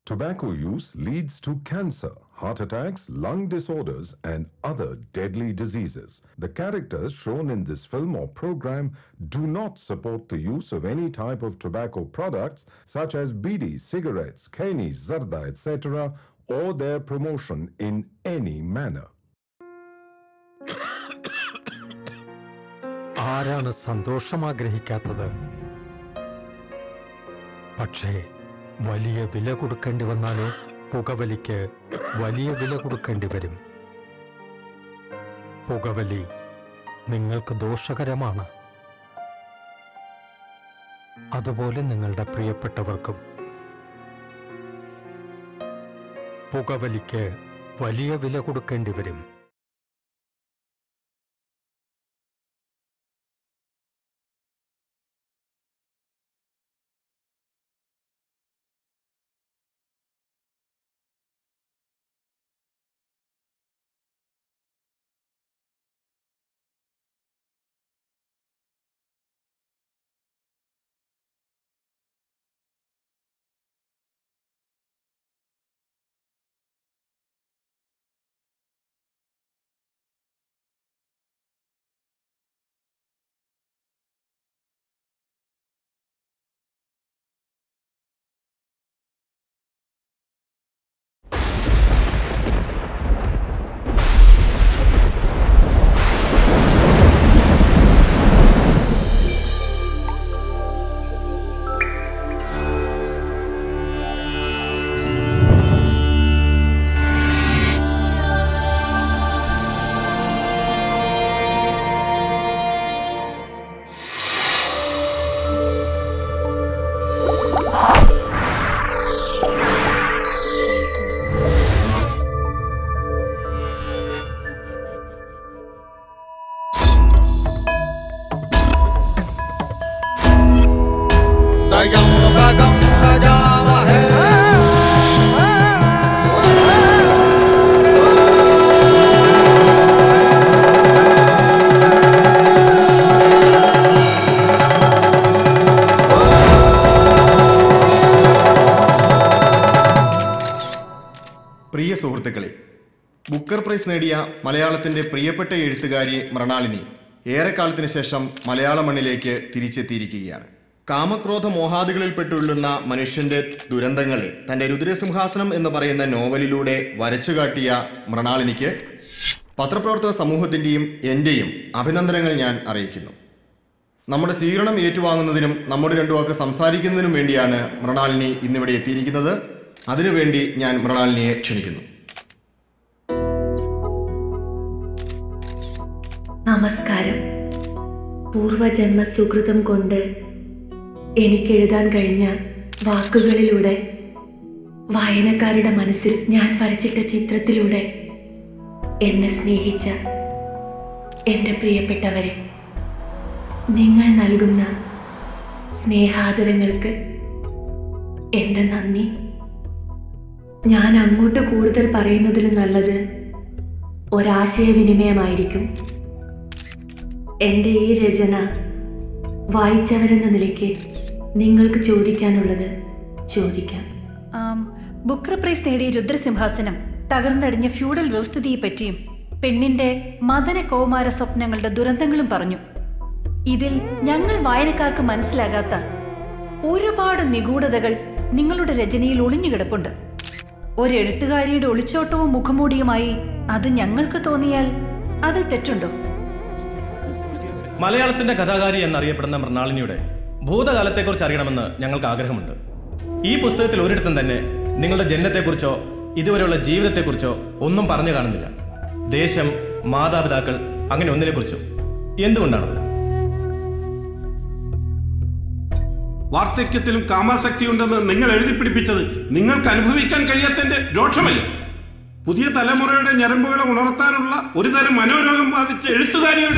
Tobacco use leads to cancer, heart attacks, lung disorders, and other deadly diseases. The characters shown in this film or program do not support the use of any type of tobacco products such as bidi, cigarettes, kani, zarda, etc., or their promotion in any manner. ആരാണ് സന്തോഷം ആഗ്രഹിക്കാത്തത് പക്ഷേ വലിയ വില കൊടുക്കേണ്ടി വന്നാലോ പുകവലിക്ക് വലിയ വില കൊടുക്കേണ്ടി വരും പുകവലി നിങ്ങൾക്ക് ദോഷകരമാണ് അതുപോലെ നിങ്ങളുടെ പ്രിയപ്പെട്ടവർക്കും പുകവലിക്ക് വലിയ വില കൊടുക്കേണ്ടി വരും പ്രിയ സുഹൃത്തുക്കളെ ബുക്കർ പ്രൈസ് നേടിയ മലയാളത്തിന്റെ പ്രിയപ്പെട്ട എഴുത്തുകാരി മൃണാളിനി ഏറെക്കാലത്തിന് ശേഷം മലയാള മണ്ണിലേക്ക് തിരിച്ചെത്തിയിരിക്കുകയാണ് കാമക്രോധ മോഹാദികളിൽപ്പെട്ടുള്ളുന്ന മനുഷ്യന്റെ ദുരന്തങ്ങളെ തന്റെ രുദ്രസിംഹാസനം എന്ന് പറയുന്ന നോവലിലൂടെ വരച്ചുകാട്ടിയ മൃണാളിനിക്ക് പത്രപ്രവർത്തക സമൂഹത്തിന്റെയും എന്റെയും അഭിനന്ദനങ്ങൾ ഞാൻ അറിയിക്കുന്നു നമ്മുടെ സ്വീകരണം ഏറ്റുവാങ്ങുന്നതിനും നമ്മുടെ രണ്ടു വാക്ക് സംസാരിക്കുന്നതിനും വേണ്ടിയാണ് മൃണാളിനി ഇന്നിവിടെ എത്തിയിരിക്കുന്നത് അതിനുവേണ്ടി ഞാൻ മൃണാളിനിയെ ക്ഷണിക്കുന്നു നമസ്കാരം പൂർവജന്മ സുഹൃതം കൊണ്ട് എനിക്കെഴുതാൻ കഴിഞ്ഞ വാക്കുകളിലൂടെ വായനക്കാരുടെ മനസ്സിൽ ഞാൻ വരച്ചിട്ട ചിത്രത്തിലൂടെ എന്നെ സ്നേഹിച്ച എൻ്റെ പ്രിയപ്പെട്ടവരെ നിങ്ങൾ നൽകുന്ന സ്നേഹാദരങ്ങൾക്ക് എൻ്റെ നന്ദി ഞാൻ അങ്ങോട്ട് കൂടുതൽ പറയുന്നതിൽ നല്ലത് ഒരാശയവിനിമയമായിരിക്കും എൻ്റെ ഈ രചന വായിച്ചവരെന്ന നിലയ്ക്ക് നിങ്ങൾക്ക് ചോദിക്കാനുള്ളത് ചോദിക്കാം ആം, ബുക്കർ പ്രൈസ് നേടിയ രുദ്രസിംഹാസനം തകർന്നടിഞ്ഞ ഫ്യൂഡൽ വ്യവസ്ഥിതിയെപ്പറ്റിയും പെണ്ണിന്റെ മദന കൗമാര സ്വപ്നങ്ങളുടെ ദുരന്തങ്ങളും പറഞ്ഞു ഇതിൽ ഞങ്ങൾ വായനക്കാർക്ക് മനസ്സിലാകാത്ത ഒരുപാട് നിഗൂഢതകൾ നിങ്ങളുടെ രചനയിൽ ഒളിഞ്ഞുകിടപ്പുണ്ട് ഒരു എഴുത്തുകാരിയുടെ ഒളിച്ചോട്ടവും മുഖമൂടിയുമായി അത് ഞങ്ങൾക്ക് തോന്നിയാൽ അതിൽ തെറ്റുണ്ടോ മലയാളത്തിന്റെ കഥാകാരി എന്നറിയപ്പെടുന്ന മൃണാളിനിയുടെ ഭൂതകാലത്തെക്കുറിച്ച് അറിയണമെന്ന് ഞങ്ങൾക്ക് ആഗ്രഹമുണ്ട് ഈ പുസ്തകത്തിൽ ഒരിടത്തും തന്നെ നിങ്ങളുടെ ജനനത്തെക്കുറിച്ചോ ഇതുവരെയുള്ള ജീവിതത്തെക്കുറിച്ചോ ഒന്നും പറഞ്ഞു കാണുന്നില്ല ദേശം മാതാപിതാക്കൾ അങ്ങനെ ഒന്നിനെക്കുറിച്ചോ എന്തുകൊണ്ടാണത് വാർദ്ധക്യത്തിലും കാമാസക്തിയുണ്ടെന്ന് നിങ്ങൾ എഴുതി പിടിപ്പിച്ചത് നിങ്ങൾക്ക് അനുഭവിക്കാൻ കഴിയാത്തതിന്റെ രോക്ഷമല്ലേ പുതിയ തലമുറയുടെ ഞരമ്പുകളെ ഉണർത്താനുള്ള ഒരു തരം മനോരോഗം ബാധിച്ച എഴുത്തുകാരിയുടെ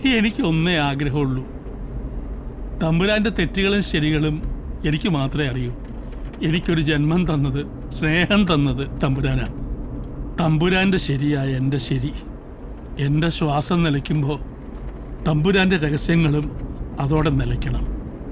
എനിക്ക് ഒന്നേ ആഗ്രഹമുള്ളൂ തമ്പുരാന്റെ തെറ്റുകളും ശരികളും എനിക്ക് മാത്രമേ അറിയൂ എനിക്കൊരു ജന്മം തന്നത് സ്നേഹം തന്നത് തമ്പുരാനാണ് തമ്പുരാന്റെ ശരിയായ എൻ്റെ ശരി എൻ്റെ ശ്വാസം നിലയ്ക്കുമ്പോൾ തമ്പുരാന്റെ രഹസ്യങ്ങളും അതോടെ നിലയ്ക്കണം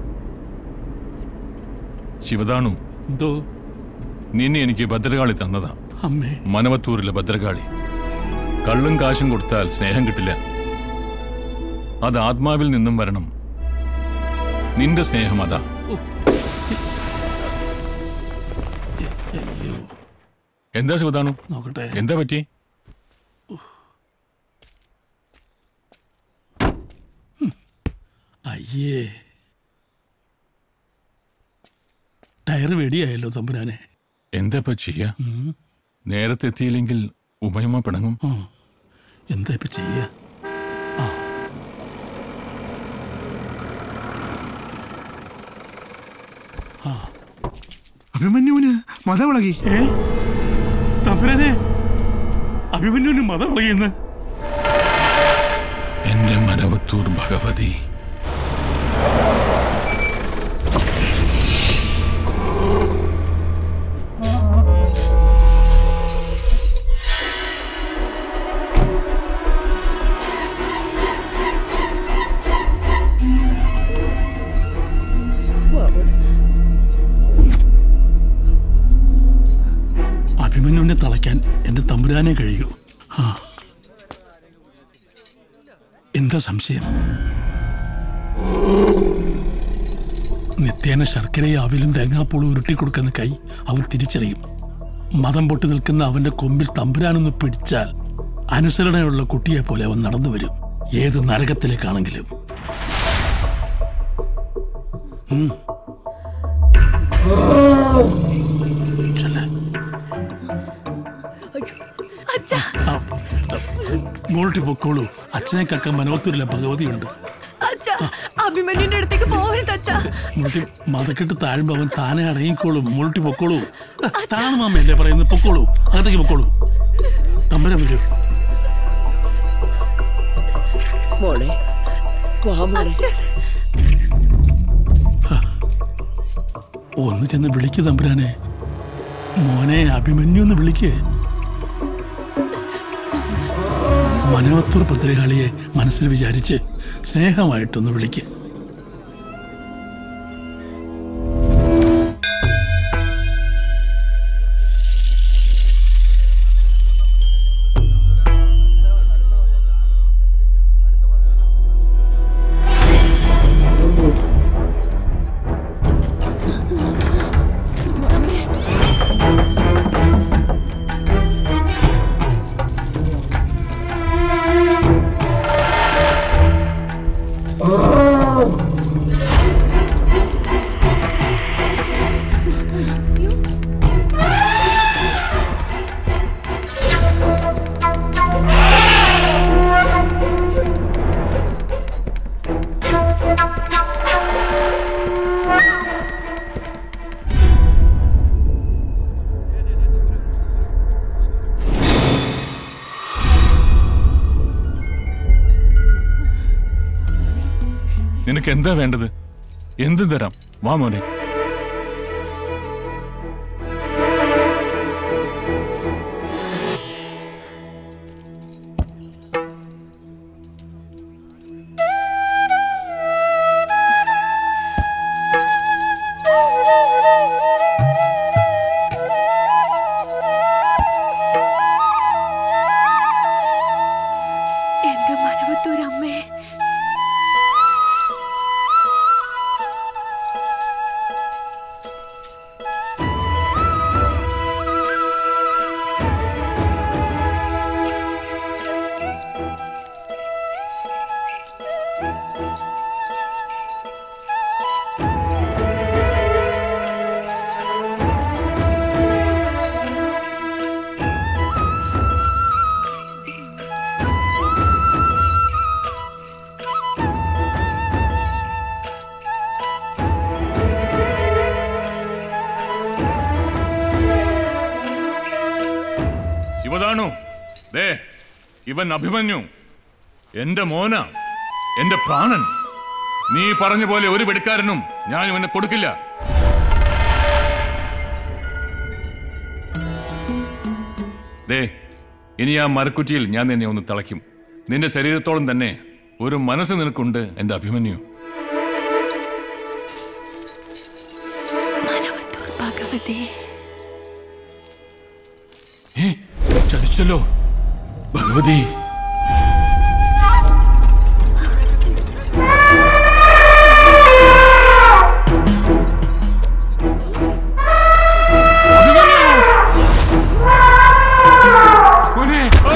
ശിവദാണു എന്തോ നിന്നെ എനിക്ക് ഭദ്രകാളി തന്നതാ അമ്മേ മനവത്തൂരിലെ ഭദ്രകാളി കള്ളും കാശും കൊടുത്താൽ സ്നേഹം കിട്ടില്ല അത് ആത്മാവിൽ നിന്നും വരണം നിന്റെ സ്നേഹം അതാ അയ്യോ എന്താ ശിവദാണു നോക്കട്ടെ എന്താ പറ്റി അയ്യേ ടയർ വെടിയായല്ലോ തമ്പുരാനെ എന്താ ഇപ്പൊ ചെയ്യാ ഉം. നേരത്തെ എത്തിയില്ലെങ്കിൽ ഉമയമ്മ പിണങ്ങും ആ, എന്താ ഇപ്പൊ ചെയ്യാ അഭിമന്യുവിന് മതവിളകി ഏ തമ്പുരാനെ അഭിമന്യുവിന് മതം ഇളകിയെന്ന് എന്റെ മനവത്തൂർ ഭഗവതി അഭിമന്യുവിനെ തളയ്ക്കാൻ എന്റെ തമ്പുരാനെ കഴിയൂ ആ എന്താ സംശയം നിത്യേന ശർക്കരയും അവിലും തേങ്ങാപ്പൂളും ഉരുട്ടിക്കൊടുക്കുന്ന കൈ അവൻ തിരിച്ചറിയും മതം പൊട്ടി നിൽക്കുന്ന അവന്റെ കൊമ്പിൽ തമ്പുരാനൊന്ന് പിടിച്ചാൽ അനുസരണയുള്ള കുട്ടിയെ പോലെ അവൻ നടന്നു വരും ഏത് നരകത്തിലേക്കാണെങ്കിലും ഉം. ചെല്ല്. അച്ഛാ മോൾട്ടി പൊക്കോളൂ അച്ഛനെ കക്ക മനോത്തൂരിലെ ഭഗവതിയുണ്ട് അച്ഛാ അഭിമന്യുന്റെ അടുത്തേക്ക് പോകരുത് അച്ഛാ മുൾട്ടി മതക്കെട്ട് താഴുമ്പോ അവൻ താനെ അടങ്ങിക്കോളും മുൾട്ടി പൊക്കോളൂ താണു മാമയല്ലേ പറയുന്നത് പൊക്കോളൂ അകത്തേക്ക് പൊക്കോളൂ തമ്പരം വരൂ മോളെ വാ മോളെ ഒന്ന് ചെന്ന് വിളിക്ക് തമ്പുരാനെ മോനെ അഭിമന്യു എന്ന് വിളിക്ക് മനവത്തൂർ ഭദ്രകാളിയെ മനസ്സിൽ വിചാരിച്ച് സ്നേഹമായിട്ടൊന്ന് വിളിക്ക് നിനക്ക് എന്താ വേണ്ടത് എന്തും തരാം വാ മോനെ എന്റെ മനവത്തൂരമ്മേ ശിവദാണു ദേ ഇവൻ അഭിമന്യു എന്റെ മോന എന്റെ പ്രാണൻ നീ പറഞ്ഞ പോലെ ഒരു വെടിക്കാരനും ഞാൻ ഇവനെ കൊടുക്കില്ല ദേ ഇനി ആ മരക്കുറ്റിയിൽ ഞാൻ നിന്നെ ഒന്ന് തിളയ്ക്കും നിന്റെ ശരീരത്തോളം തന്നെ ഒരു മനസ്സ് നിനക്കുണ്ട് എന്റെ അഭിമന്യു ഭഗവതേ ഏ, ചതിച്ചല്ലോ ഭഗവതി മോനെ, ആ!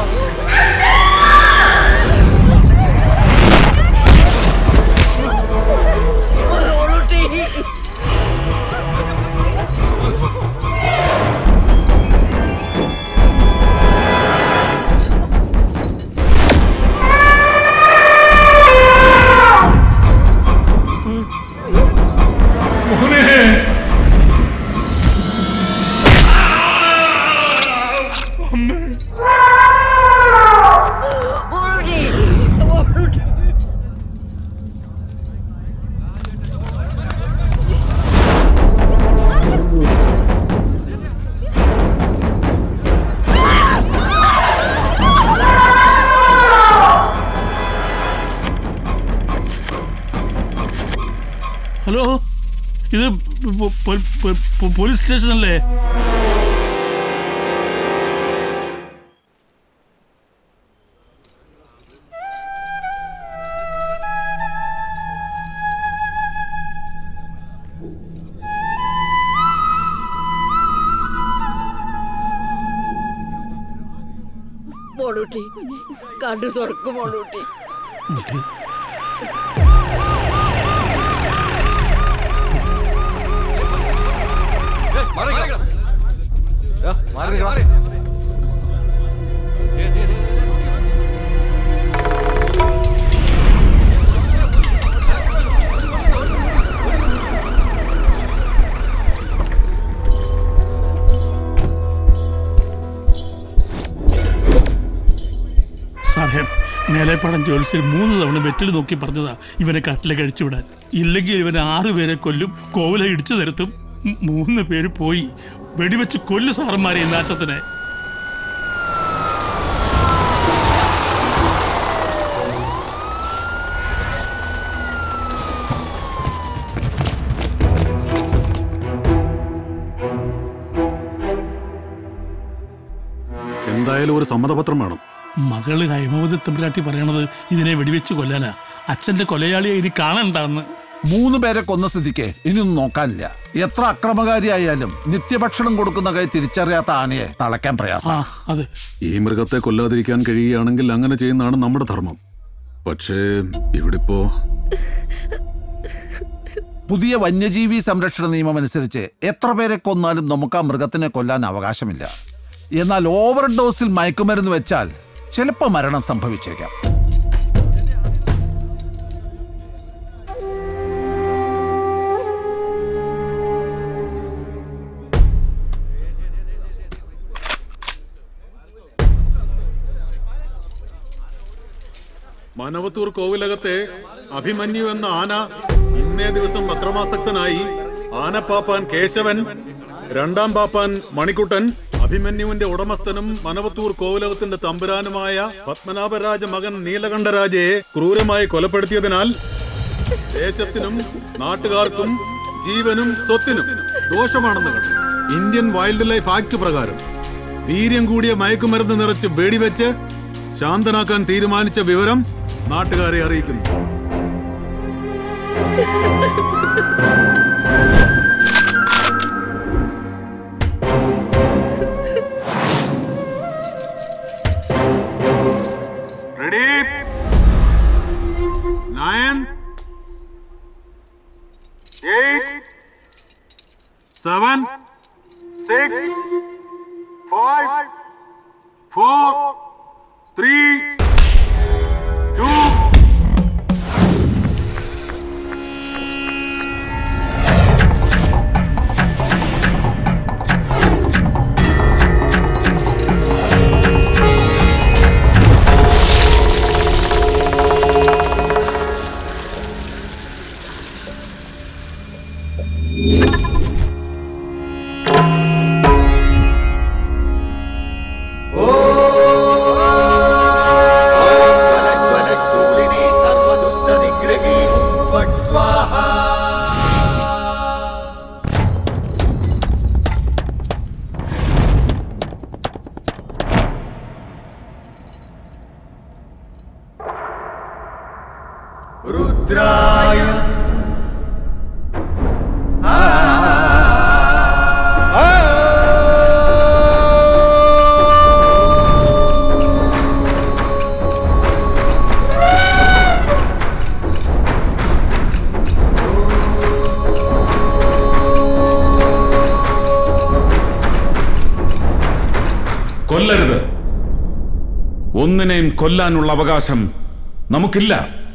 ഹലോ ഇത് പോ- പോ- പോ- പോ- പോലീസ് സ്റ്റേഷൻ അല്ലേ മോളൂട്ടി കണ്ടു തുറക്കും മോളൂട്ടി സാഹേബ് മേലേപ്പാടം ജോലിസിൽ മൂന്ന് തവണ വെറ്റിൽ നോക്കി പറഞ്ഞതാ ഇവനെ കട്ടിലെ കഴിച്ചു വിടാൻ ഇല്ലെങ്കിൽ ഇവനെ ആറുപേരെ കൊല്ലും കോവില ഇടിച്ചു നിരത്തും ഉം, മൂന്ന് പേര് പോയി വെടിവെച്ച് കൊല്ലു സാറന്മാരെ ഈ നാച്ചത്തിനെ എന്തായാലും ഒരു സമ്മതപത്രം വേണം മകള് ഹൈമവതി തമ്പുരാട്ടി പറയണത് ഇതിനെ വെടിവെച്ച് കൊല്ലാനാ അച്ഛന്റെ കൊലയാളിയെ ഇനി കാണണ്ടാന്ന് മൂന്ന് പേരെ കൊന്ന സ്ഥിതിക്ക് ഇനിയൊന്നും നോക്കാനില്ല എത്ര അക്രമകാരിയായാലും നിത്യഭക്ഷണം കൊടുക്കുന്ന കൈ തിരിച്ചറിയാത്ത ആനയെ തളയ്ക്കാൻ പ്രയാസം അതെ ഈ മൃഗത്തെ കൊല്ലാതിരിക്കാൻ കഴിയുകയാണെങ്കിൽ അങ്ങനെ ചെയ്യുന്നതാണ് നമ്മുടെ ധർമ്മം പക്ഷേ ഇവിടിപ്പോ പുതിയ വന്യജീവി സംരക്ഷണ നിയമം അനുസരിച്ച് എത്ര പേരെ കൊന്നാലും നമുക്ക് ആ മൃഗത്തിനെ കൊല്ലാൻ അവകാശമില്ല എന്നാൽ ഓവർ ഡോസിൽ മയക്കുമരുന്ന് വെച്ചാൽ ചിലപ്പോൾ മരണം സംഭവിച്ചേക്കാം മനവത്തൂർ കോവിലകത്തെ അഭിമന്യു എന്ന ആന ഇന്നേ ദിവസം അക്രമാസക്തനായി ആനപ്പാപ്പാൻ കേശവൻ രണ്ടാം പാപ്പാൻ മണിക്കുട്ടൻ അഭിമന്യുവിന്റെ ഉടമസ്ഥനും മനവത്തൂർ കോവിലകത്തിന്റെ തമ്പുരാനുമായ പത്മനാഭരാജ മകൻ നീലകണ്ഠരാജയെ ക്രൂരമായി കൊലപ്പെടുത്തിയതിനാൽ ദേശത്തിനും നാട്ടുകാർക്കും ജീവനും സ്വത്തിനും ദോഷമാണെന്ന് കണ്ടു ഇന്ത്യൻ വൈൽഡ് ലൈഫ് ആക്ട് പ്രകാരം വീര്യം കൂടിയ മയക്കുമരുന്ന് നിറച്ച് വെടിവെച്ച് ശാന്തനാക്കാൻ തീരുമാനിച്ച വിവരം നാട്ടുകാരെ അറിയിക്കുന്നു ready nine eight seven six five four three two കൊല്ലരുത് ഒന്നിനെയും കൊല്ലാനുള്ള അവകാശം നമുക്കില്ല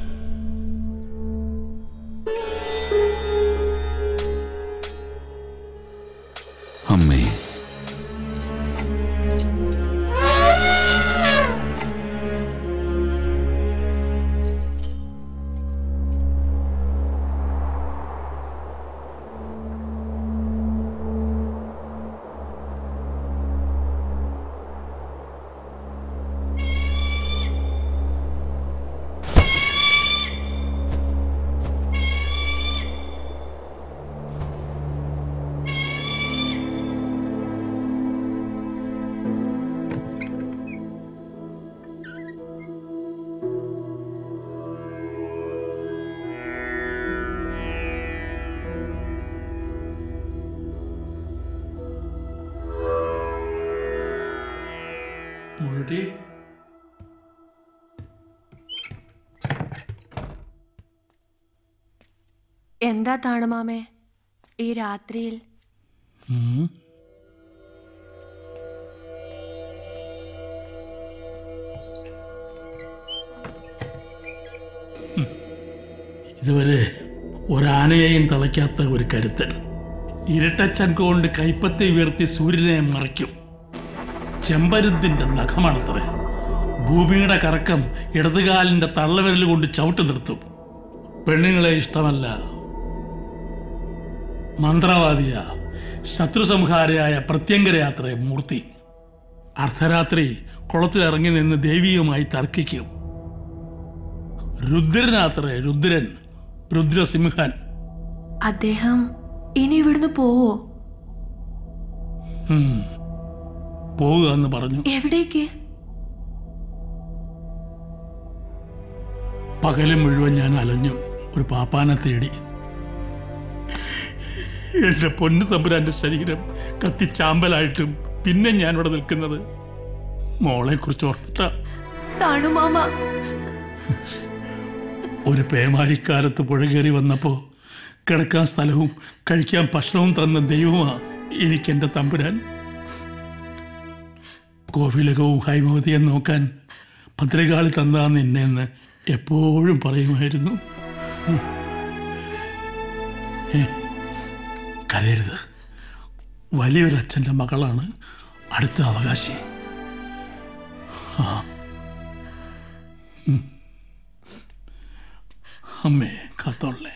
അമ്മേ മുഴുട്ടി എന്താ താണുമാമേ ഈ രാത്രിയിൽ ഉം. ഉം. ഇതുവരെ ഒരാനയെയും തളയ്ക്കാത്ത ഒരു കരുത്തൻ ഇരട്ടച്ചൻക കൊണ്ട് കൈപ്പത്തി ഉയർത്തി സൂര്യനെ മറയ്ക്കും ചെമ്പരുന്തിന്റെ നഖമാണത്രേ ഭൂമിയുടെ കറക്കം ഇടതുകാലിന്റെ തള്ളവിരൽ കൊണ്ട് ചവിട്ട് നിർത്തും പെണ്ണുങ്ങളെ ഇഷ്ടമല്ല മന്ത്രവാദിയ ശത്രുസംഹാരയായ പ്രത്യങ്കരയാത്രേ മൂർത്തി അർദ്ധരാത്രി കുളത്തിലിറങ്ങി നിന്ന് ദേവിയുമായി തർക്കിക്കും രുദ്രനാത്രേ രുദ്രൻ രുദ്രസിംഹൻ അദ്ദേഹം ഇനി ഇവിടുന്ന് പോവോ ഉം. പോവുക എന്ന് പറഞ്ഞു എവിടേക്ക് പകലും മുഴുവൻ ഞാൻ അലഞ്ഞു ഒരു പാപ്പാനെ തേടി എന്റെ പൊന്നു തമ്പുരാന്റെ ശരീരം കത്തിച്ചാമ്പലായിട്ടും പിന്നെ ഞാൻ ഇവിടെ നിൽക്കുന്നത് മോളെ കുറിച്ച് ഓർത്തിട്ടാ താണുമാമ ഒരു പേമാരിക്കാലത്ത് പുഴ കയറി വന്നപ്പോൾ കിടക്കാൻ സ്ഥലവും കഴിക്കാൻ ഭക്ഷണവും തന്ന ദൈവമാ എനിക്ക് എൻ്റെ തമ്പുരാൻ കോവിലകവും ഹൈമവതിയെ നോക്കാൻ ഭദ്രകാളി തന്നാന്ന് എന്നെന്ന് എപ്പോഴും പറയുമായിരുന്നു ഉം. ഏ, കരയരുത് വലിയൊരച്ഛൻ്റെ മകളാണ് അടുത്ത അവകാശി ആ ഉം. അമ്മേ കാത്തോളേ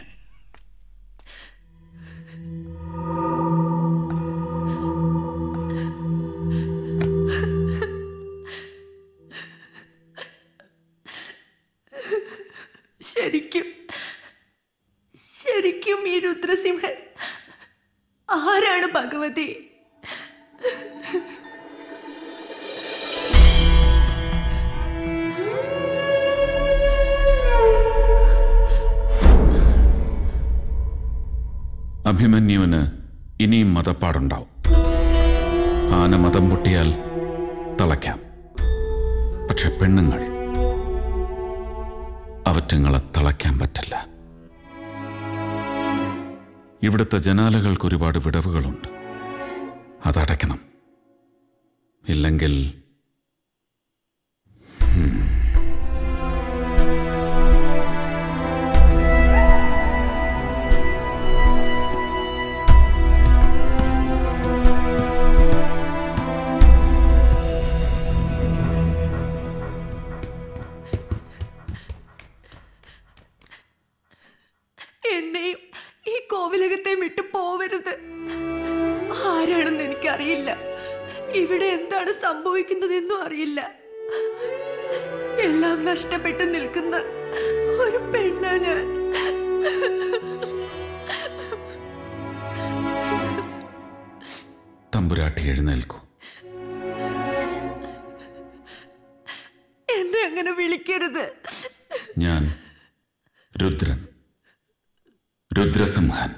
ശരിക്കും ശരിക്കും ഈ രുദ്രസിംഹൻ ആരാണ് ഭഗവതി അഭിമന്യുവിന് ഇനിയും മതപ്പാടുണ്ടാവും ആന മതം പൊട്ടിയാൽ തളയ്ക്കാം പക്ഷെ പെണ്ണുങ്ങൾ അവറ്റങ്ങളെ തളയ്ക്കാൻ പറ്റില്ല ഇവിടുത്തെ ജനാലകൾക്ക് ഒരുപാട് വിടവുകളുണ്ട് അതടയ്ക്കണം ഇല്ലെങ്കിൽ ഹും. എന്നെയും ഈ കോവിലകത്തെ വിട്ടു പോവരുത് ആരാണെന്ന് എനിക്കറിയില്ല ഇവിടെ എന്താണ് സംഭവിക്കുന്നതെന്നും അറിയില്ല എല്ലാം നഷ്ടപ്പെട്ട് നിൽക്കുന്ന ഒരു പെണ്ണാ ഞാൻ തമ്പുരാട്ടി എഴുന്നേൽക്കൂ എന്നെ അങ്ങനെ വിളിക്കരുത് ഞാൻ രുദ്രൻ രുദ്രസിംഹൻ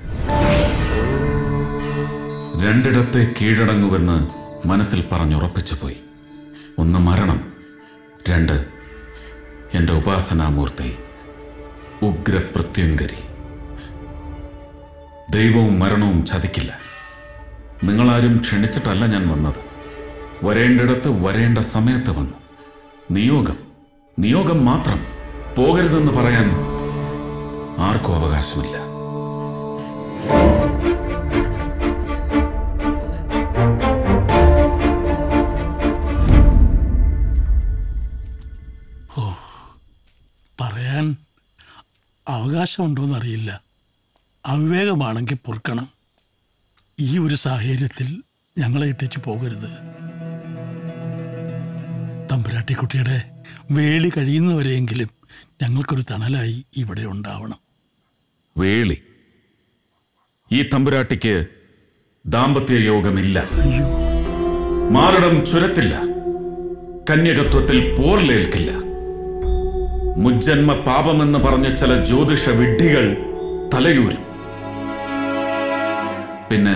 രണ്ടിടത്തെ കീഴടങ്ങുവെന്ന് മനസ്സിൽ പറഞ്ഞുറപ്പിച്ചു പോയി ഒന്ന് മരണം രണ്ട് എൻ്റെ ഉപാസനാമൂർത്തി ഉഗ്രപ്രത്യങ്കരി ദൈവവും മരണവും ചതിക്കില്ല നിങ്ങളാരും ക്ഷണിച്ചിട്ടല്ല ഞാൻ വന്നത് വരേണ്ടിടത്ത് വരേണ്ട സമയത്ത് വന്നു നിയോഗം നിയോഗം മാത്രം പോകരുതെന്ന് പറയാൻ ആർക്കും അവകാശമില്ല പറയാൻ അവകാശമുണ്ടോയെന്നറിയില്ല അവിവേകമാണെങ്കിൽ പൊറുക്കണം ഈ ഒരു സാഹചര്യത്തിൽ ഞങ്ങളെ ഇട്ടിച്ച് പോകരുത് തമ്പുരാട്ടിക്കുട്ടിയുടെ വേളി കഴിയുന്നവരെയെങ്കിലും ഞങ്ങൾക്കൊരു തണലായി ഇവിടെ ഉണ്ടാവണം വേളി ഈ തമ്പുരാട്ടിക്ക് ദാമ്പത്യ യോഗമില്ല മാറിടം ചുരത്തില്ല കന്യകത്വത്തിൽ പോർലേൽക്കില്ല മുജ്ജന്മ പാപമെന്ന് പറഞ്ഞ ചില ജ്യോതിഷ വിഡ്ഢികൾ തലയൂരും പിന്നെ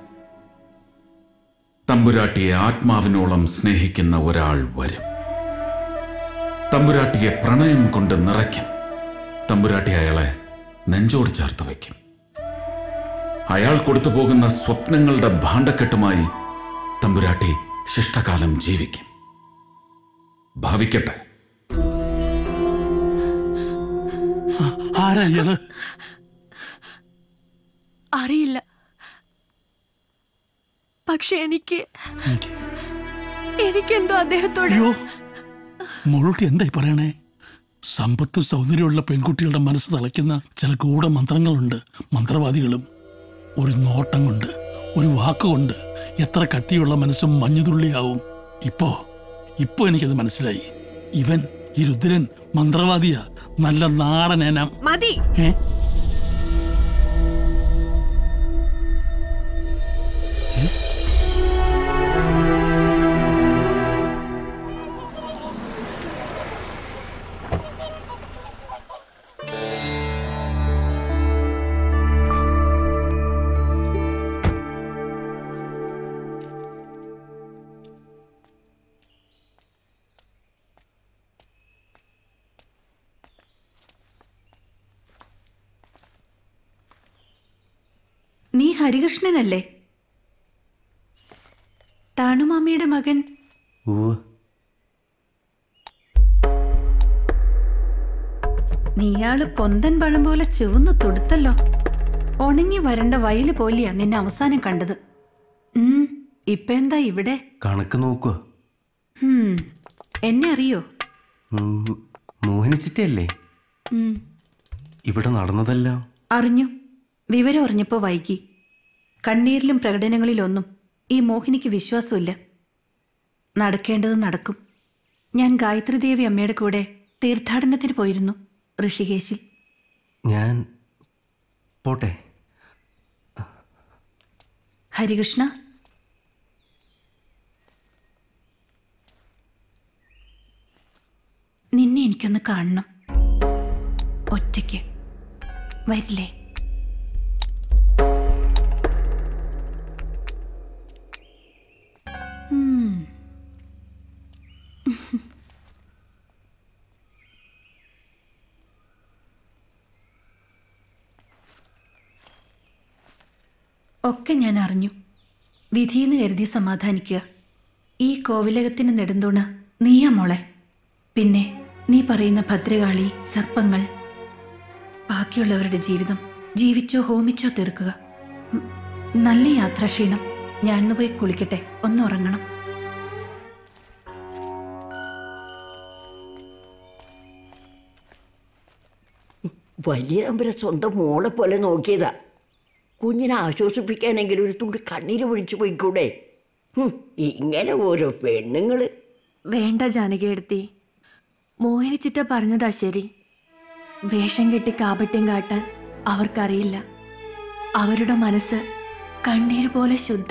തമ്പുരാട്ടിയെ ആത്മാവിനോളം സ്നേഹിക്കുന്ന ഒരാൾ വരും തമ്പുരാട്ടിയെ പ്രണയം കൊണ്ട് നിറയ്ക്കും തമ്പുരാട്ടി അയാളെ നെഞ്ചോട് ചേർത്ത് വയ്ക്കും അയാൾ കൊടുത്തു പോകുന്ന സ്വപ്നങ്ങളുടെ ഭാണ്ഡക്കെട്ടുമായി തമ്പുരാട്ടി ശിഷ്ടകാലം ജീവിക്കും ഭാവിക്കട്ടെ ആരാ ഇയാള് അറിയില്ല പക്ഷെ എനിക്ക് എനിക്കെന്തോ അദ്ദേഹത്തോട് അയ്യോ മോളോട്ട് എന്തായി പറയണേ സമ്പത്തും സൗന്ദര്യമുള്ള പെൺകുട്ടികളുടെ മനസ്സ് തളയ്ക്കുന്ന ചില ഗൂഢമന്ത്രങ്ങളുണ്ട് മന്ത്രവാദികളും ഒരു നോട്ടം കൊണ്ട് ഒരു വാക്കുകൊണ്ട് എത്ര കട്ടിയുള്ള മനസ്സും മഞ്ഞുതുള്ളിയാവും ഇപ്പോ ഇപ്പോ എനിക്കത് മനസ്സിലായി ഇവൻ ഈ രുദ്രൻ മന്ത്രവാദിയാ നല്ല നാടൻ എനം മതി ഏ നീ ഹരികൃഷ്ണനല്ലേ താണുമാമിയുടെ മകൻ നീയാള് പൊന്തൻ പഴം പോലെ ചുവന്നു തൊടുത്തല്ലോ ഉണങ്ങി വരണ്ട വയല് പോലെയാ നിന്നെ അവസാനം കണ്ടത് ഉം, ഇപ്പൊ എന്താ ഇവിടെ കണക്ക് നോക്കുക ഉം, എന്നെ അറിയോ മോഹിനിച്ചിട്ടല്ലേ ഉം, ഇവിടെ നടന്നതെല്ലാം അറിഞ്ഞു വിവരം അറിഞ്ഞപ്പോ വൈകി കണ്ണീരിലും പ്രകടനങ്ങളിലൊന്നും ഈ മോഹിനിക്ക് വിശ്വാസമില്ല നടക്കേണ്ടത് നടക്കും ഞാൻ ഗായത്രി ദേവി അമ്മയുടെ കൂടെ തീർത്ഥാടനത്തിന് പോയിരുന്നു ഋഷികേശിൽ ഞാൻ പോട്ടെ ഹരികൃഷ്ണ നിന്നെ എനിക്കൊന്ന് കാണണം ഒറ്റയ്ക്ക് വരില്ലേ ഉം. ഒക്കെ ഞാൻ അറിഞ്ഞു വിധിയെന്ന് കരുതി സമാധാനിക്കുക ഈ കോവിലകത്തിന് നെടുന്തൂണ് നീയാ മോളെ പിന്നെ നീ പറയുന്ന ഭദ്രകാളി സർപ്പങ്ങൾ ബാക്കിയുള്ളവരുടെ ജീവിതം ജീവിച്ചോ ഹോമിച്ചോ തീർക്കുക ഉം, നല്ല യാത്രാക്ഷീണം ഞാനൊന്ന് പോയി കുളിക്കട്ടെ ഒന്ന് ഉറങ്ങണം വലിയ തമ്പുര സ്വന്തം മോളെ പോലെ നോക്കിയതാ കുഞ്ഞിനെ ആശ്വസിപ്പിക്കാനെങ്കിലും ഒരു തുള്ളി കണ്ണീര് പിടിച്ചു പോയിക്കൂടെ ഹും, ഇങ്ങനെ ഓരോ പെണ്ണുങ്ങള് വേണ്ട ജാനകിയെടുത്തി മോഹിനിച്ചിട്ട പറഞ്ഞതാ ശരി വേഷം കെട്ടി കാപട്യം കാട്ടാൻ അവർക്കറിയില്ല അവരുടെ മനസ്സ് കണ്ണീര് പോലെ ശുദ്ധ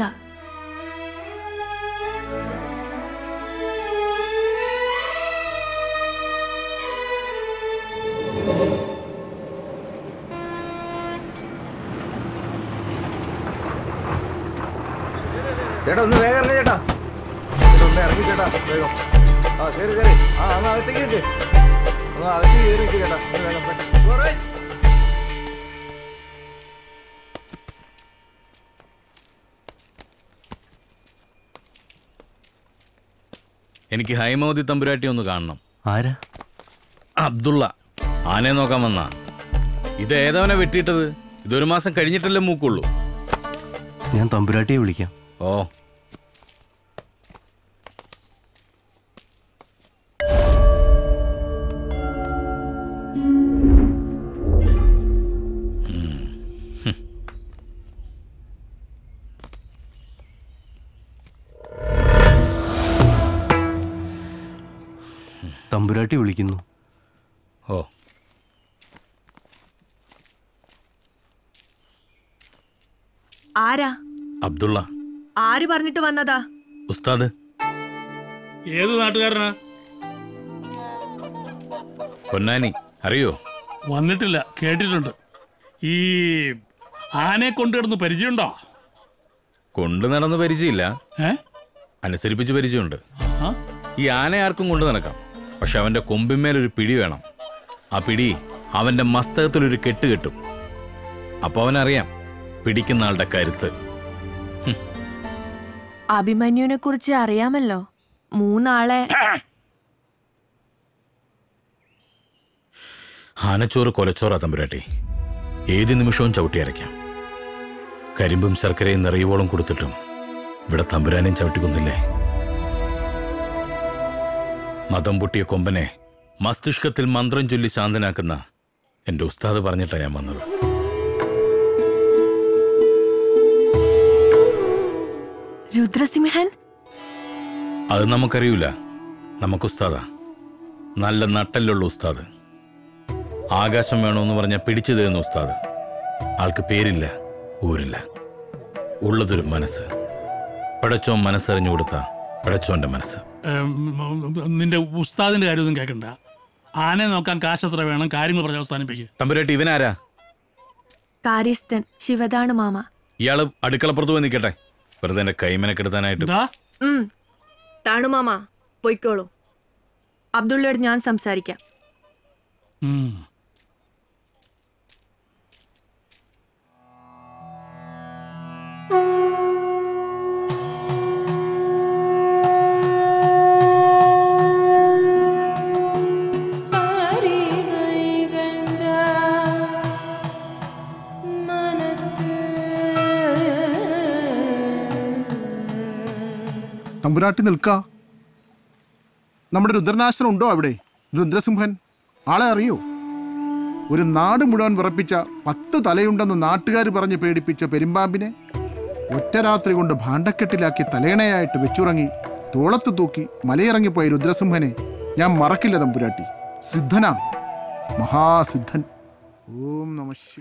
ചേട്ടാ ഒന്ന് വേഗം ഇറങ്ങി ചേട്ടാ ചേട്ടാ ഒന്ന് ഇറങ്ങി ചേട്ടാ വേഗം ആ കയറി കയറി ആ ഒന്ന് അകത്തേക്ക് നിൽക്ക് ഒന്ന് അകത്തേക്ക് കയറി നിൽക്ക് ചേട്ടാ ഒന്ന് വേഗം പെട്ടെന്ന്. കുറേ. എനിക്ക് ഹൈമവതി തമ്പുരാട്ടി ഒന്ന് കാണണം ആരാ അബ്ദുള്ള ആനയെ നോക്കാൻ വന്നാ ഇത് ഏതവനെ വെട്ടിയിട്ടത് ഇതൊരു മാസം കഴിഞ്ഞിട്ടല്ലേ മൂക്കുള്ളൂ ഞാൻ തമ്പുരാട്ടിയെ വിളിക്കാം ഓ തമ്പുരാട്ടി വിളിക്കുന്നു ഓ ആരാ അബ്ദുള്ള ആര് പറഞ്ഞിട്ട് വന്നതാ ഉസ്താദ് ഏത് നാട്ടുകാരനാ പൊന്നാനി അറിയോ വന്നിട്ടില്ല കേട്ടിട്ടുണ്ട് ഈ ആനയെ കൊണ്ടുകിടന്ന് പരിചയമുണ്ടോ കൊണ്ടു നടന്ന് പരിചയമില്ല ഏ അനുസരിപ്പിച്ച് പരിചയമുണ്ട് ആ ഈ ആന ആർക്കും കൊണ്ടു നടക്കാം പക്ഷെ അവന്റെ കൊമ്പിന്മേൽ ഒരു പിടി വേണം ആ പിടി അവന്റെ മസ്തകത്തിൽ ഒരു കെട്ട് കെട്ടും അപ്പൊ അവനറിയാം പിടിക്കുന്ന ആളുടെ കരുത്ത് അഭിമന്യുവിനെ കുറിച്ച് അറിയാമല്ലോ മൂന്നാളെ ആനച്ചോറ് കൊലച്ചോറാ തമ്പുരാട്ടി ഏത് നിമിഷവും ചവിട്ടി അരയ്ക്കാം കരിമ്പും ശർക്കരയും നിറയുവോളം കൊടുത്തിട്ടും ഇവിടെ തമ്പുരാനെയും ചവിട്ടിക്കൊന്നില്ലേ മതം പൊട്ടിയ കൊമ്പനെ മസ്തിഷ്കത്തിൽ മന്ത്രം ചൊല്ലി ശാന്തനാക്കുന്ന എന്റെ ഉസ്താദ് പറഞ്ഞിട്ടാ ഞാൻ വന്നത് രുദ്രസിംഹൻ അത് നമുക്കറിയൂല നമുക്ക് ഉസ്താദാ നല്ല നട്ടലുള്ള ഉസ്താദ് ആകാശം വേണമെന്ന് പറഞ്ഞാൽ പിടിച്ചു തരുന്ന ഉസ്താദ് ആൾക്ക് പേരില്ല ഊരില്ല ഉള്ളതൊരു മനസ്സ് പടച്ചോൻ മനസ്സറിഞ്ഞു കൊടുത്ത പടച്ചോന്റെ മനസ്സ് ഏം, നിന്റെ ഉസ്താദിന്റെ കാര്യമൊന്നും കേൾക്കണ്ട ആനയെ നോക്കാൻ കാശ് എത്ര വേണം കാര്യങ്ങൾ പറഞ്ഞ് അവസാനിപ്പിക്കുക തമ്പുരാട്ടി ഇവനാരാ കാര്യസ്ഥൻ ശിവദാണ് മാമ ഇയാള് അടുക്കളപ്പുറത്ത് പോയി നിൽക്കട്ടെ വെറുതെ എന്റെ കൈമനക്കെടുത്താനായിട്ട് ഉം താണു മാമ പൊയ്ക്കോളൂ അബ്ദുള്ളയോട് ഞാൻ സംസാരിക്കാം തമ്പുരാട്ടി നിൽക്ക നമ്മുടെ രുദ്രനാശനം ഉണ്ടോ അവിടെ രുദ്രസിംഹൻ ആളെ അറിയോ ഒരു നാട് മുഴുവൻ വിറപ്പിച്ച പത്ത് തലയുണ്ടെന്ന് നാട്ടുകാർ പറഞ്ഞ് പേടിപ്പിച്ച പെരുമ്പാമ്പിനെ ഒറ്റ രാത്രി കൊണ്ട് ഭാണ്ഡക്കെട്ടിലാക്കി തലയണയായിട്ട് വെച്ചുറങ്ങി തോളത്ത് തൂക്കി മലയിറങ്ങിപ്പോയ രുദ്രസിംഹനെ ഞാൻ മറക്കില്ല തമ്പുരാട്ടി സിദ്ധനാ മഹാസിദ്ധൻ ഓം നമ ശിവ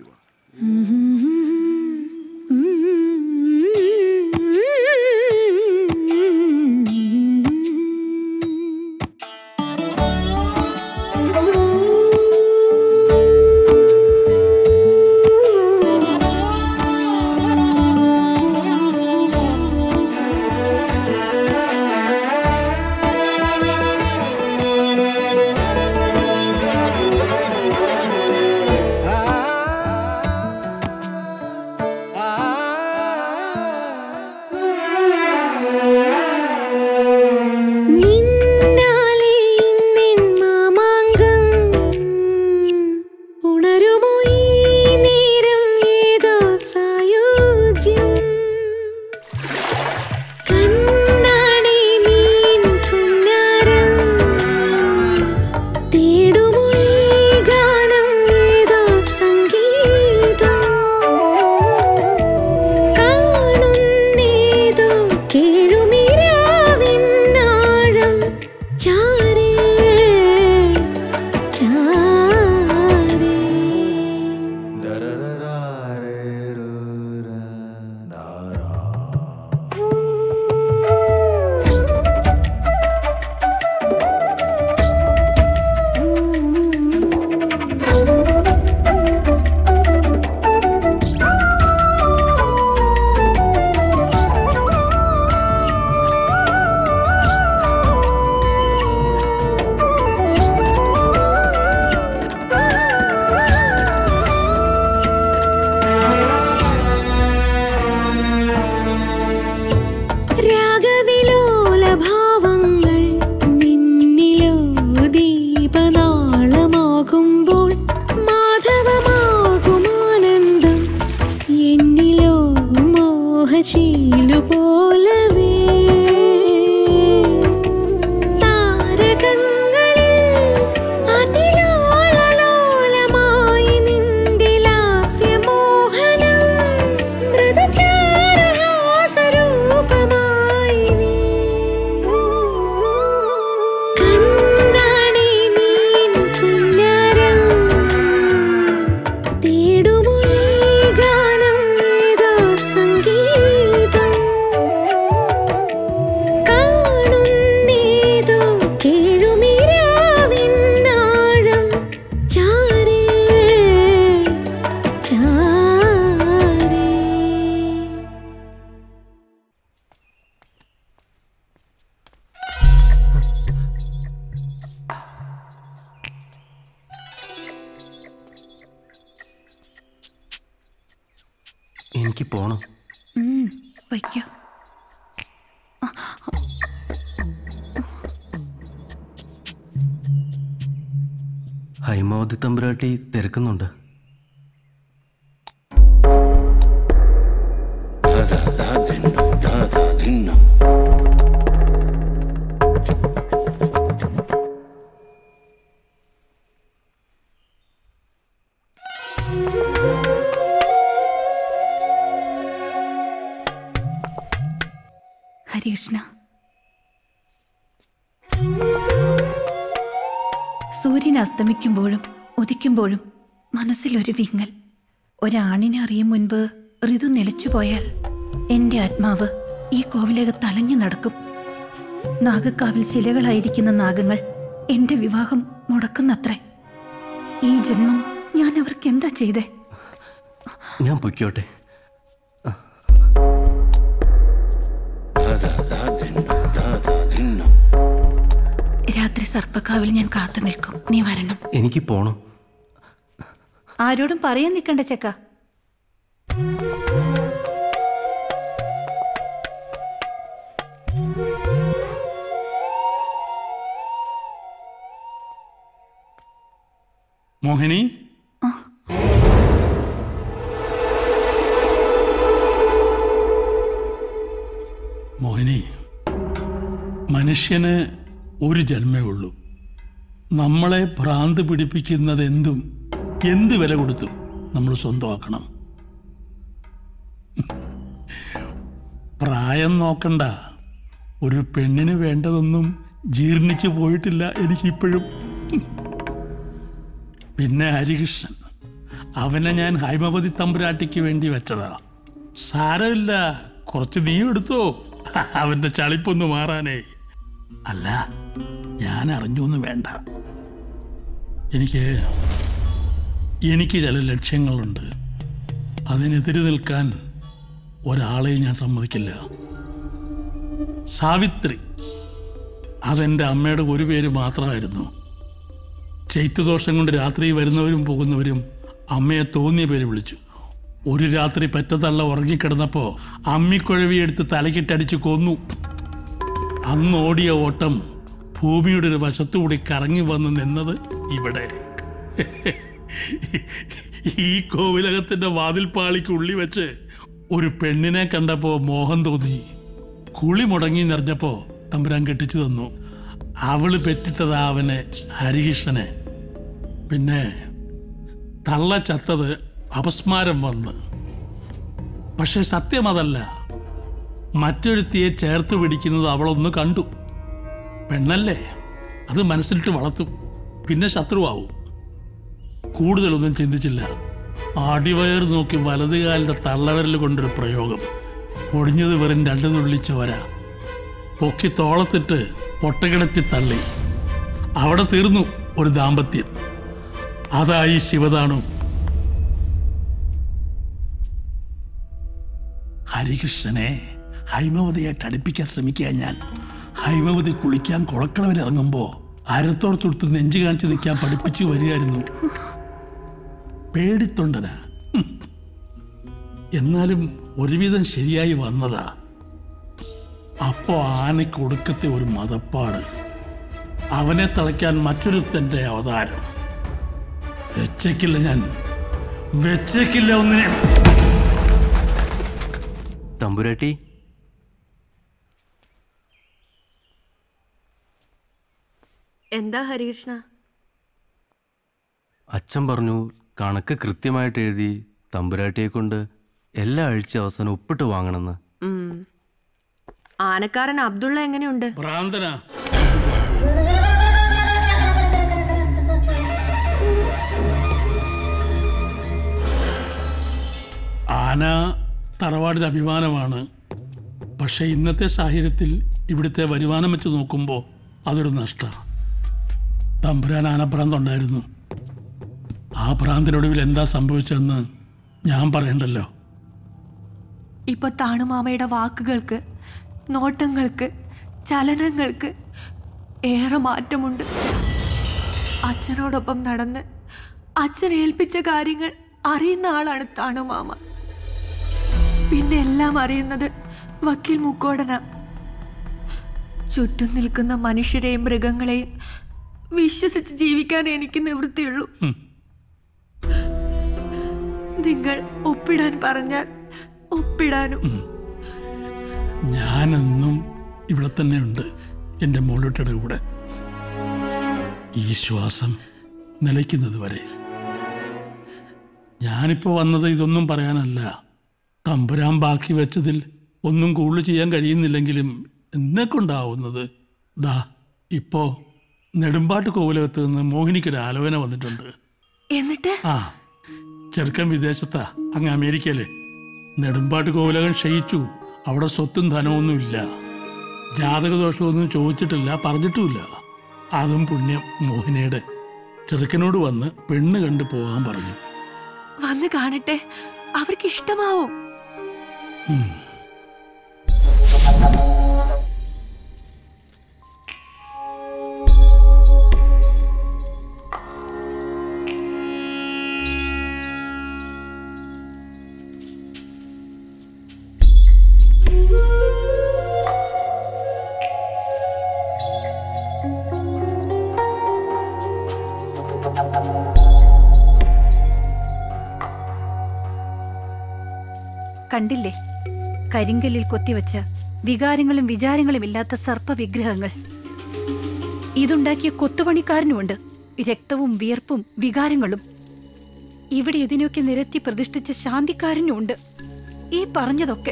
മോഹശീലുപോലവേ താരകങ്ങളിൽ അതിലോലലോലമായി നിന്റെ ലാസ്യമോഹനം മൃദുചാരുഹാസരൂപമായി നീ കണ്ണാടി നീൻ പുന്നാരം തേടുമോ ഈ ഗാനം ഏതോ സംഗീതം കാണുന്നേതോ കേഴുമിരാവിന്നാഴം ചാരേ ചാരേ എനിക്ക് പോണം ഉം, വയ്ക്കോ ഹൈമാവതി തമ്പുരാട്ടി തിരക്കുന്നുണ്ട് ഹരികൃഷ്ണ സൂര്യൻ അസ്തമിക്കുമ്പോഴും ഉദിക്കുമ്പോഴും മനസ്സിലൊരു വിങ്ങൽ ഒരാണിനെ അറിയും മുൻപ് ഋതു നിലച്ചുപോയാൽ എൻ്റെ ആത്മാവ് ഈ കോവിലകത്ത് അലഞ്ഞു നടക്കും നാഗക്കാവിൽ ശിലകളായിരിക്കുന്ന നാഗങ്ങൾ എൻ്റെ വിവാഹം മുടക്കുന്നത്രേ ഈ ജന്മം ഞാൻ അവർക്ക് എന്താ ചെയ്തേ ഞാൻ പൊയ്ക്കോട്ടെ രാത്രി സർപ്പക്കാവിൽ ഞാൻ കാത്തു നിൽക്കും നീ വരണം എനിക്ക് പോണം ആരോടും പറയാൻ നിൽക്കണ്ട ചെക്ക മോഹിനി മോഹിനി മനുഷ്യന് ഒരു ജന്മേ ഉള്ളൂ നമ്മളെ ഭ്രാന്ത് പിടിപ്പിക്കുന്നത് എന്തും എന്ത് വില കൊടുത്തും നമ്മൾ സ്വന്തമാക്കണം പ്രായം നോക്കണ്ട ഒരു പെണ്ണിന് വേണ്ടതൊന്നും ജീർണിച്ചു പോയിട്ടില്ല എനിക്കിപ്പോഴും പിന്നെ ഹരികൃഷ്ണൻ അവനെ ഞാൻ ഹൈമവതി തമ്പുരാട്ടിക്ക് വേണ്ടി വെച്ചതാ സാരമില്ല കുറച്ച് നീ എടുത്തോ അവന്റെ ചളിപ്പൊന്ന് മാറാനേ അല്ല ഞാൻ അറിഞ്ഞൊന്നും വേണ്ട എനിക്ക് എനിക്ക് ചില ലക്ഷ്യങ്ങളുണ്ട് അതിനെതിരെ നിൽക്കാൻ ഒരാളെയും ഞാൻ സമ്മതിക്കില്ല സാവിത്രി അതെൻ്റെ അമ്മയുടെ ഒരു പേര് മാത്രമായിരുന്നു ചൈത്യദോഷം കൊണ്ട് രാത്രി വരുന്നവരും പോകുന്നവരും അമ്മയെ തോന്നിയ പേര് വിളിച്ചു ഒരു രാത്രി പെറ്റത്തള്ള ഉറങ്ങിക്കിടന്നപ്പോൾ അമ്മിക്കുഴവിയെടുത്ത് തലക്കിട്ടടിച്ച് കൊന്നു അന്ന് ഓടിയ ഓട്ടം ഭൂമിയുടെ ഒരു വശത്തുകൂടി കറങ്ങി വന്ന് നിന്നത് ഇവിടെ ഈ കോവിലകത്തിന്റെ വാതിൽപ്പാളിക്ക് ഉള്ളി വെച്ച് ഒരു പെണ്ണിനെ കണ്ടപ്പോ മോഹം തോന്നി കുളി മുടങ്ങി നിറഞ്ഞപ്പോ തമ്പുരാൻ കെട്ടിച്ചു തന്നു അവള് പെറ്റിട്ടതാ അവനെ ഹരികൃഷ്ണനെ പിന്നെ തള്ള ചത്തത് അപസ്മാരം വന്ന് പക്ഷെ സത്യം അതല്ല മറ്റൊരുത്തിയെ ചേർത്ത് പിടിക്കുന്നത് അവളൊന്ന് കണ്ടു പെണ്ണല്ലേ അത് മനസ്സിലിട്ട് വളർത്തും പിന്നെ ശത്രുവാവും കൂടുതലൊന്നും ചിന്തിച്ചില്ല അടിവയർ നോക്കി വലതുകാലത്തെ തള്ളവിരൽ കൊണ്ടൊരു പ്രയോഗം പൊടിഞ്ഞത് വെറും രണ്ടു തുള്ളി ചോര പൊക്കി തോളത്തിട്ട് പൊട്ടകിടത്തി തള്ളി അവിടെ തീർന്നു ഒരു ദാമ്പത്യം അതായി ശിവതാണു ഹരികൃഷ്ണനെ ഹൈമവതിയായിട്ട് അടുപ്പിക്കാൻ ശ്രമിക്കുക ഞാൻ ഹൈമവതി കുളിക്കാൻ കുളക്കടവിൽ ഇറങ്ങുമ്പോൾ അരത്തോടത്തൊടുത്ത് നെഞ്ചു കാണിച്ച് നിൽക്കാൻ പഠിപ്പിച്ചു വരികയായിരുന്നു പേടിത്തൊണ്ടനാ ഹും. എന്നാലും ഒരുവിധം ശരിയായി വന്നതാ അപ്പോ ആനയ്ക്ക് ഒടുക്കത്തെ ഒരു മതപ്പാട് അവനെ തളയ്ക്കാൻ മറ്റൊരുത്തന്റെ അവതാരം വെച്ചേക്കില്ല ഞാൻ വെച്ചേക്കില്ല ഒന്നിനെ തമ്പുരാട്ടി എന്താ ഹരികൃഷ്ണ അച്ഛൻ പറഞ്ഞു കണക്ക് കൃത്യമായിട്ട് എഴുതി തമ്പുരാട്ടിയെ കൊണ്ട് എല്ലാ ആഴ്ച അവസാനം ഒപ്പിട്ട് വാങ്ങണമെന്ന് ഉം. ആനക്കാരൻ അബ്ദുള്ള എങ്ങനെയുണ്ട് ഭ്രാന്തനാ ആന തറവാടിൻ്റെ അഭിമാനമാണ് പക്ഷേ ഇന്നത്തെ സാഹചര്യത്തിൽ ഇവിടുത്തെ വരുമാനം വെച്ച് നോക്കുമ്പോൾ അതൊരു നഷ്ടമാണ് തമ്പുരാൻ ആനഭ്രാന്തുണ്ടായിരുന്നു ആ ഭ്രാന്തിനൊടുവിൽ എന്താ സംഭവിച്ചതെന്ന് ഞാൻ പറയണ്ടല്ലോ ഇപ്പൊ താണുമാമയുടെ വാക്കുകൾക്ക് നോട്ടങ്ങൾക്ക് ചലനങ്ങൾക്ക് ഏറെ മാറ്റമുണ്ട് അച്ഛനോടൊപ്പം നടന്ന് അച്ഛൻ ഏൽപ്പിച്ച കാര്യങ്ങൾ അറിയുന്ന ആളാണ് താണുമാമ പിന്നെ എല്ലാം അറിയുന്നത് വക്കീൽ മുക്കോടന ചുറ്റും നിൽക്കുന്ന മനുഷ്യരെയും മൃഗങ്ങളെയും വിശ്വസിച്ച് ജീവിക്കാൻ എനിക്ക് നിവൃത്തിയുള്ളൂ നിങ്ങൾ ഒപ്പിടാൻ പറഞ്ഞാൽ ഒപ്പിടാനും ഞാനെന്നും ഇവിടെ തന്നെയുണ്ട് എൻ്റെ മോളൂട്ടയുടെ കൂടെ ഈ ശ്വാസം നിലയ്ക്കുന്നത് വരെ ഞാനിപ്പോൾ വന്നത് ഇതൊന്നും പറയാനല്ല തമ്പുരാൻ ബാക്കി വെച്ചതിൽ ഒന്നും കൂടുതൽ ചെയ്യാൻ കഴിയുന്നില്ലെങ്കിലും എന്നെ കൊണ്ടാവുന്നത് ദാ ഇപ്പോ നെടുമ്പാട്ട് കോവിലകത്ത് നിന്ന് മോഹിനിക്കൊരു ആലോചന വന്നിട്ടുണ്ട് എന്നിട്ട് ആ ചെറുക്കൻ വിദേശത്താ അങ്ങ് അമേരിക്കയില് നെടുമ്പാട്ട് കോവിലകൻ ക്ഷയിച്ചു അവിടെ സ്വത്തും ധനമൊന്നും ഇല്ല ജാതകദോഷമൊന്നും ചോദിച്ചിട്ടില്ല പറഞ്ഞിട്ടുമില്ല അതും പുണ്യം മോഹിനിയുടെ ചെറുക്കനോട് വന്ന് പെണ്ണ് കണ്ടു പോകാൻ പറഞ്ഞു വന്ന് കാണട്ടെ അവർക്ക് ഇഷ്ടമാവും ഉം. കണ്ടില്ലേ കരിങ്കല്ലിൽ കൊത്തിവെച്ച വികാരങ്ങളും വിചാരങ്ങളും ഇല്ലാത്ത സർപ്പവിഗ്രഹങ്ങൾ ഇതുണ്ടാക്കിയ കൊത്തുപണിക്കാരനുമുണ്ട് രക്തവും വിയർപ്പും വികാരങ്ങളും ഇവിടെ ഇതിനൊക്കെ നിരത്തി പ്രതിഷ്ഠിച്ച ശാന്തിക്കാരനുമുണ്ട് ഈ പറഞ്ഞതൊക്കെ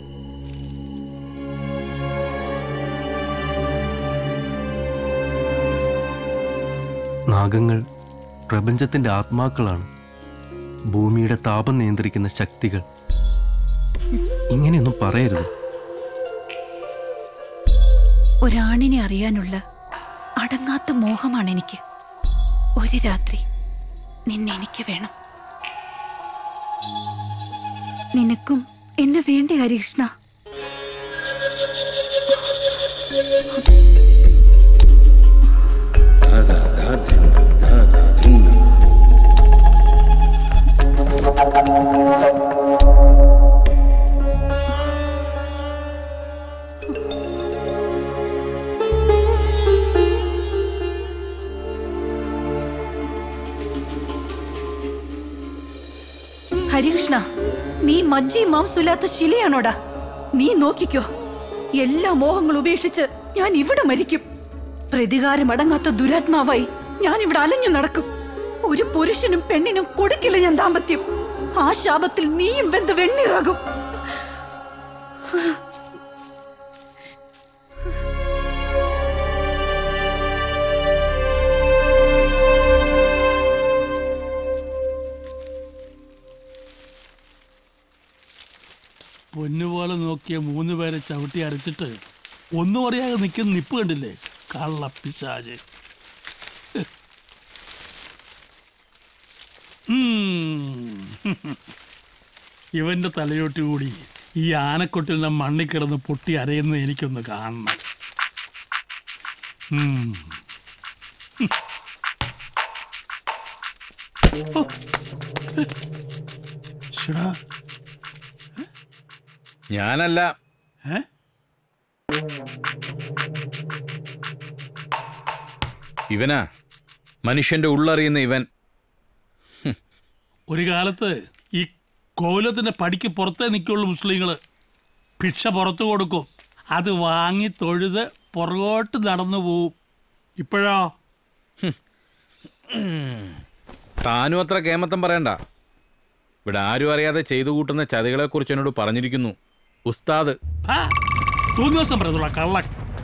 നാഗങ്ങൾ പ്രപഞ്ചത്തിന്റെ ആത്മാക്കളാണ് ഭൂമിയുടെ താപം നിയന്ത്രിക്കുന്ന ശക്തികൾ ഇങ്ങനെയൊന്നും പറയരുത് ഒരാണിനെ അറിയാനുള്ള അടങ്ങാത്ത മോഹമാണ് എനിക്ക് ഒരു രാത്രി നിന്നെ എനിക്ക് വേണം നിനക്കും എന്നെ വേണ്ടേ ഹരികൃഷ്ണ ഹരികൃഷ്ണ നീ മജ്ജയും മാംസമില്ലാത്ത ശിലയാണോടാ നീ നോക്കിക്കോ എല്ലാ മോഹങ്ങളും ഉപേക്ഷിച്ച് ഞാൻ ഇവിടെ മരിക്കും പ്രതികാരം അടങ്ങാത്ത ദുരാത്മാവായി ഞാൻ ഇവിടെ അലഞ്ഞു നടക്കും ഒരു പുരുഷനും പെണ്ണിനും കൊടുക്കില്ല ഞാൻ ദാമ്പത്യം ആ ശാപത്തിൽ നീയും വെന്ത് വെണ്ണീറാകും പൊന്നുപോലെ നോക്കിയ മൂന്ന് പേരെ ചവിട്ടി അരച്ചിട്ട് ഒന്നും അറിയാതെ നിൽക്കുന്ന നിപ്പ് കണ്ടില്ലേ കള്ളപ്പിശാജ് ഉം. ഇവന്റെ തലയോട്ടി കൂടി ഈ ആനക്കൊട്ടിൽ നിന്ന് മണ്ണിൽ കിടന്ന് പൊട്ടി അരയുന്നത് എനിക്കൊന്ന് കാണണം ഉം. ഓ. ശ്ശടാ. ഞാനല്ല ഏ? ഇവനാ മനുഷ്യന്റെ ഉള്ളറിയുന്ന ഇവൻ ഒരു കാലത്ത് ഈ കോലത്തിന്റെ പടിക്ക് പുറത്തേ നിൽക്കുള്ളൂ മുസ്ലിങ്ങൾ ഭിക്ഷ പുറത്തു കൊടുക്കും അത് വാങ്ങി തൊഴുത് പുറകോട്ട് നടന്നു പോവും ഇപ്പോഴോ താനും അത്ര കേമത്തം പറയണ്ട ഇവിടെ ആരും അറിയാതെ ചെയ്തു കൂട്ടുന്ന ചതികളെക്കുറിച്ച് എന്നോട് പറഞ്ഞിരിക്കുന്നു ഉസ്താദ് മൂന്ന് ദിവസം പറഞ്ഞോളാം കള്ള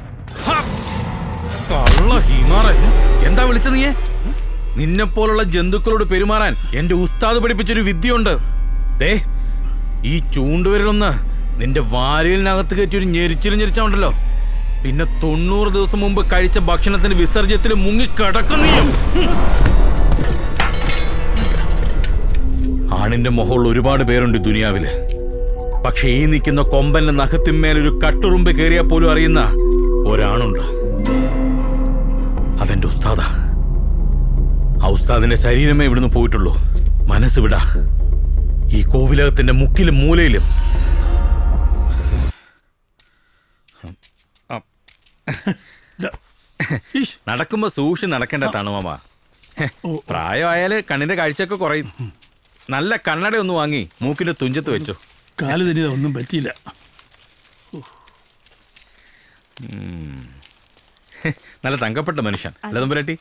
കള്ള ഹിമാറേ എന്താ വിളിച്ചത് നീയെ നിന്നെ പോലുള്ള ജന്തുക്കളോട് പെരുമാറാൻ എന്റെ ഉസ്താദ് പഠിപ്പിച്ചൊരു വിദ്യയുണ്ട് ദേ ഈ ചൂണ്ടുവരലൊന്ന് നിന്റെ വാരിയലിനകത്ത് കയറ്റി ഒരു ഞെരിച്ചിൽ ഞെരിച്ചുണ്ടല്ലോ പിന്നെ തൊണ്ണൂറ് ദിവസം മുമ്പ് കഴിച്ച ഭക്ഷണത്തിന് വിസർജ്യത്തിൽ മുങ്ങി കിടക്കുന്നീയും ആണിന്റെ മുഖമുള്ള ഒരുപാട് പേരുണ്ട് ഈ ദുനിയാവില് പക്ഷെ ഈ നിൽക്കുന്ന കൊമ്പന്റെ നഖത്തിന്മേൽ ഒരു കട്ടുറുമ്പ് കയറിയാൽ പോലും അറിയുന്ന ഒരാണുണ്ട് അതെന്റെ ഉസ്താദാ ആ ഉസ്താദിന്റെ ശരീരമേ ഇവിടുന്ന് പോയിട്ടുള്ളൂ മനസ്സ് വിടാ ഈ കോവിലകത്തിന്റെ മുക്കിലും മൂലയിലും നടക്കുമ്പോ സൂക്ഷി നടക്കേണ്ട തണുമാമ പ്രായമായാല് കണ്ണിന്റെ കാഴ്ചയൊക്കെ കുറയും നല്ല കണ്ണട ഒന്ന് വാങ്ങി മൂക്കിന്റെ തുഞ്ചത്ത് വെച്ചു കാല് തന്നെ ഒന്നും പറ്റിയില്ല ഉം. നല്ല തങ്കപ്പെട്ട മനുഷ്യൻ അല്ല തമ്പുരാട്ടി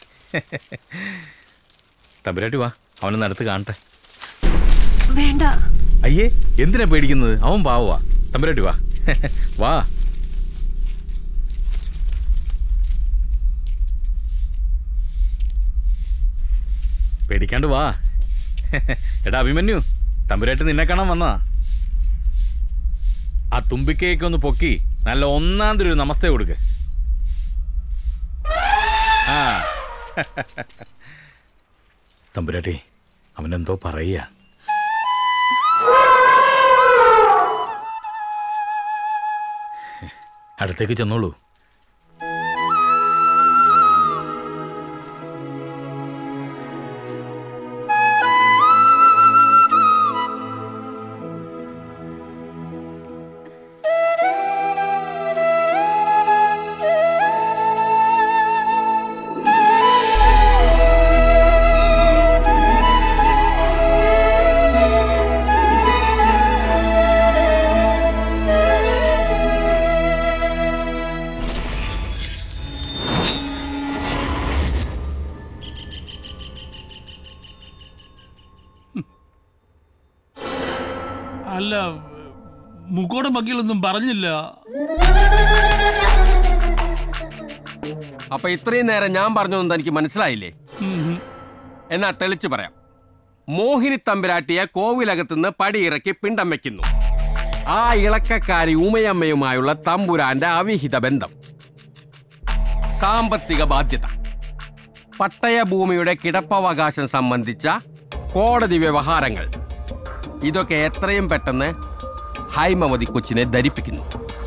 തമ്പുരാട്ടി വാ അവനൊന്ന് അടുത്ത് കാണട്ടെ വേണ്ട അയ്യേ എന്തിനാ പേടിക്കുന്നത് അവൻ പാവാ തമ്പുരാട്ടി വാ വാ പേടിക്കാണ്ട് വാ എടാ അഭിമന്യു തമ്പുരാട്ടി നിന്നെ കാണാൻ വന്നാ ആ തുമ്പിക്കയൊക്കെ ഒന്ന് പൊക്കി നല്ല ഒന്നാം തരം ഒരു നമസ്തേ കൊടുക്ക് ആ തമ്പുരാട്ടി അവനെന്തോ പറയുക അടുത്തേക്ക് ചെന്നോളൂ അല്ല മുക്കോടെ മക്കിലൊന്നും പറഞ്ഞില്ല അപ്പൊ ഇത്രയും നേരം ഞാൻ പറഞ്ഞൊന്നും തനിക്ക് മനസ്സിലായില്ലേ എന്നാ തെളിച്ചു പറയാം മോഹിനി തമ്പുരാട്ടിയെ കോവിലകത്തുനിന്ന് പടിയിറക്കി പിണ്ടം വെക്കുന്നു ആ ഇളക്കക്കാരി ഉമയമ്മയുമായുള്ള തമ്പുരാന്റെ അവിഹിത ബന്ധം സാമ്പത്തിക ബാധ്യത പട്ടയഭൂമിയുടെ കിടപ്പവകാശം സംബന്ധിച്ച കോടതി വ്യവഹാരങ്ങൾ ഇതൊക്കെ എത്രയും പെട്ടെന്ന് ഹൈമവതി കൊച്ചിനെ ധരിപ്പിക്കുന്നു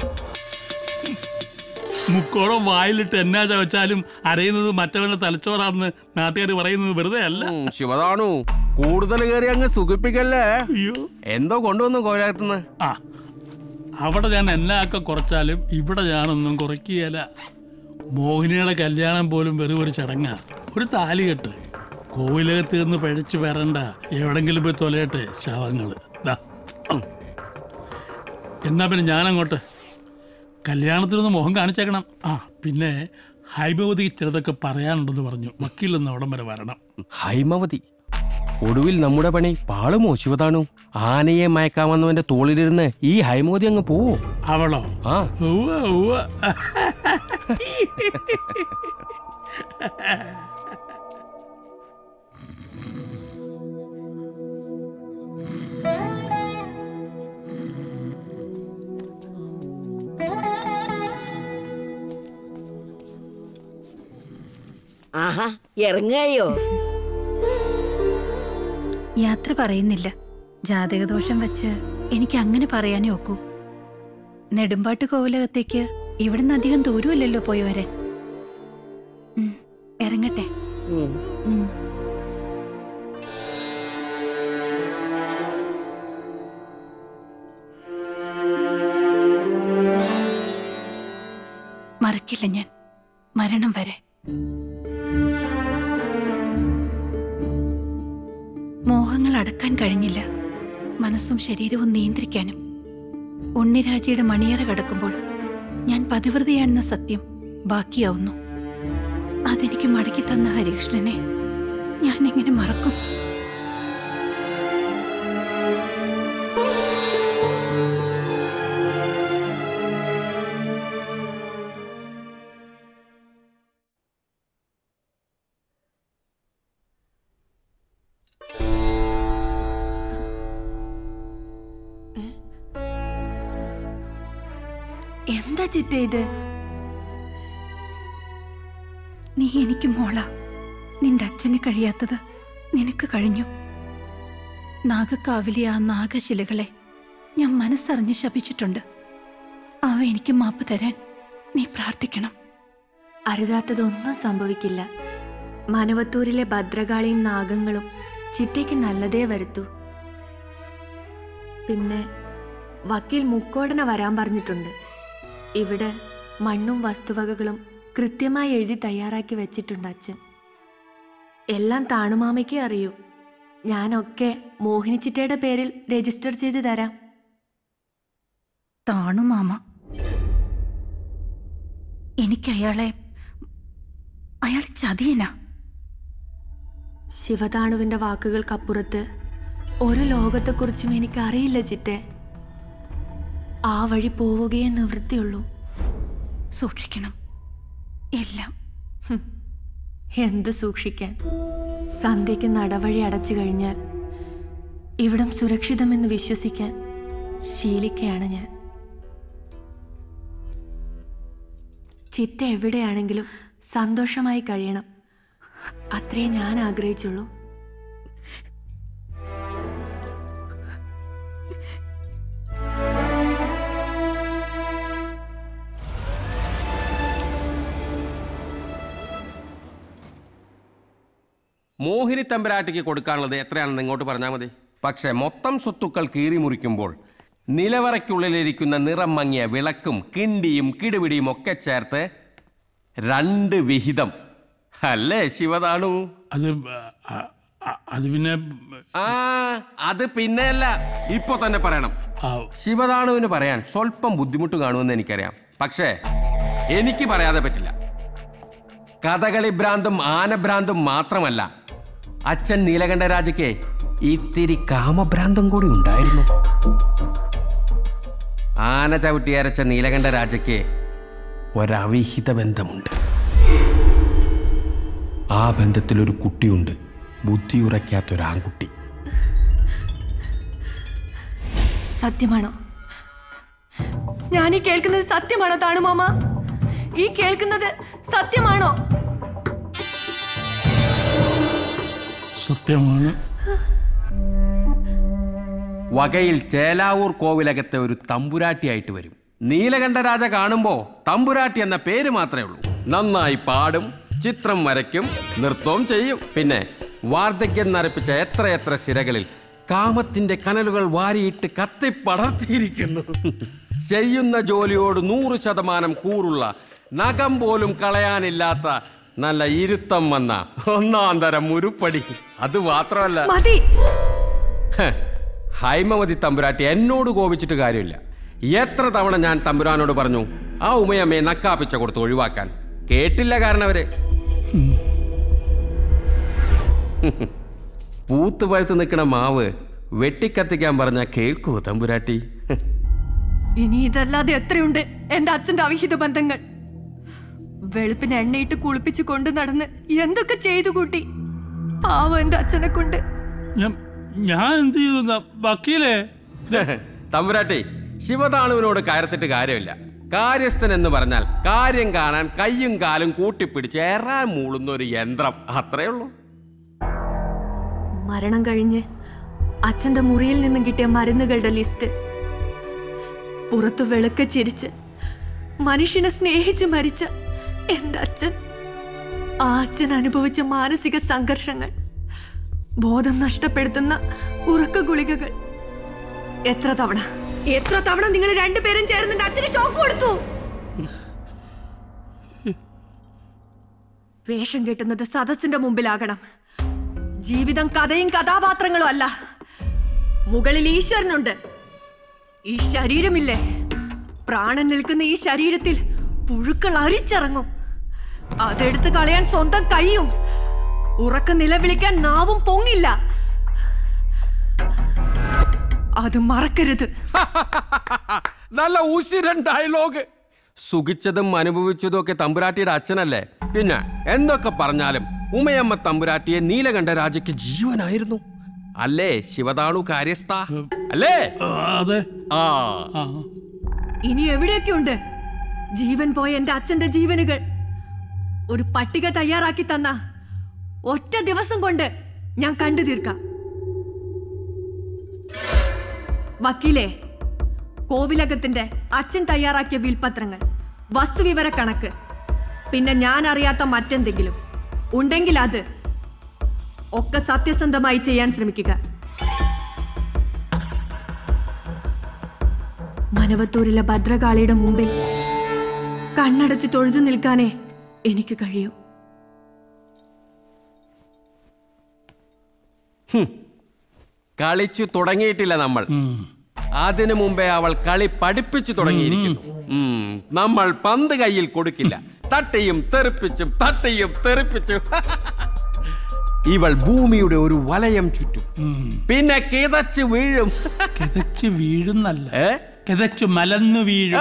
മുക്കോളം വായിലിട്ട് എന്നാ ചവച്ചാലും അരയുന്നത് മറ്റവന്റെ തലച്ചോറാന്ന് നാട്ടുകാർ പറയുന്നത് വെറുതെ അല്ല ശിവതാണു കൂടുതൽ കയറി അങ്ങ് സുഖിപ്പിക്കല്ലേ എന്തോ കൊണ്ടുവന്നു കോവിലകത്തുനിന്ന് ആ അവിടെ ഞാൻ എന്നാ ഒക്കെ കുറച്ചാലും ഇവിടെ ഞാനൊന്നും കുറയ്ക്കുകയല്ല മോഹിനിയുടെ കല്യാണം പോലും വെറും ഒരു ചടങ്ങാ ഒരു താലികെട്ട് കോവിലകത്ത് നിന്ന് പഴിച്ചു വരണ്ട എവിടെങ്കിലും പോയി തൊലയട്ടെ ശവങ്ങള് ദാ. എന്നാ പിന്നെ ഞാനങ്ങോട്ട് കല്യാണത്തിനൊന്ന് മുഖം കാണിച്ചേക്കണം ആ പിന്നെ ഹൈമവതി ചിലതൊക്കെ പറയാനുണ്ടെന്ന് പറഞ്ഞു വക്കീലൊന്ന് അവിടം വരെ വരണം ഹൈമവതി ഒടുവിൽ നമ്മുടെ പണി പാളുമോ ശിവതാണു ആനയെ മയക്കാമെന്നവന്റെ തോളിലിരുന്ന് ഈ ഹൈമവതി അങ്ങ് പോവോ അവളോ ആ ഉവ്വ ഉവ്വ ആഹാ ഇറങ്ങായോ യാത്ര പറയുന്നില്ല ജാതകദോഷം വെച്ച് എനിക്ക് അങ്ങനെ പറയാനേ ഒക്കൂ നെടുമ്പാട്ട് കോവിലകത്തേക്ക് ഇവിടുന്ന് അധികം ദൂരമില്ലല്ലോ പോയി വരാൻ ഉം, ഇറങ്ങട്ടെ ഉം. മറക്കില്ല ഞാൻ മരണം വരെ മോഹങ്ങൾ അടക്കാൻ കഴിഞ്ഞില്ല മനസ്സും ശരീരവും നിയന്ത്രിക്കാനും ഉണ്ണിരാജയുടെ മണിയറ കിടക്കുമ്പോൾ ഞാൻ പതിവ്രതയാണെന്ന സത്യം ബാക്കിയാവുന്നു അതെനിക്ക് മടക്കി തന്ന ഹരികൃഷ്ണനെ ഞാൻ എങ്ങനെ മറക്കും എന്താ ചിറ്റ ഇത് നീ എനിക്ക് മോള നിന്റെ അച്ഛന് കഴിയാത്തത് നിനക്ക് കഴിഞ്ഞു നാഗക്കാവിലെ ആ നാഗശിലകളെ ഞാൻ മനസ്സറിഞ്ഞ് ശപിച്ചിട്ടുണ്ട് അവ എനിക്ക് മാപ്പ് തരാൻ നീ പ്രാർത്ഥിക്കണം അരുതാത്തതൊന്നും സംഭവിക്കില്ല മനവത്തൂരിലെ ഭദ്രകാളിയും നാഗങ്ങളും ചിറ്റയ്ക്ക് നല്ലതേ വരുത്തൂ പിന്നെ വക്കീൽ മുക്കോടന വരാൻ പറഞ്ഞിട്ടുണ്ട് ഇവിടെ മണ്ണും വസ്തുവകകളും കൃത്യമായി എഴുതി തയ്യാറാക്കി വെച്ചിട്ടുണ്ട് അച്ഛൻ എല്ലാം താണുമാമയ്ക്കേ അറിയൂ ഞാനൊക്കെ മോഹിനി ചിറ്റയുടെ പേരിൽ രജിസ്റ്റർ ചെയ്ത് തരാം താണു മാമ എനിക്ക് അയാളെ അയാൾ ചതിയനാ ശിവതാണുവിന്റെ വാക്കുകൾക്കപ്പുറത്ത് ഒരു ലോകത്തെക്കുറിച്ചും എനിക്ക് അറിയില്ല ചിറ്റെ ആ വഴി പോവുകയേ നിവൃത്തിയുള്ളൂ സൂക്ഷിക്കണം എല്ലാം ഹും, എന്തു സൂക്ഷിക്കാൻ സന്ധ്യയ്ക്ക് നടവഴി അടച്ചു കഴിഞ്ഞാൽ ഇവിടം സുരക്ഷിതമെന്ന് വിശ്വസിക്കാൻ ശീലിക്കയാണ് ഞാൻ ചിറ്റ എവിടെയാണെങ്കിലും സന്തോഷമായി കഴിയണം അത്രേ ഞാൻ ആഗ്രഹിച്ചുള്ളൂ മോഹിനി തമ്പുരാട്ടിക്ക് കൊടുക്കാനുള്ളത് എത്രയാണെന്ന് ഇങ്ങോട്ട് പറഞ്ഞാൽ മതി പക്ഷേ മൊത്തം സ്വത്തുക്കൾ കീറി മുറിക്കുമ്പോൾ നിലവറയ്ക്കുള്ളിലിരിക്കുന്ന നിറം മങ്ങിയ വിളക്കും കിണ്ടിയും കിടുപിടിയും ഒക്കെ ചേർത്ത് രണ്ട് വിഹിതം അല്ലേ ശിവതാണു അത് അത് പിന്നെ ആ അത് പിന്നെയല്ല ഇപ്പൊ തന്നെ പറയണം ശിവതാണുവിന് പറയാൻ സ്വല്പം ബുദ്ധിമുട്ട് കാണുമെന്ന് എനിക്കറിയാം പക്ഷേ എനിക്ക് പറയാതെ പറ്റില്ല കഥകളി ഭ്രാന്തും ആനഭ്രാന്തും മാത്രമല്ല അച്ഛൻ നീലകണ്ഠരാജയ്ക്ക് ഇത്തിരി കാമഭ്രാന്തും കൂടി ഉണ്ടായിരുന്നു ആന ചവിട്ടിയരച്ച നീലകണ്ഠരാജയ്ക്ക് ഒരവിഹിത ബന്ധമുണ്ട് ആ ബന്ധത്തിൽ ഒരു കുട്ടിയുണ്ട് ബുദ്ധിയുറയ്ക്കാത്തൊരാൺകുട്ടി സത്യമാണോ ഞാൻ ഈ കേൾക്കുന്നത് സത്യമാണോ താണുമാമ ഈ കേൾക്കുന്നത് സത്യമാണോ സത്യമാണ് വകയിൽ ചേലാവൂർ കോവിലകത്തെ ഒരു തമ്പുരാട്ടിയായിട്ട് വരും നീലകണ്ഠരാജ കാണുമ്പോ തമ്പുരാട്ടി എന്ന പേര് മാത്രമേ ഉള്ളൂ നന്നായി പാടും ചിത്രം വരയ്ക്കും നൃത്തവും ചെയ്യും പിന്നെ വാർദ്ധക്യം നരപ്പിച്ച എത്രയെത്ര സിരകളിൽ കാമത്തിന്റെ കനലുകൾ വാരിയിട്ട് കത്തിപ്പടർത്തിയിരിക്കുന്നു ചെയ്യുന്ന ജോലിയോട് നൂറ് ശതമാനം കൂറുള്ള നഖം പോലും കളയാനില്ലാത്ത നല്ല ഇരുത്തം വന്ന ഒന്നാം തരം ഉരുപ്പടി അത് മാത്രമല്ല മതി ഹ്, ഹൈമവതി തമ്പുരാട്ടി എന്നോട് കോപിച്ചിട്ട് കാര്യമില്ല എത്ര തവണ ഞാൻ തമ്പുരാനോട് പറഞ്ഞു ആ ഉമയമ്മയെ നക്കാപ്പിച്ച കൊടുത്ത് ഒഴിവാക്കാൻ കേട്ടില്ല കാരണവര് പൂത്ത് പഴുത്ത് നിൽക്കണ മാവ് വെട്ടിക്കത്തിക്കാൻ പറഞ്ഞ കേൾക്കൂ തമ്പുരാട്ടി ഇനി ഇതല്ലാതെ എത്രയുണ്ട് എന്റെ അച്ഛന്റെ അവിഹിത ബന്ധങ്ങൾ വെളുപ്പിന് എണ്ണയിട്ട് കുളിപ്പിച്ച് കൊണ്ടു നടന്ന് എന്തൊക്കെ ചെയ്തു കൂട്ടി പാവം എന്റെ അച്ഛനെ കൊണ്ട് ഞാൻ ഞാൻ എന്ത് ചെയ്തു എന്നാ? വക്കീലേ തമ്പുരാട്ടി ശിവതാണുവിനോട് കയർത്തിട്ട് കാര്യമില്ല കാര്യസ്ഥൻ എന്ന് പറഞ്ഞാൽ കാര്യം കാണാൻ കയ്യും കാലും കൂട്ടിപ്പിടിച്ച് ഏറാൻ മൂളുന്ന ഒരു യന്ത്രം അത്രേ ഉള്ളൂ മരണം കഴിഞ്ഞ് അച്ഛന്റെ മുറിയിൽ നിന്നും കിട്ടിയ മരുന്നുകളുടെ ലിസ്റ്റ് പുറത്തു വെളുക്ക ചിരിച്ച് മനുഷ്യനെ സ്നേഹിച്ച് മരിച്ച എന്റെ അച്ഛൻ ആ അച്ഛൻ അനുഭവിച്ച മാനസിക സംഘർഷങ്ങൾ ബോധം നഷ്ടപ്പെടുത്തുന്ന ഉറക്ക ഗുളികകൾ എത്ര തവണ എത്ര തവണ നിങ്ങൾ രണ്ടുപേരും ചേർന്ന് എന്റെ അച്ഛന് ഷോക്ക് കൊടുത്തു വേഷം കെട്ടുന്നത് സദസ്സിന്റെ മുമ്പിലാകണം ജീവിതം കഥയും കഥാപാത്രങ്ങളും അല്ല മുകളിൽ ഈശ്വരനുണ്ട് ഈ ശരീരമില്ലേ പ്രാണൻ നിൽക്കുന്ന ഈ ശരീരത്തിൽ പുഴുക്കൾ അരിച്ചിറങ്ങും അതെടുത്ത് കളയാൻ സ്വന്തം കൈയും ഉറക്ക നിലവിളിക്കാൻ നാവും പൊങ്ങില്ല അത് മറക്കരുത് നല്ല ഉശിരൻ ഡയലോഗ് സുഖിച്ചതും അനുഭവിച്ചതും ഒക്കെ തമ്പുരാട്ടിയുടെ അച്ഛനല്ലേ പിന്നെ എന്തൊക്കെ പറഞ്ഞാലും ഉമയമ്മ തമ്പുരാട്ടിയെ നീലകണ്ഠ രാജയ്ക്ക് ജീവനായിരുന്നു അല്ലേ ശിവതാണു കാര്യസ്ഥ അല്ലേ അതെ ആ ഇനി എവിടെയൊക്കെ ഉണ്ട് ജീവൻ പോയ എന്റെ അച്ഛന്റെ ജീവനുകൾ ഒരു പട്ടിക തയ്യാറാക്കി തന്ന ഒറ്റ ദിവസം കൊണ്ട് ഞാൻ കണ്ടു തീർക്കാം വക്കീലേ കോവിലകത്തിന്റെ അച്ഛൻ തയ്യാറാക്കിയ വിൽപത്രങ്ങൾ വസ്തുവിവര കണക്ക് പിന്നെ ഞാൻ അറിയാത്ത മറ്റെന്തെങ്കിലും ഉണ്ടെങ്കിൽ അത് ഒക്കെ സത്യസന്ധമായി ചെയ്യാൻ ശ്രമിക്കുക മനവത്തൂരിലെ ഭദ്രകാളിയുടെ മുമ്പിൽ കണ്ണടച്ച് തൊഴുതു നിൽക്കാനേ എനിക്ക് കഴിയൂ ഹും. കളിച്ചു തുടങ്ങിയിട്ടില്ല നമ്മൾ അതിനു മുമ്പേ അവൾ കളി പഠിപ്പിച്ചു തുടങ്ങിയിരിക്കുന്നു ഉം, നമ്മൾ പന്ത് കയ്യിൽ കൊടുക്കില്ല തട്ടിയും തെറിപ്പിച്ചും തട്ടിയും തെറിപ്പിച്ചും ഇവൾ ഭൂമിയുടെ ഒരു വലയം ചുറ്റും പിന്നെ കിതച്ച് വീഴും കിതച്ച് വീഴുന്നല്ല കിതച്ച് മലന്നു വീഴും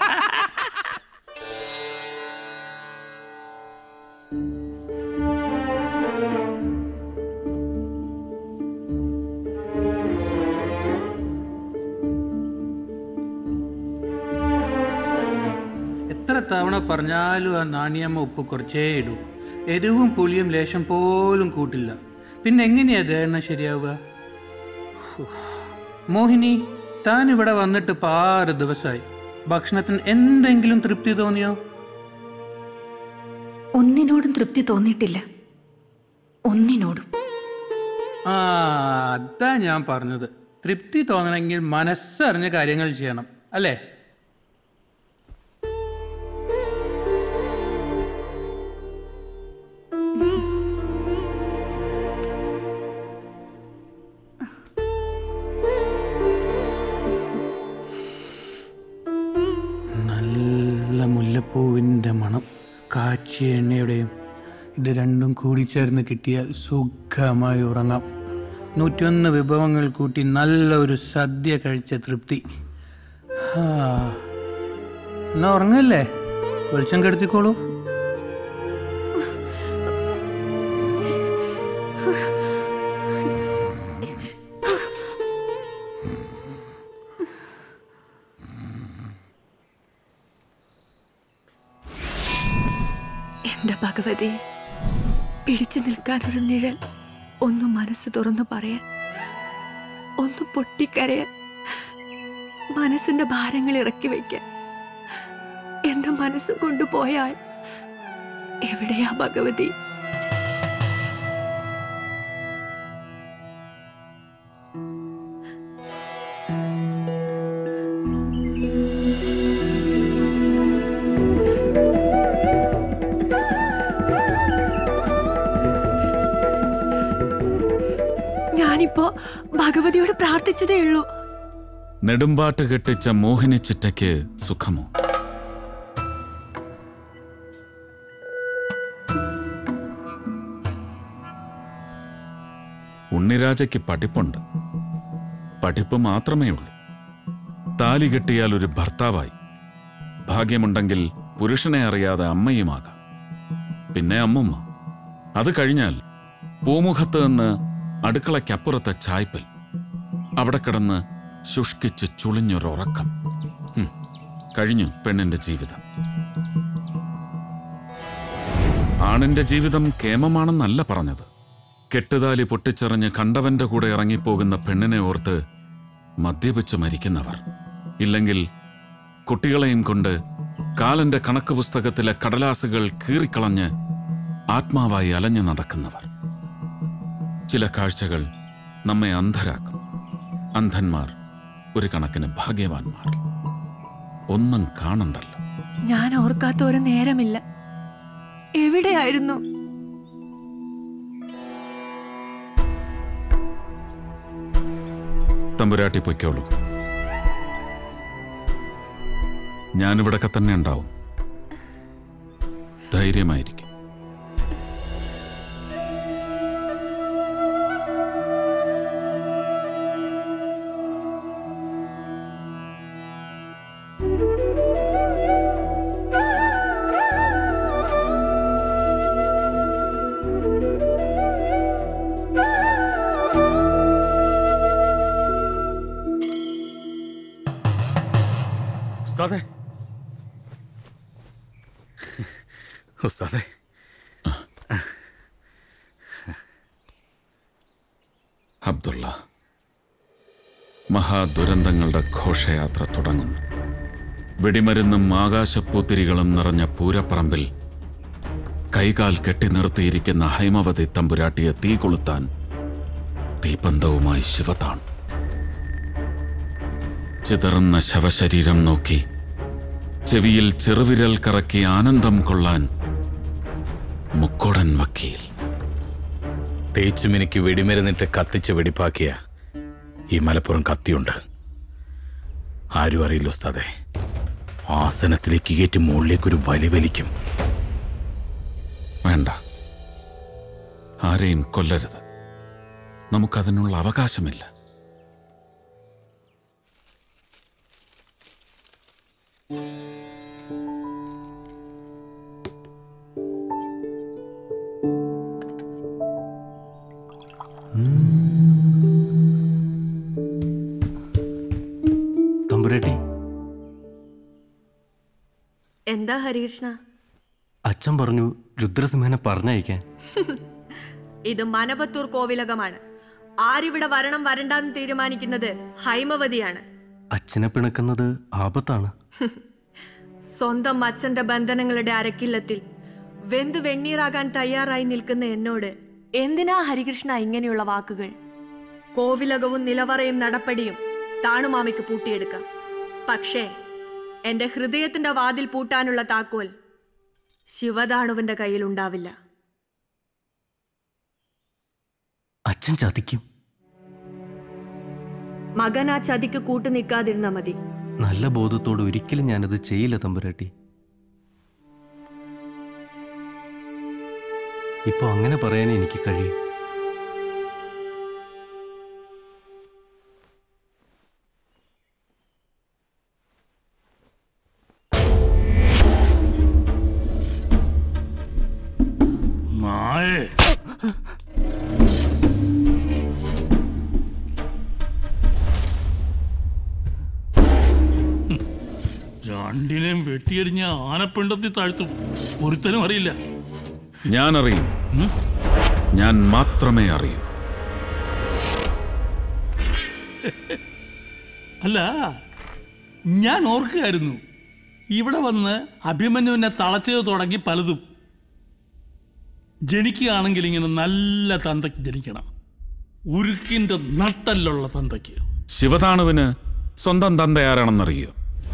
എത്ര തവണ പറഞ്ഞാലും ആ നാണിയമ്മ ഉപ്പ് കുറച്ചേ ഇടൂ എരിവും പുളിയും ലേശം പോലും കൂട്ടില്ല പിന്നെ എങ്ങനെയാ ദഹനം ശരിയാവുക ഹോ. മോഹിനി താൻ ഇവിടെ വന്നിട്ട് ഇപ്പൊ ആറ് ദിവസമായി ഭക്ഷണത്തിന് എന്തെങ്കിലും തൃപ്തി തോന്നിയോ ഒന്നിനോടും തൃപ്തി തോന്നിയിട്ടില്ല ഒന്നിനോടും ആ അതാ ഞാൻ പറഞ്ഞത് തൃപ്തി തോന്നണമെങ്കിൽ മനസ്സറിഞ്ഞ കാര്യങ്ങൾ ചെയ്യണം അല്ലേ നല്ല മുല്ലപ്പൂവിൻ്റെ മണം കാച്ചിയ എണ്ണയുടെയും ഇത് രണ്ടും കൂടിച്ചേർന്ന് കിട്ടിയാൽ സുഖമായി ഉറങ്ങാം നൂറ്റിയൊന്ന് വിഭവങ്ങൾ കൂട്ടി നല്ല ഒരു സദ്യ കഴിച്ച തൃപ്തി ഹാ. എന്നാ ഉറങ്ങല്ലേ വെളിച്ചം കെടുത്തിക്കോളൂ എന്റെ ഭഗവതി പിടിച്ചു നിൽക്കാൻ ഒരു നിഴൽ ഒന്ന് മനസ്സ് തുറന്നു പറയാൻ ഒന്ന് പൊട്ടിക്കരയാൻ മനസ്സിന്റെ ഭാരങ്ങൾ ഇറക്കി വയ്ക്കാൻ എന്റെ മനസ്സ് കൊണ്ടുപോയാൽ എവിടെയാ ഭഗവതി ഞാനിപ്പോ ഭഗവതിയോട് പ്രാർത്ഥിച്ചതേ ഉള്ളൂ നെടുമ്പാട്ട് കെട്ടിച്ച മോഹിനിച്ചിറ്റയ്ക്ക് സുഖമോ ഉണ്ണിരാജയ്ക്ക് പഠിപ്പുണ്ട് പഠിപ്പ് മാത്രമേ ഉള്ളൂ താലി കെട്ടിയാൽ ഒരു ഭർത്താവായി ഭാഗ്യമുണ്ടെങ്കിൽ പുരുഷനെ അറിയാതെ അമ്മയുമാകാം പിന്നെ അമ്മുമ്മ അത് കഴിഞ്ഞാൽ പൂമുഖത്ത് നിന്ന് അടുക്കളയ്ക്കപ്പുറത്തെ ചായ്പൽ അവിടെ കിടന്ന് ശുഷ്കിച്ച് ചുളിഞ്ഞൊരുറക്കം ഹും, കഴിഞ്ഞു പെണ്ണിന്റെ ജീവിതം ആണിന്റെ ജീവിതം കേമമാണെന്നല്ല പറഞ്ഞത് കെട്ടുതാലി പൊട്ടിച്ചെറിഞ്ഞ് കണ്ടവന്റെ കൂടെ ഇറങ്ങിപ്പോകുന്ന പെണ്ണിനെ ഓർത്ത് മദ്യപിച്ച് മരിക്കുന്നവർ ഇല്ലെങ്കിൽ കുട്ടികളെയും കൊണ്ട് കാലന്റെ കണക്ക് പുസ്തകത്തിലെ കടലാസുകൾ കീറിക്കളഞ്ഞ് ആത്മാവായി അലഞ്ഞു നടക്കുന്നവർ ചില കാഴ്ചകൾ നമ്മെ അന്ധരാക്കും അന്ധന്മാർ ഒരു കണക്കിന് ഭാഗ്യവാന്മാർ ഒന്നും കാണണ്ടല്ലോ ഞാൻ ഓർക്കാത്ത ഒരു നേരമില്ല എവിടെയായിരുന്നു തമ്പുരാട്ടി പൊയ്ക്കോളൂ ഞാനിവിടൊക്കെ തന്നെ ഉണ്ടാവും ധൈര്യമായിരിക്കും ഉസ്താദെ ഉസ്താദെ അബ്ദുള്ള മഹാദുരന്തങ്ങളുടെ ഘോഷയാത്ര തുടങ്ങുന്നു വെടിമരുന്നും ആകാശപ്പൂത്തിരികളും നിറഞ്ഞ പൂരപ്പറമ്പിൽ കൈകാൽ കെട്ടി നിർത്തിയിരിക്കുന്ന ഹൈമവതി തമ്പുരാട്ടിയെ തീ കൊളുത്താൻ തീപന്തവുമായി ശിവതാണ് ചിതറുന്ന ശവശരീരം നോക്കി ചെവിയിൽ ചെറുവിരൽ കറക്കി ആനന്ദം കൊള്ളാൻ മുക്കോടൻ വക്കീൽ തേച്ചുമിനിക്ക് വെടിമരുന്നിട്ട് കത്തിച്ച് വെടിപ്പാക്കിയ ഈ മലപ്പുറം കത്തിയുണ്ട് ആരും അറിയില്ല ഉസ്താദെ ആസനത്തിലേക്ക് കയറ്റി മുകളിലേക്കൊരു വലി വലിക്കും വേണ്ട ആരെയും കൊല്ലരുത് നമുക്കതിനുള്ള അവകാശമില്ല തമ്പുരാട്ടി എന്താ ഹരികൃഷ്ണ അച്ഛൻ പറഞ്ഞു രുദ്രസിംഹനെ പറഞ്ഞയക്കാൻ ഇത് മനവത്തൂർ കോവിലകമാണ് ആരിവിടെ വരണം വരണ്ടാന്ന് തീരുമാനിക്കുന്നത് ഹൈമവതിയാണ് അച്ഛനെ പിണക്കുന്നത് ആപത്താണ് സ്വന്തം അച്ഛന്റെ ബന്ധനങ്ങളുടെ അരക്കില്ലത്തിൽ വെന്തു വെണ്ണീറാകാൻ തയ്യാറായി നിൽക്കുന്ന എന്നോട് എന്തിനാ ഹരികൃഷ്ണ ഇങ്ങനെയുള്ള വാക്കുകൾ കോവിലകവും നിലവറയും നടപ്പടിയും താണുമാമയ്ക്ക് പൂട്ടിയെടുക്കാം പക്ഷേ എന്റെ ഹൃദയത്തിന്റെ വാതിൽ പൂട്ടാനുള്ള താക്കോൽ ശിവദാണുവിന്റെ കയ്യിലുണ്ടാവില്ല അച്ഛൻ ചതിക്കും മകൻ ആ ചതിക്ക് കൂട്ടു നിൽക്കാതിരുന്നാ മതി നല്ല ബോധത്തോട് ഒരിക്കലും ഞാനത് ചെയ്യില്ല തമ്പുരാട്ടി ഇപ്പൊ അങ്ങനെ പറയാൻ എനിക്ക് കഴിയും നായേ ഹും. രണ്ടിനെയും വെട്ടിയടിഞ്ഞ ആനപ്പിണ്ടത്തിൽ താഴ്ത്തും ഒരുത്തനും അറിയില്ല ഞാൻ അറിയും ഞാൻ മാത്രമേ അറിയൂ അല്ല ഞാൻ ഓർക്കുകയായിരുന്നു ഇവിടെ വന്ന് അഭിമന്യുവിനെ തളച്ചത് തുടങ്ങി പലതും ജനിക്കുകയാണെങ്കിൽ ഇങ്ങനെ നല്ല തന്തയ്ക്ക് ജനിക്കണം ഉരുക്കിന്റെ നട്ടലുള്ള തന്തയ്ക്ക് ശിവതാണുവിന് സ്വന്തം തന്ത ആരാണെന്നറിയോ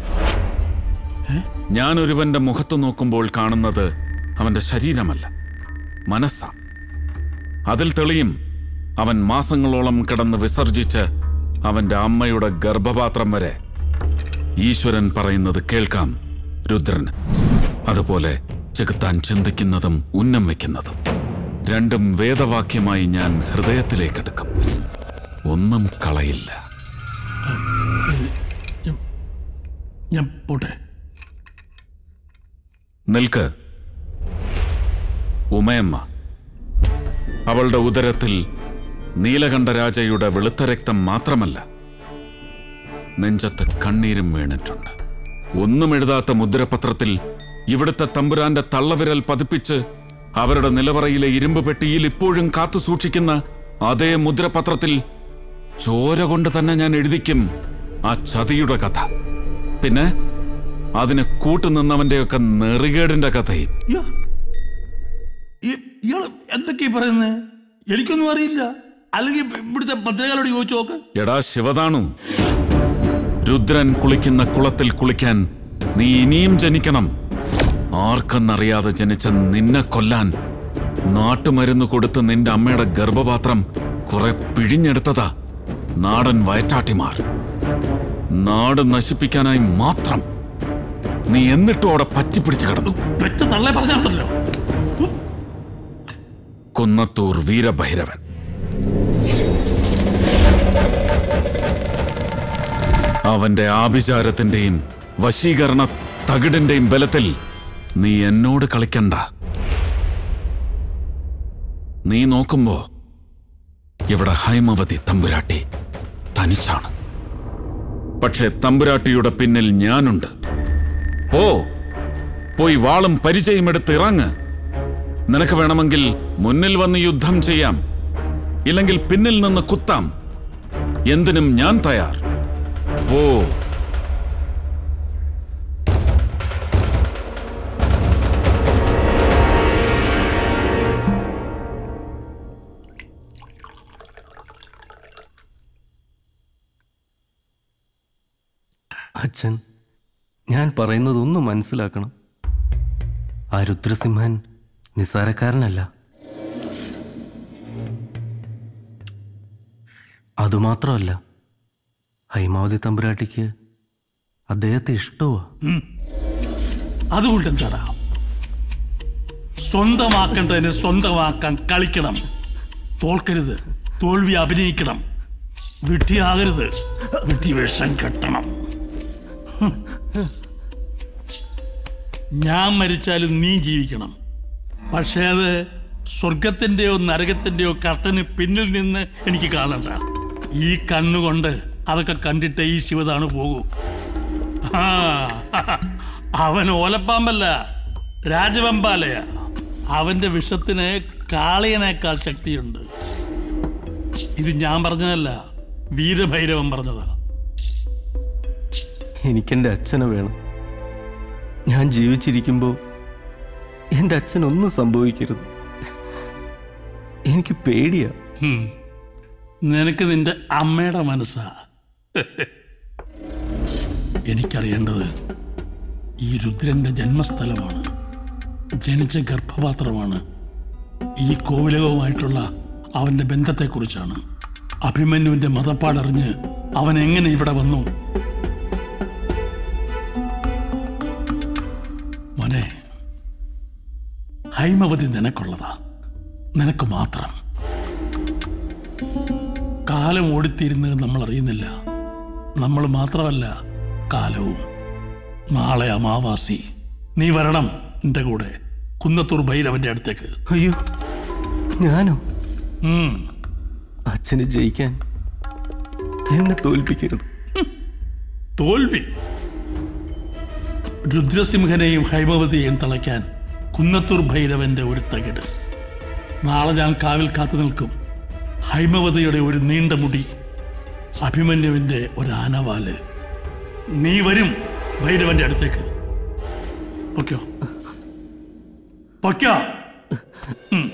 ഞാൻ ഒരുവന്റെ മുഖത്ത് നോക്കുമ്പോൾ കാണുന്നത് അവന്റെ ശരീരമല്ല മനസ്സാ അതിൽ തെളിയും അവൻ മാസങ്ങളോളം കിടന്ന് വിസർജിച്ച് അവന്റെ അമ്മയുടെ ഗർഭപാത്രം വരെ ഈശ്വരൻ പറയുന്നത് കേൾക്കാം രുദ്രന് അതുപോലെ ചെകുത്താൻ ചിന്തിക്കുന്നതും ഉന്നം വയ്ക്കുന്നതും രണ്ടും വേദവാക്യമായി ഞാൻ ഹൃദയത്തിലേക്കെടുക്കും ഒന്നും കളയില്ല ഞാൻ പോട്ടെ നിൽക്ക് ഉമയമ്മ അവളുടെ ഉദരത്തിൽ നീലകണ്ഠരാജയുടെ വെളുത്ത രക്തം മാത്രമല്ല നെഞ്ചത്ത് കണ്ണീരും വീണിട്ടുണ്ട് ഒന്നും എഴുതാത്ത മുദ്രപത്രത്തിൽ ഇവിടുത്തെ തമ്പുരാന്റെ തള്ളവിരൽ പതിപ്പിച്ച് അവരുടെ നിലവറയിലെ ഇരുമ്പ് പെട്ടിയിൽ ഇപ്പോഴും കാത്തു സൂക്ഷിക്കുന്ന അതേ മുദ്രപത്രത്തിൽ ചോര കൊണ്ട് തന്നെ ഞാൻ എഴുതിക്കും ആ ചതിയുടെ കഥ പിന്നെ അതിന് കൂട്ടുനിന്നവന്റെയൊക്കെ നെറികേടിന്റെ കഥയും ഇയാള് എന്തൊക്കെയാ പറയുന്നത് എനിക്കൊന്നും അറിയില്ല അല്ലെങ്കിൽ ഇവിടുത്തെ പത്രികകളോട് ചോദിച്ചു നോക്ക് എടാ ശിവതാണു രുദ്രൻ കുളിക്കുന്ന കുളത്തിൽ കുളിക്കാൻ നീ ഇനിയും ജനിക്കണം ആർക്കെന്നറിയാതെ ജനിച്ച നിന്നെ കൊല്ലാൻ നാട്ടുമരുന്ന് കൊടുത്ത് നിന്റെ അമ്മയുടെ ഗർഭപാത്രം കുറെ പിഴിഞ്ഞെടുത്തതാ നാടൻ വയറ്റാട്ടിമാർ നാട് നശിപ്പിക്കാനായി മാത്രം നീ എന്നിട്ടും അവിടെ പറ്റിപ്പിടിച്ച് കിടന്നു പെറ്റ തള്ളെ പറഞ്ഞാണ്ടല്ലോ കുന്നത്തൂർ വീരഭൈരവൻ അവന്റെ ആഭിചാരത്തിന്റെയും വശീകരണ തകിടിന്റെയും ബലത്തിൽ നീ എന്നോട് കളിക്കണ്ട നീ നോക്കുമ്പോ ഇവിടെ ഹൈമവതി തമ്പുരാട്ടി തനിച്ചാണ് പക്ഷെ തമ്പുരാട്ടിയുടെ പിന്നിൽ ഞാനുണ്ട് പോ പോയി വാളും പരിചയമെടുത്ത് ഇറങ്ങ് നിനക്ക് വേണമെങ്കിൽ മുന്നിൽ വന്ന് യുദ്ധം ചെയ്യാം ഇല്ലെങ്കിൽ പിന്നിൽ നിന്ന് കുത്താം എന്തിനും ഞാൻ തയ്യാർ പോ അച്ഛൻ ഞാൻ പറയുന്നതൊന്നും മനസ്സിലാക്കണം ആ രുദ്രസിംഹൻ നിസ്സാരക്കാരനല്ല അതുമാത്രമല്ല ഹൈമാവതി തമ്പുരാട്ടിക്ക് അദ്ദേഹത്തെ ഇഷ്ടമാ അതുകൊണ്ട് എന്താടാ സ്വന്തമാക്കേണ്ടതിന് സ്വന്തമാക്കാൻ കളിക്കണം തോൽക്കരുത് തോൽവി അഭിനയിക്കണം വിട്ടിയാകരുത് വിട്ടി വിഷം കെട്ടണം ഹും. ഞാൻ മരിച്ചാലും നീ ജീവിക്കണം പക്ഷേ അത് സ്വർഗത്തിന്റെയോ നരകത്തിന്റെയോ കർട്ടന് പിന്നിൽ നിന്ന് എനിക്ക് കാണണ്ട ഈ കണ്ണുകൊണ്ട് അതൊക്കെ കണ്ടിട്ട് ഈ ശിവതാണ് പോകൂ ആ, അവൻ ഓലപ്പാമ്പല്ല രാജവെമ്പാലയാ അവന്റെ വിഷത്തിന് കാളിയനേക്കാൾ ശക്തിയുണ്ട് ഇത് ഞാൻ പറഞ്ഞതല്ല വീരഭൈരവൻ പറഞ്ഞതാ എനിക്കെൻ്റെ അച്ഛനെ വേണം ഞാൻ ജീവിച്ചിരിക്കുമ്പോൾ എൻ്റെ അച്ഛനൊന്നും സംഭവിക്കരുത് എനിക്ക് പേടിയാ ഹും. നിനക്ക് നിന്റെ അമ്മയുടെ മനസ്സാ എനിക്കറിയേണ്ടത് ഈ രുദ്രന്റെ ജന്മസ്ഥലമാണ് ജനിച്ച ഗർഭപാത്രമാണ് ഈ കോവിലകവുമായിട്ടുള്ള അവന്റെ ബന്ധത്തെക്കുറിച്ചാണ് അഭിമന്യുവിന്റെ മതപ്പാടറിഞ്ഞ് അവൻ എങ്ങനെ ഇവിടെ വന്നു മോനെ ഹൈമവതി നിനക്കുള്ളതാ നിനക്ക് മാത്രം കാലം ഓടിത്തീരുന്നത് നമ്മൾ അറിയുന്നില്ല നമ്മൾ മാത്രമല്ല കാലവും നാളെ അമാവാസി നീ വരണം എന്റെ കൂടെ കുന്നത്തൂർ ഭൈരവന്റെ അടുത്തേക്ക് അയ്യോ ഞാനോ ഉം. അച്ഛന് ജയിക്കാൻ എന്നെ തോൽപ്പിക്കരുത് തോൽവി രുദ്രസിംഹനെയും ഹൈമവതിയെയും തളയ്ക്കാൻ കുന്നത്തൂർ ഭൈരവന്റെ ഒരു തകിട് നാളെ ഞാൻ കാവിൽ കാത്തു നിൽക്കും ഹൈമവതിയുടെ ഒരു നീണ്ട മുടി അഭിമന്യുവിന്റെ ഒരു ആനവാല് നീ വരും ഭൈരവന്റെ അടുത്തേക്ക് പൊയ്ക്കോ പൊയ്ക്കോ ഉം.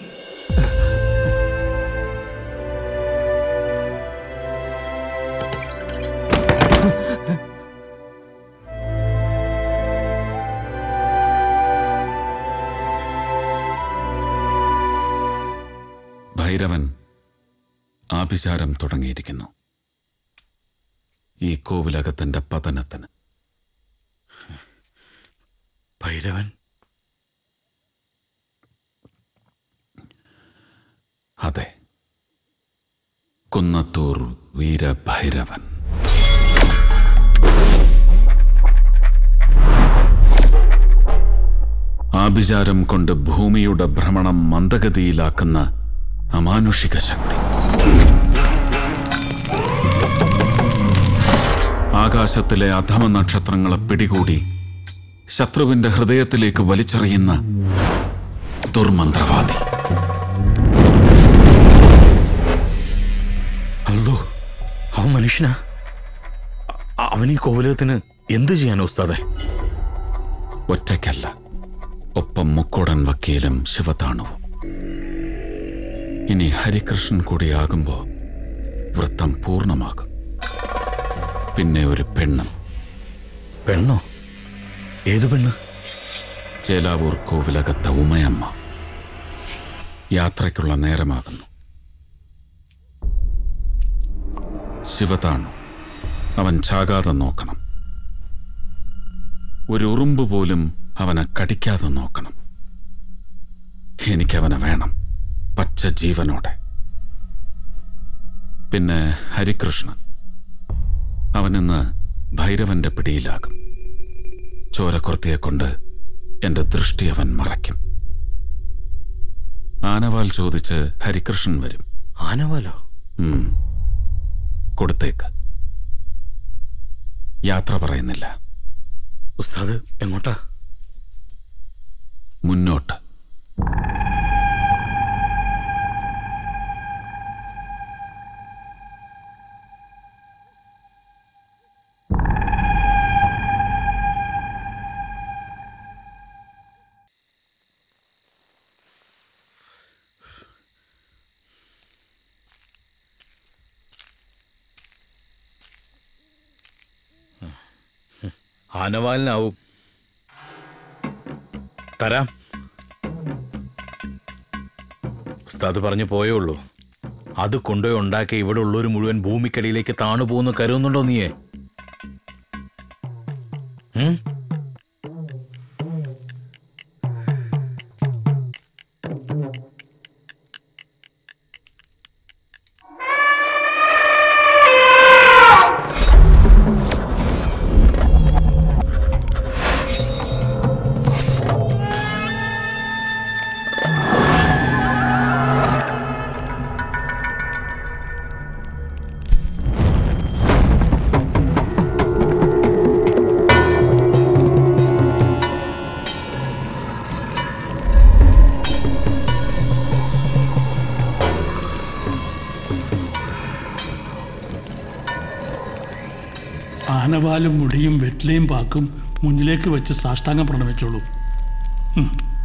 ഭൈരവൻ ആഭിചാരം തുടങ്ങിയിരിക്കുന്നു ഈ കോവിലകത്തിന്റെ പതനത്തിന് ഭൈരവൻ അതെ കുന്നത്തൂർ വീരഭൈരവൻ ആഭിചാരം കൊണ്ട് ഭൂമിയുടെ ഭ്രമണം മന്ദഗതിയിലാക്കുന്ന അമാനുഷിക ശക്തി ആകാശത്തിലെ അധമ നക്ഷത്രങ്ങളെ പിടികൂടി ശത്രുവിന്റെ ഹൃദയത്തിലേക്ക് വലിച്ചെറിയുന്ന ദുർമന്ത്രവാദി അല്ലോ അവൻ മനുഷ്യനാ അ- അവൻ ഈ കോവിലകത്തിന് എന്ത് ചെയ്യാനോ ഉസ്താദെ ഒറ്റയ്ക്കല്ല ഒപ്പം മുക്കോടൻ വക്കീലും ശിവതാണുവും ഇനി ഹരികൃഷ്ണൻ കൂടിയാകുമ്പോ വൃത്തം പൂർണ്ണമാകും പിന്നെ ഒരു പെണ്ണും പെണ്ണോ ഏതു പെണ്ണ് ചേലാവൂർ കോവിലകത്ത ഉമയമ്മ യാത്രയ്ക്കുള്ള നേരമാകുന്നു ശിവതാണു അവൻ ചാകാതെ നോക്കണം ഒരു ഉറുമ്പ് പോലും അവനെ കടിക്കാതെ നോക്കണം എനിക്കവനെ വേണം പച്ച ജീവനോടെ പിന്നെ ഹരികൃഷ്ണൻ അവനിന്ന് ഭൈരവന്റെ പിടിയിലാകും ചോരക്കുർത്തിയെ കൊണ്ട് എന്റെ ദൃഷ്ടി അവൻ മറയ്ക്കും ആനവാൽ ചോദിച്ച് ഹരികൃഷ്ണൻ വരും ആനവാലോ ഉം. കൊടുത്തേക്ക് യാത്ര പറയുന്നില്ല ഉസ്താദ് എങ്ങോട്ടാ മുന്നോട്ട് ആനവാലിനാവും തരാം ഉസ്താദ് പറഞ്ഞു പോയേ ഉള്ളൂ അത് കൊണ്ടുപോയി ഉണ്ടാക്കി ഇവിടെ ഉള്ളൊരു മുഴുവൻ ഭൂമിക്കടിയിലേക്ക് താണു പോകുന്നു കരുതുന്നുണ്ടോ നീയെ ഉം? ആനവാലും മുടിയും വെറ്റിലയും പാക്കും മുന്നിലേക്ക് വെച്ച് സാഷ്ടാംഗം പ്രണമിച്ചോളൂ ഉം.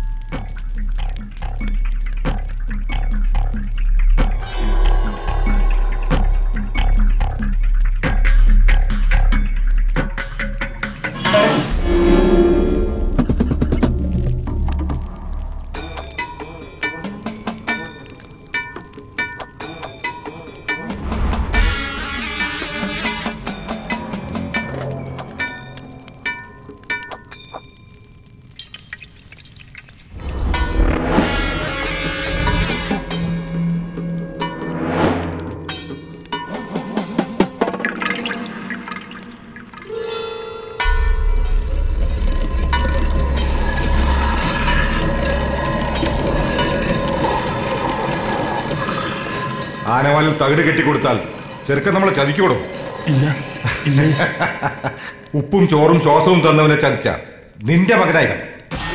ആനവാലിൽ തകിട് കെട്ടിക്കൊടുത്താൽ ചെറുക്കൻ നമ്മളെ ചതിക്കൂടും ഇല്ല ഇല്ല ഉപ്പും ചോറും ശ്വാസവും തന്നവനെ ചതിച്ച നിന്റെ മകനായി വൻ.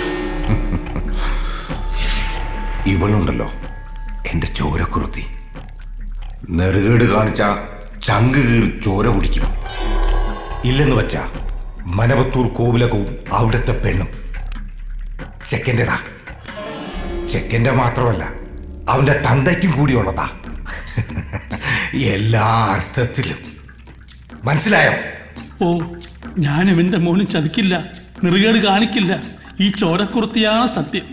ഇവളുണ്ടല്ലോ എന്റെ ചോരക്കുറുത്തി നെറുകേട് കാണിച്ച ചങ്ക് കീറി ചോര കുടിക്കും ഇല്ലെന്ന് വച്ച മനവത്തൂർ കോവിലകവും അവിടുത്തെ പെണ്ണും ചെക്കൻ്റെതാ ചെക്കൻ്റെ മാത്രമല്ല അവന്റെ തന്തയ്ക്കും കൂടിയുള്ളതാ എല്ലാ അർത്ഥത്തിലും മനസ്സിലായോ ഓ ഞാൻ ഇവന്റെ മോനും ചതിക്കില്ല നെറുകേട് കാണിക്കില്ല ഈ ചോരക്കുർത്തിയാണ് സത്യം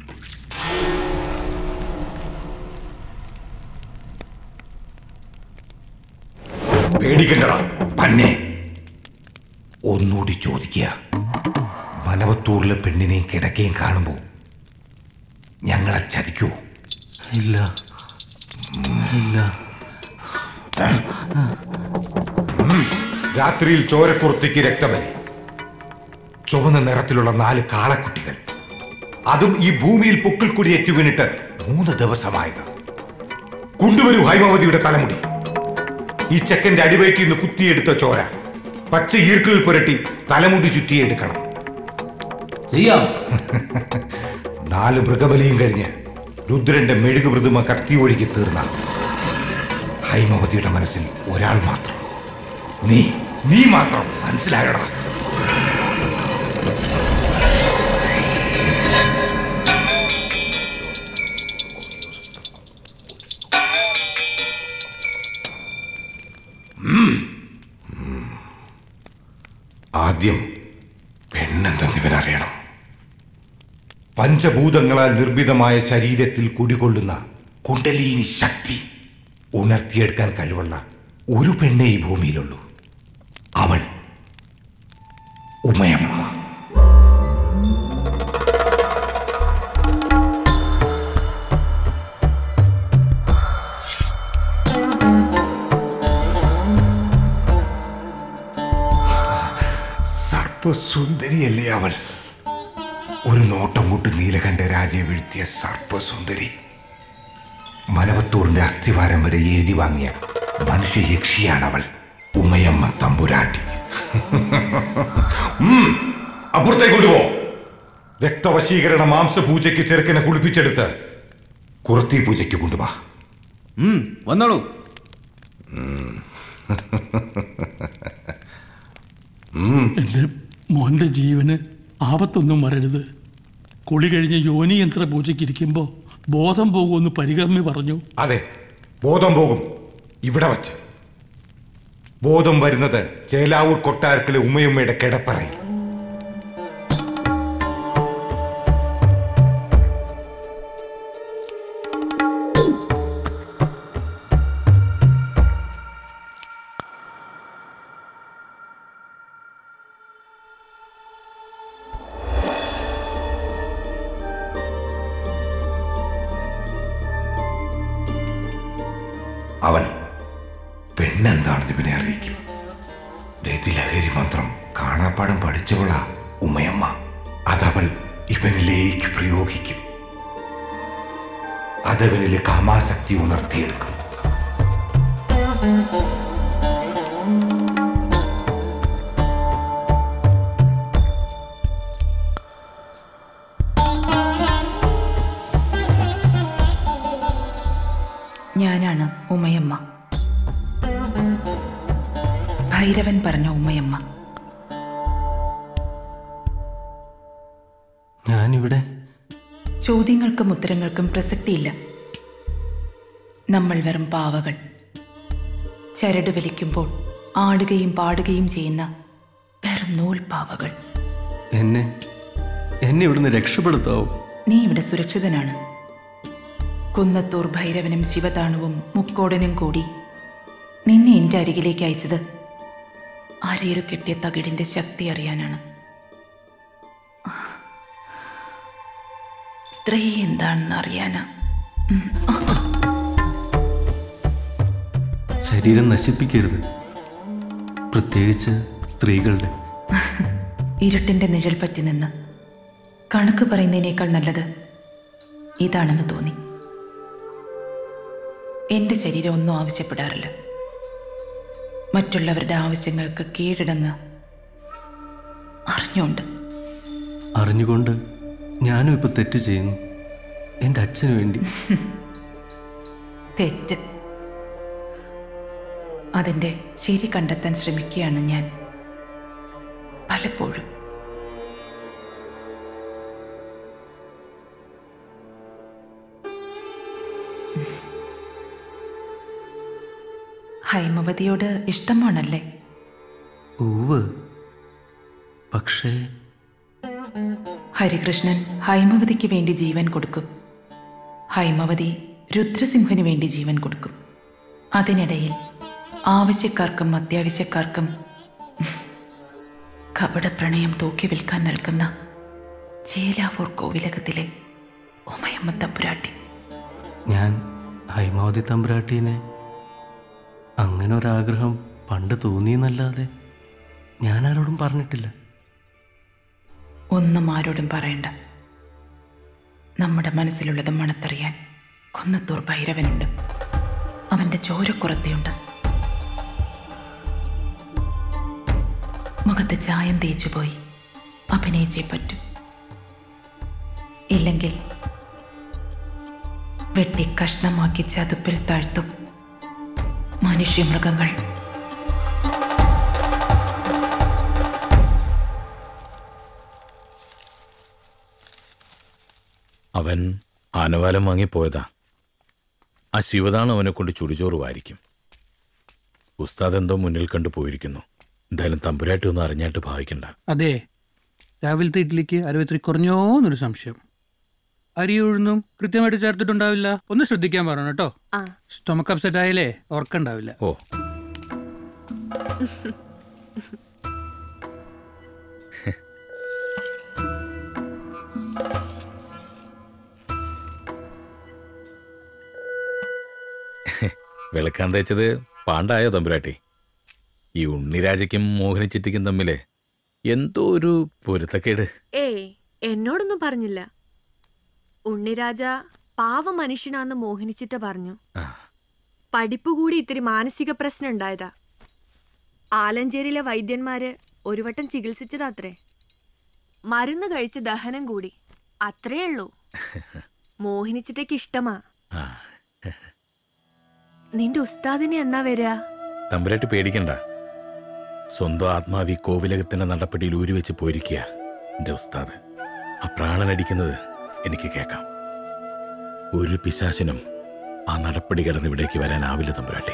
പേടിക്കണ്ടടാ പന്നെ ഒന്നുകൂടി ചോദിക്കുക മനവത്തൂരിലെ പെണ്ണിനെയും കിടക്കയും കാണുമ്പോ ഞങ്ങളെ ചതിക്കൂ ഇല്ല ഇല്ല ഉം. രാത്രിയിൽ ചോരക്കുർത്തിക്ക് രക്തബലി ചുവന്ന നിറത്തിലുള്ള നാല് കാളക്കുട്ടികൾ അതും ഈ ഭൂമിയിൽ പൊക്കിൽ കൂടി ഏറ്റുവീണിട്ട് മൂന്ന് ദിവസമായത് കൊണ്ടുവരൂ ഹൈമവതിയുടെ തലമുടി ഈ ചെക്കന്റെ അടിവയ്ക്ക് നിന്ന് കുത്തിയെടുത്ത ചോര പച്ച ഈർക്കിൽ പുരട്ടി തലമുടി ചുറ്റിയെടുക്കണം ചെയ്യാം നാല് മൃഗബലിയും കഴിഞ്ഞ് രുദ്രന്റെ മെഴുകു പ്രതിമ കത്തി ഒഴുകി തീർന്ന ഹൈമവതിയുടെ മനസ്സിൽ ഒരാൾ മാത്രം നീ നീ മാത്രം മനസ്സിലായടാ ഉം. ഉം. ആദ്യം പെണ്ണെന്തെന്നിവനറിയണം പഞ്ചഭൂതങ്ങളാൽ നിർമ്മിതമായ ശരീരത്തിൽ കുടികൊള്ളുന്ന കുണ്ടലീനി ശക്തി ഉണർത്തിയെടുക്കാൻ കഴിവുള്ള ഒരു പെണ്ണേ ഈ ഭൂമിയിലുള്ളൂ അവൾ ഉമയമ്മ സർപ്പസുന്ദരിയല്ലേ അവൾ ഒരു നോട്ടം കൊണ്ട് നീലകണ്ഠ രാജയെ വീഴ്ത്തിയ സർപ്പസുന്ദരി മനവത്തൂറിന്റെ അസ്ഥിവാരം വരെ എഴുതി വാങ്ങിയ മനുഷ്യയക്ഷിയാണ് അവൾ ഉമയമ്മ തമ്പുരാട്ടി ഉം, അപ്പുറത്തേക്ക് കൊണ്ടുപോ രക്തവശീകരണ മാംസപൂജയ്ക്ക് ചെറുക്കനെ കുളിപ്പിച്ചെടുത്ത് കുറത്തി പൂജയ്ക്ക് കൊണ്ടുപോവാ വന്നോളൂ എൻ്റെ മോൻ്റെ ജീവന് ആപത്തൊന്നും വരരുത് കുളി കഴിഞ്ഞ് യോനി യന്ത്ര പൂജയ്ക്കിരിക്കുമ്പോൾ ബോധം പോകുമെന്ന് പരികർമ്മി പറഞ്ഞു അതെ ബോധം പോകും ഇവിടെ വച്ച് ബോധം വരുന്നത് ചേലാവൂർ കൊട്ടാരത്തിലെ ഉമ്മയുമ്മയുടെ കിടപ്പറയിൽ അവൻ പെണ്ണെന്താണെന്ന് ഇവനെ അറിയിക്കും രതിലഹരി മന്ത്രം കാണാപ്പാടം പഠിച്ചവളാ ഉമയമ്മ അതവൾ ഇവനിലേക്ക് പ്രയോഗിക്കും അതവനിലെ കാമാസക്തി ഉണർത്തിയെടുക്കും ഞാനാണ് ഉമയമ്മ ഭൈരവൻ പറഞ്ഞ ഉമയമ്മ ഞാനിവിടെ ചോദ്യങ്ങൾക്കും ഉത്തരങ്ങൾക്കും പ്രസക്തിയില്ല നമ്മൾ വെറും പാവകൾ ചരട് വലിക്കുമ്പോൾ ആടുകയും പാടുകയും ചെയ്യുന്ന വെറും നൂൽപാവകൾ എന്നെ എന്നെ ഇവിടുന്ന് രക്ഷപ്പെടുത്താവോ നീ ഇവിടെ സുരക്ഷിതനാണ് കുന്നത്തൂർ ഭൈരവനും ശിവതാണുവും മുക്കോടനും കൂടി നിന്നെ എൻ്റെ അരികിലേക്ക് അയച്ചത് അരയിൽ കെട്ടിയ തകിടിന്റെ ശക്തി അറിയാനാണ് സ്ത്രീ എന്താണെന്ന് അറിയാനാ ശരീരം നശിപ്പിക്കരുത് പ്രത്യേകിച്ച് സ്ത്രീകളുടെ ഇരുട്ടിന്റെ നിഴൽ പറ്റി നിന്ന് കണക്ക് പറയുന്നതിനേക്കാൾ നല്ലത് ഇതാണെന്ന് തോന്നി എന്റെ ശരീരം ഒന്നും ആവശ്യപ്പെടാറില്ല മറ്റുള്ളവരുടെ ആവശ്യങ്ങൾക്ക് കീഴടങ്ങുക അറിഞ്ഞുകൊണ്ട് അറിഞ്ഞുകൊണ്ട് ഞാനും ഇപ്പൊ തെറ്റ് ചെയ്യുന്നു എൻ്റെ അച്ഛന് വേണ്ടി തെറ്റ് അതിന്റെ ശരി കണ്ടെത്താൻ ശ്രമിക്കുകയാണ് ഞാൻ പലപ്പോഴും ഹൈമവതിയോട് ഇഷ്ടമാണല്ലേ ഉവ് പക്ഷേ ഹരികൃഷ്ണൻ ഹൈമവതിക്ക് വേണ്ടി ജീവൻ കൊടുക്കും ഹൈമവതി രുദ്രസിംഹന് വേണ്ടി ജീവൻ കൊടുക്കും അതിനിടയിൽ ആവശ്യക്കാർക്കും അത്യാവശ്യക്കാർക്കും കപട പ്രണയം തൂക്കി വിൽക്കാൻ നിൽക്കുന്ന ചേലാവൂർ കോവിലകത്തിലെ ഉമയമ്മ തമ്പുരാട്ടി ഞാൻ ഹൈമാവതി തമ്പുരാട്ടീനെ അങ്ങനെ ഒരാഗ്രഹം പണ്ട് തോന്നിയെന്നല്ലാതെ ഞാൻ ആരോടും പറഞ്ഞിട്ടില്ല ഒന്നും ആരോടും പറയണ്ട നമ്മുടെ മനസ്സിലുള്ളത് മണത്തറിയാൻ കൊന്നത്തൂർ ഭൈരവനുണ്ട് അവന്റെ ചോരക്കുറത്തിയുണ്ട് മുഖത്ത് ചായം തേച്ചുപോയി അഭിനയിച്ചേ പറ്റൂ ഇല്ലെങ്കിൽ വെട്ടി കഷ്ണമാക്കി ചതുപ്പിൽ താഴ്ത്തും മനുഷ്യമൃഗങ്ങൾ അവൻ ആനവാലം വാങ്ങിപ്പോയതാ ആ ശിവതാണ് അവനെ കൊണ്ട് ചുടിച്ചോറ് വാരിക്കും ഉസ്താദ് എന്തോ മുന്നിൽ കണ്ടു പോയിരിക്കുന്നു എന്തായാലും തമ്പുരാട്ടി ഒന്നും അറിഞ്ഞായിട്ട് ഭാവിക്കണ്ട അതെ രാവിലത്തെ ഇഡ്ഡലിക്ക് അരവത്തിരി കുറഞ്ഞോ എന്നൊരു സംശയം അരി ഉഴുന്നും കൃത്യമായിട്ട് ചേർത്തിട്ടുണ്ടാവില്ല ഒന്ന് ശ്രദ്ധിക്കാൻ പറയണം കേട്ടോ സ്റ്റൊമക്ക് അപ്സെറ്റ് ആയാലേ ഓർക്കണ്ടാവില്ല ഓ വെളുക്കാൻ തേച്ചത് പാണ്ടായോ തമ്പുരാട്ടി ഈ ഉണ്ണിരാജയ്ക്കും മോഹിനിച്ചിറ്റിക്കും തമ്മില് എന്തോ ഒരു പൊരുത്തക്കേട് ഏയ് എന്നോടൊന്നും പറഞ്ഞില്ല ഉണ്ണിരാജ പാവ മനുഷ്യനാന്ന് മോഹിനിച്ചിട്ട് പറഞ്ഞു പഠിപ്പ് കൂടി ഇത്തിരി മാനസിക പ്രശ്നം ഉണ്ടായതാ ആലഞ്ചേരിയിലെ വൈദ്യന്മാര് ഒരു വട്ടം ചികിത്സിച്ചതാത്രേ മരുന്ന് കഴിച്ച് ദഹനം കൂടി അത്രേ ഉള്ളൂ മോഹിനിച്ചിട്ടേക്ക് ഇഷ്ടമാ നിന്റെ ഉസ്താദിനെ എന്നാ വരിക തമ്പുരാട്ടി പേടിക്കണ്ട സ്വന്തം ആത്മാവി കോവിലകത്തിന്റെ നടപ്പടിയിൽ ഊരിവെച്ച് പോയിരിക്കുക എന്റെ ഉസ്താദ് ആ പ്രാണനടിക്കുന്നത് എനിക്ക് കേൾക്കാം ഒരു പിശാശിനും ആ നടപ്പടി കിടന്ന് ഇവിടേക്ക് വരാനാവില്ല തമ്പുരാട്ടി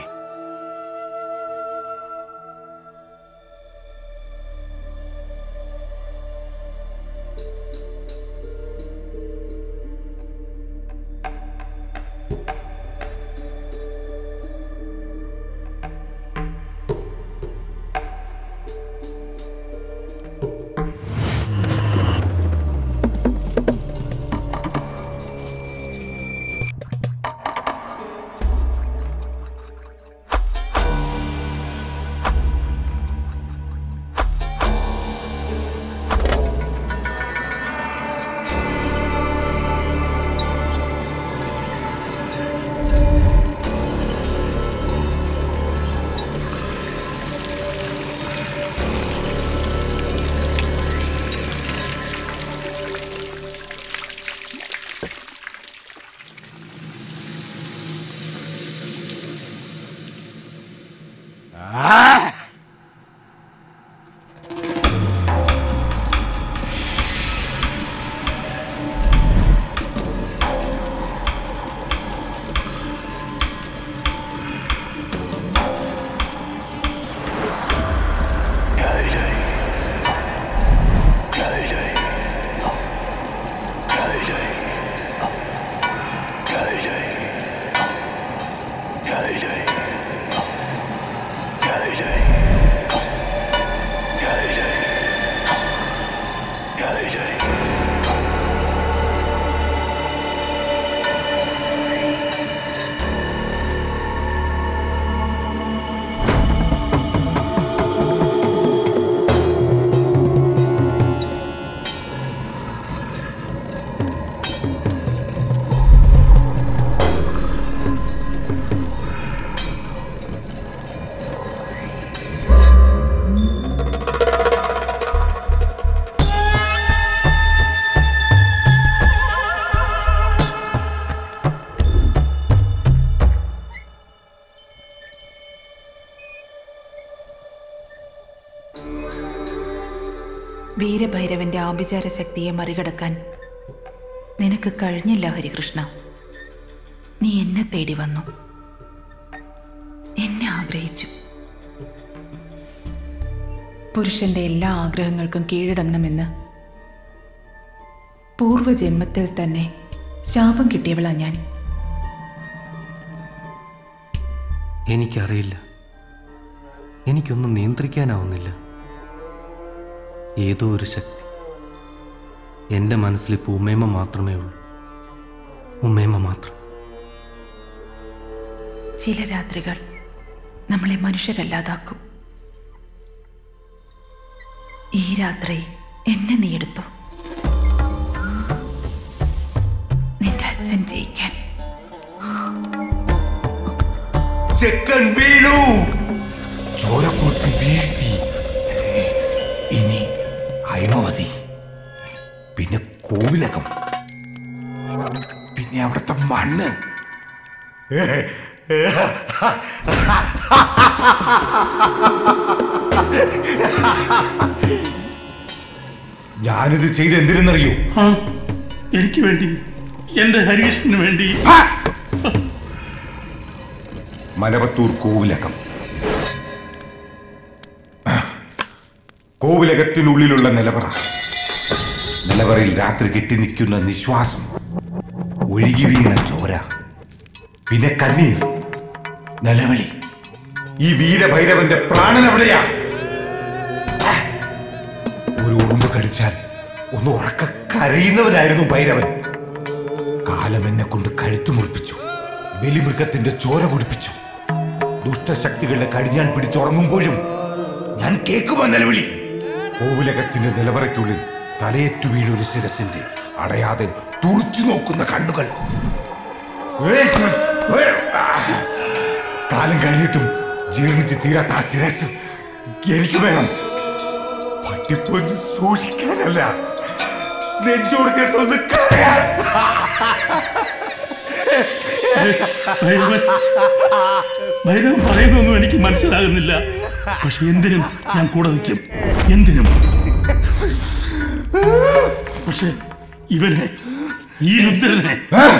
വീരഭൈരവന്റെ ആഭിചാര ശക്തിയെ മറികടക്കാൻ നിനക്ക് കഴിഞ്ഞില്ല ഹരികൃഷ്ണ നീ എന്നെ തേടി വന്നു എന്നെ ആഗ്രഹിച്ചു പുരുഷന്റെ എല്ലാ ആഗ്രഹങ്ങൾക്കും കീഴടങ്ങണമെന്ന് പൂർവജന്മത്തിൽ തന്നെ ശാപം കിട്ടിയവളാ ഞാൻ എനിക്കറിയില്ല എനിക്കൊന്നും നിയന്ത്രിക്കാനാവുന്നില്ല ഏതോ ഒരു ശക്തി എൻ്റെ മനസ്സിലിപ്പോൾ ഉമ്മേമ്മ മാത്രമേ ഉള്ളൂ ഉമ്മേമ്മ മാത്രം ചില രാത്രികൾ നമ്മളെ മനുഷ്യരല്ലാതാക്കും ഈ രാത്രി എന്നെ നീ എടുത്തു നിന്റെ അച്ഛൻ ജയിക്കാൻ ചെക്കൻ വീണു ചോരക്കുത്തി വീഴ്ത്തി ഇനി ഹൈമവതി പിന്നെ കോവിലകം പിന്നെ അവിടുത്തെ മണ്ണ് ഞാനിത് ചെയ്ത് എന്തിനെന്നറിയോ ആ എനിക്ക് വേണ്ടി എന്റെ ഹരീഷിന് വേണ്ടി മനവത്തൂർ കോവിലകം കോവിലകത്തിനുള്ളിലുള്ള നിലവറ നിലവറയിൽ രാത്രി കെട്ടി നിൽക്കുന്ന നിശ്വാസം ഒഴുകി വീണ ചോര പിന്നെ കണ്ണീർ നിലവിളി ഈ വീരഭൈരവന്റെ പ്രാണൻ എവിടെയാ ഒരു ഉറുമ്പ് കടിച്ചാൽ ഒന്ന് ഉറക്ക കരയുന്നവനായിരുന്നു ഭൈരവൻ കാലം എന്നെ കൊണ്ട് കഴുത്തു മുറിപ്പിച്ചു ബലിമൃഗത്തിന്റെ ചോര കുടിപ്പിച്ചു ദുഷ്ടശക്തികളുടെ കടിഞ്ഞാൻ പിടിച്ചുറങ്ങുമ്പോഴും ഞാൻ കേൾക്കുമോ നിലവിളി കോവിലകത്തിന്റെ നിലവറയ്ക്കുള്ളിൽ തലയേറ്റു വീണൊരു ശിരസിന്റെ അടയാതെ തുറച്ചു നോക്കുന്ന കണ്ണുകൾ ഏയ്! ഏയ്! ആ! കാലം കഴിഞ്ഞിട്ടും ജീർണിച്ച് തീരാത്ത ആ ശിരസ് എനിക്ക് വേണം പട്ടിപ്പൊന്ന് സൂക്ഷിക്കാനല്ല നെഞ്ചോട് ചേർത്തൊന്ന് കരയാൻ ഭൈരവൻ ഭൈരവൻ പറയുന്നൊന്നും എനിക്ക് മനസ്സിലാകുന്നില്ല പക്ഷെ എന്തിനും ഞാൻ കൂടെ നിൽക്കും എന്തിനും പക്ഷെ ഇവനെ ഈ രുദ്രനെ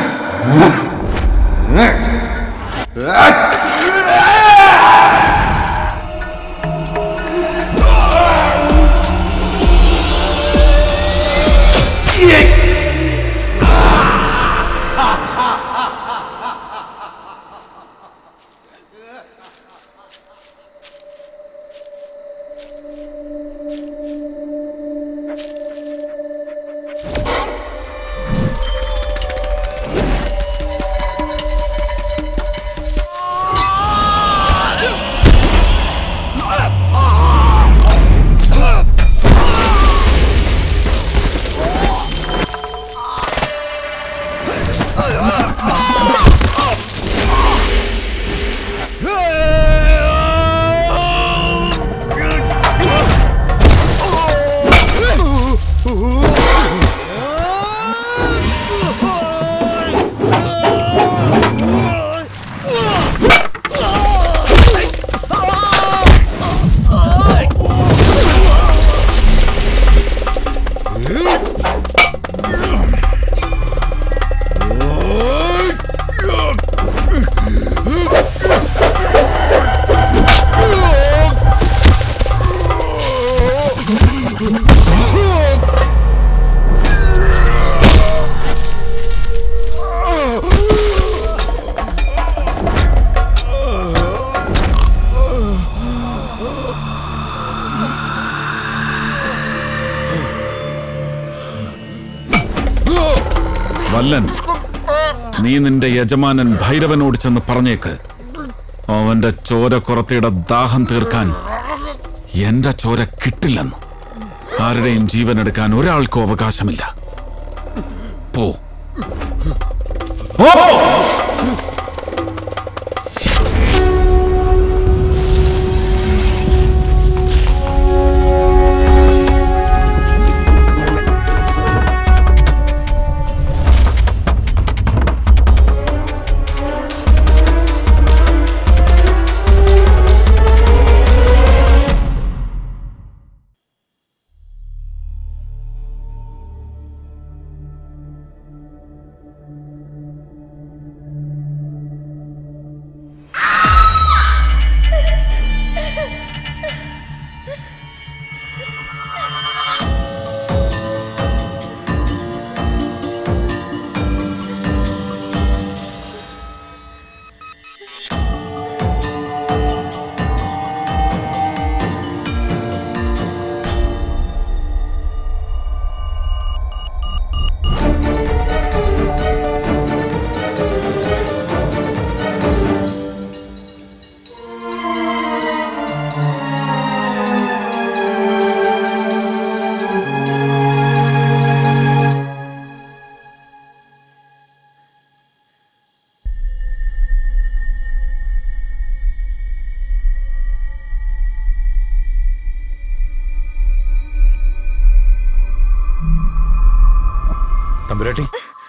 വല്ലൻ നീ നിന്റെ യജമാനൻ ഭൈരവനോട് ചെന്ന് പറഞ്ഞേക്ക് അവന്റെ ചോര കുറത്തിയുടെ ദാഹം തീർക്കാൻ എന്റെ ചോര കിട്ടില്ലെന്ന് ആരുടെയും ജീവൻ എടുക്കാൻ ഒരാൾക്കും അവകാശമില്ല പോ പോ തമ്പുരാട്ടി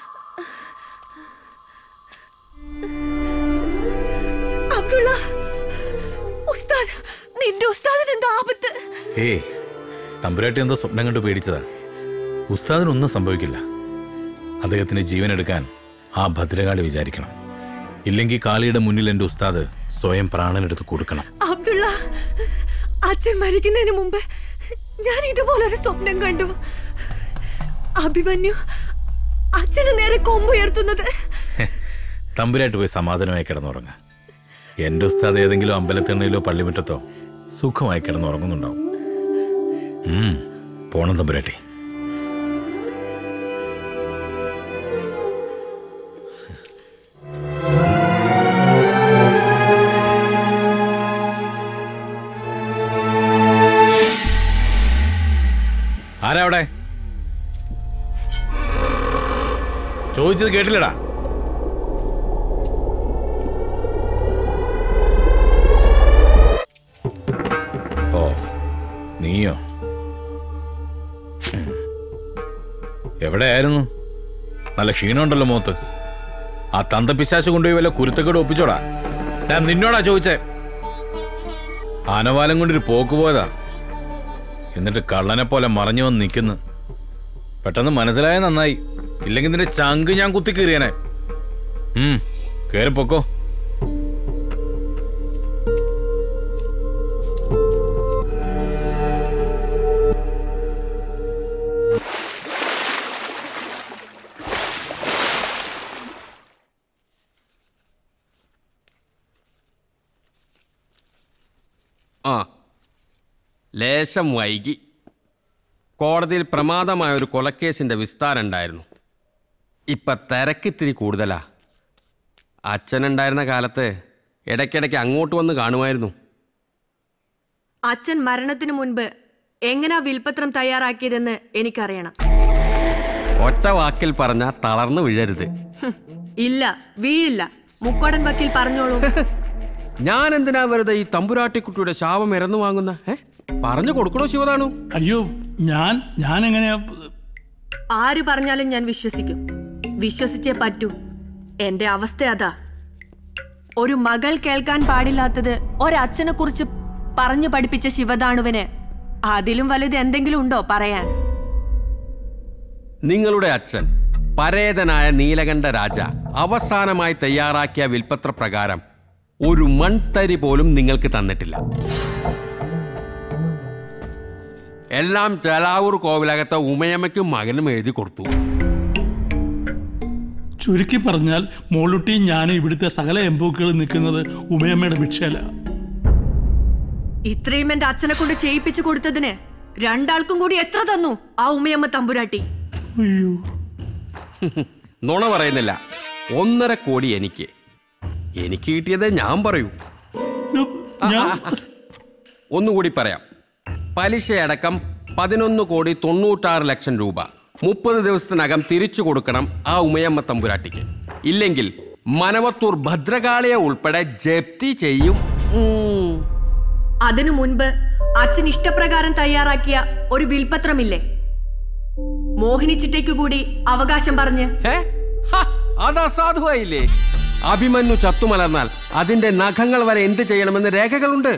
അബ്ദുള്ള ഉസ്താദ് നിന്റെ ഉസ്താദിന് എന്തോ ആപത്ത് ഏയ് തമ്പുരാട്ടി എന്തോ സ്വപ്നം കണ്ട് പേടിച്ചതാ ഉസ്താദിനൊന്നും സംഭവിക്കില്ല അദ്ദേഹത്തിന് ജീവൻ എടുക്കാൻ ആ ഭദ്രകാളി വിചാരിക്കണം ഇല്ലെങ്കിൽ കാളിയുടെ മുന്നിൽ എൻ്റെ ഉസ്താദ് സ്വയം പ്രാണനെടുത്ത് കൊടുക്കണം അബ്ദുള്ള അച്ഛൻ മരിക്കുന്നതിന് മുമ്പ് ഞാൻ ഇതുപോലൊരു സ്വപ്നം കണ്ടു അഭിമന്യു അച്ഛന് നേരെ കൊമ്പുയർത്തുന്നത് തമ്പുരായിട്ട് പോയി സമാധാനമായി കിടന്നുറങ്ങുക എൻ്റെ ഉസ്താദ് ഏതെങ്കിലും അമ്പലത്തിണ്ണയിലോ പള്ളിമുറ്റത്തോ സുഖമായി കിടന്നുറങ്ങുന്നുണ്ടാവും ഉം, പോണം തമ്പുരാട്ടി ചോദിച്ചത് കേട്ടില്ലടാ ഓ നീയോ ഉം. എവിടെയായിരുന്നു നല്ല ക്ഷീണമുണ്ടല്ലോ മുഖത്ത് ആ തന്തപ്പിശാശ് കൊണ്ടുപോയി വല്ല കുരുത്തക്കേട് ഒപ്പിച്ചോടാ ഞാൻ നിന്നോടാ ചോദിച്ചേ ആനവാലം കൊണ്ടൊരു പോക്ക് പോയതാ എന്നിട്ട് കള്ളനെ പോലെ മറഞ്ഞു വന്ന് നിൽക്കുന്നു പെട്ടെന്ന് മനസ്സിലായ നന്നായി ഇല്ലെങ്കിൽ നിന്റെ ചങ്ക് ഞാൻ കുത്തി കീറിയനെ ഉം കേറി പൊക്കോ ആ ലേശം വൈകി കോടതിയിൽ പ്രമാദമായ ഒരു കൊലക്കേസിന്റെ വിസ്താരം ഉണ്ടായിരുന്നു ഇപ്പൊ തിരക്കിത്തിരി കൂടുതലാ അച്ഛനുണ്ടായിരുന്ന കാലത്ത് ഇടയ്ക്കിടയ്ക്ക് അങ്ങോട്ട് വന്ന് കാണുമായിരുന്നു അച്ഛൻ മരണത്തിനു മുൻപ് എങ്ങനാ വിൽപത്രം തയ്യാറാക്കിയതെന്ന് എനിക്കറിയണം ഒറ്റ വാക്കിൽ പറഞ്ഞ തളർന്നു വീഴരുത് ഹും, ഇല്ല വീഴില്ല മുക്കോടൻ വക്കീൽ പറഞ്ഞോളൂ ഞാൻ എന്തിനാ വെറുതെ ഈ തമ്പുരാട്ടിക്കുട്ടിയുടെ ശാപം ഇറന്നു വാങ്ങുന്ന ഏ പറഞ്ഞു കൊടുക്കണോ ശിവതാണു അയ്യോ ഞാൻ ഞാൻ എങ്ങനെയാ ആര് പറഞ്ഞാലും ഞാൻ വിശ്വസിക്കും വിശ്വസിച്ചേ പറ്റൂ എന്റെ അവസ്ഥ അതാ ഒരു മകൾ കേൾക്കാൻ പാടില്ലാത്തത് ഒരച്ഛനെ കുറിച്ച് പറഞ്ഞു പഠിപ്പിച്ച ശിവദാണുവിന് അതിലും വലുത് എന്തെങ്കിലും ഉണ്ടോ പറയാൻ നിങ്ങളുടെ അച്ഛൻ പരേതനായ നീലകണ്ഠ രാജ അവസാനമായി തയ്യാറാക്കിയ വിൽപ്പത്ര പ്രകാരം ഒരു മൺതരി പോലും നിങ്ങൾക്ക് തന്നിട്ടില്ല എല്ലാം ചേലാവൂർ കോവിലകത്തെ ഉമയമ്മയ്ക്കും മകനും എഴുതി കൊടുത്തു ചുരുക്കി പറഞ്ഞാൽ മോളുട്ടിയും ഞാനും ഇവിടുത്തെ സകല എംബൂക്കുകൾ നിൽക്കുന്നത് ഉമയമ്മയുടെ ഭിക്ഷയില ഇത്രയും എന്റെ അച്ഛനെ കൊണ്ട് ചെയ്യിപ്പിച്ചു കൊടുത്തതിന് രണ്ടാൾക്കും കൂടി എത്ര തന്നു ആ ഉമ്മയമ്മ തമ്പുരാട്ടി അയ്യോ നുണ പറയുന്നില്ല ഒന്നര കോടി എനിക്ക് എനിക്ക് കിട്ടിയത് ഞാൻ പറയൂ ആ, ആ, ആ. ഒന്നുകൂടി പറയാം പലിശയടക്കം പതിനൊന്ന് കോടി തൊണ്ണൂറ്റാറ് ലക്ഷം രൂപ മുപ്പത് ദിവസത്തിനകം തിരിച്ചു കൊടുക്കണം ആ ഉമയമ്മ തമ്പുരാട്ടിക്ക് ഇല്ലെങ്കിൽ മനവത്തൂർ ഭദ്രകാളിയെ ഉൾപ്പെടെ ജപ്തി ചെയ്യും ഉം. അതിനു മുൻപ് അച്ഛൻ ഇഷ്ടപ്രകാരം തയ്യാറാക്കിയ ഒരു വിൽപത്രമില്ലേ മോഹിനി ചിറ്റയ്ക്കു കൂടി അവകാശം പറഞ്ഞ് അത് അസാധുവായില്ലേ അഭിമന്യു ചത്തുമലർന്നാൽ അതിന്റെ നഖങ്ങൾ വരെ എന്ത് ചെയ്യണമെന്ന് രേഖകളുണ്ട്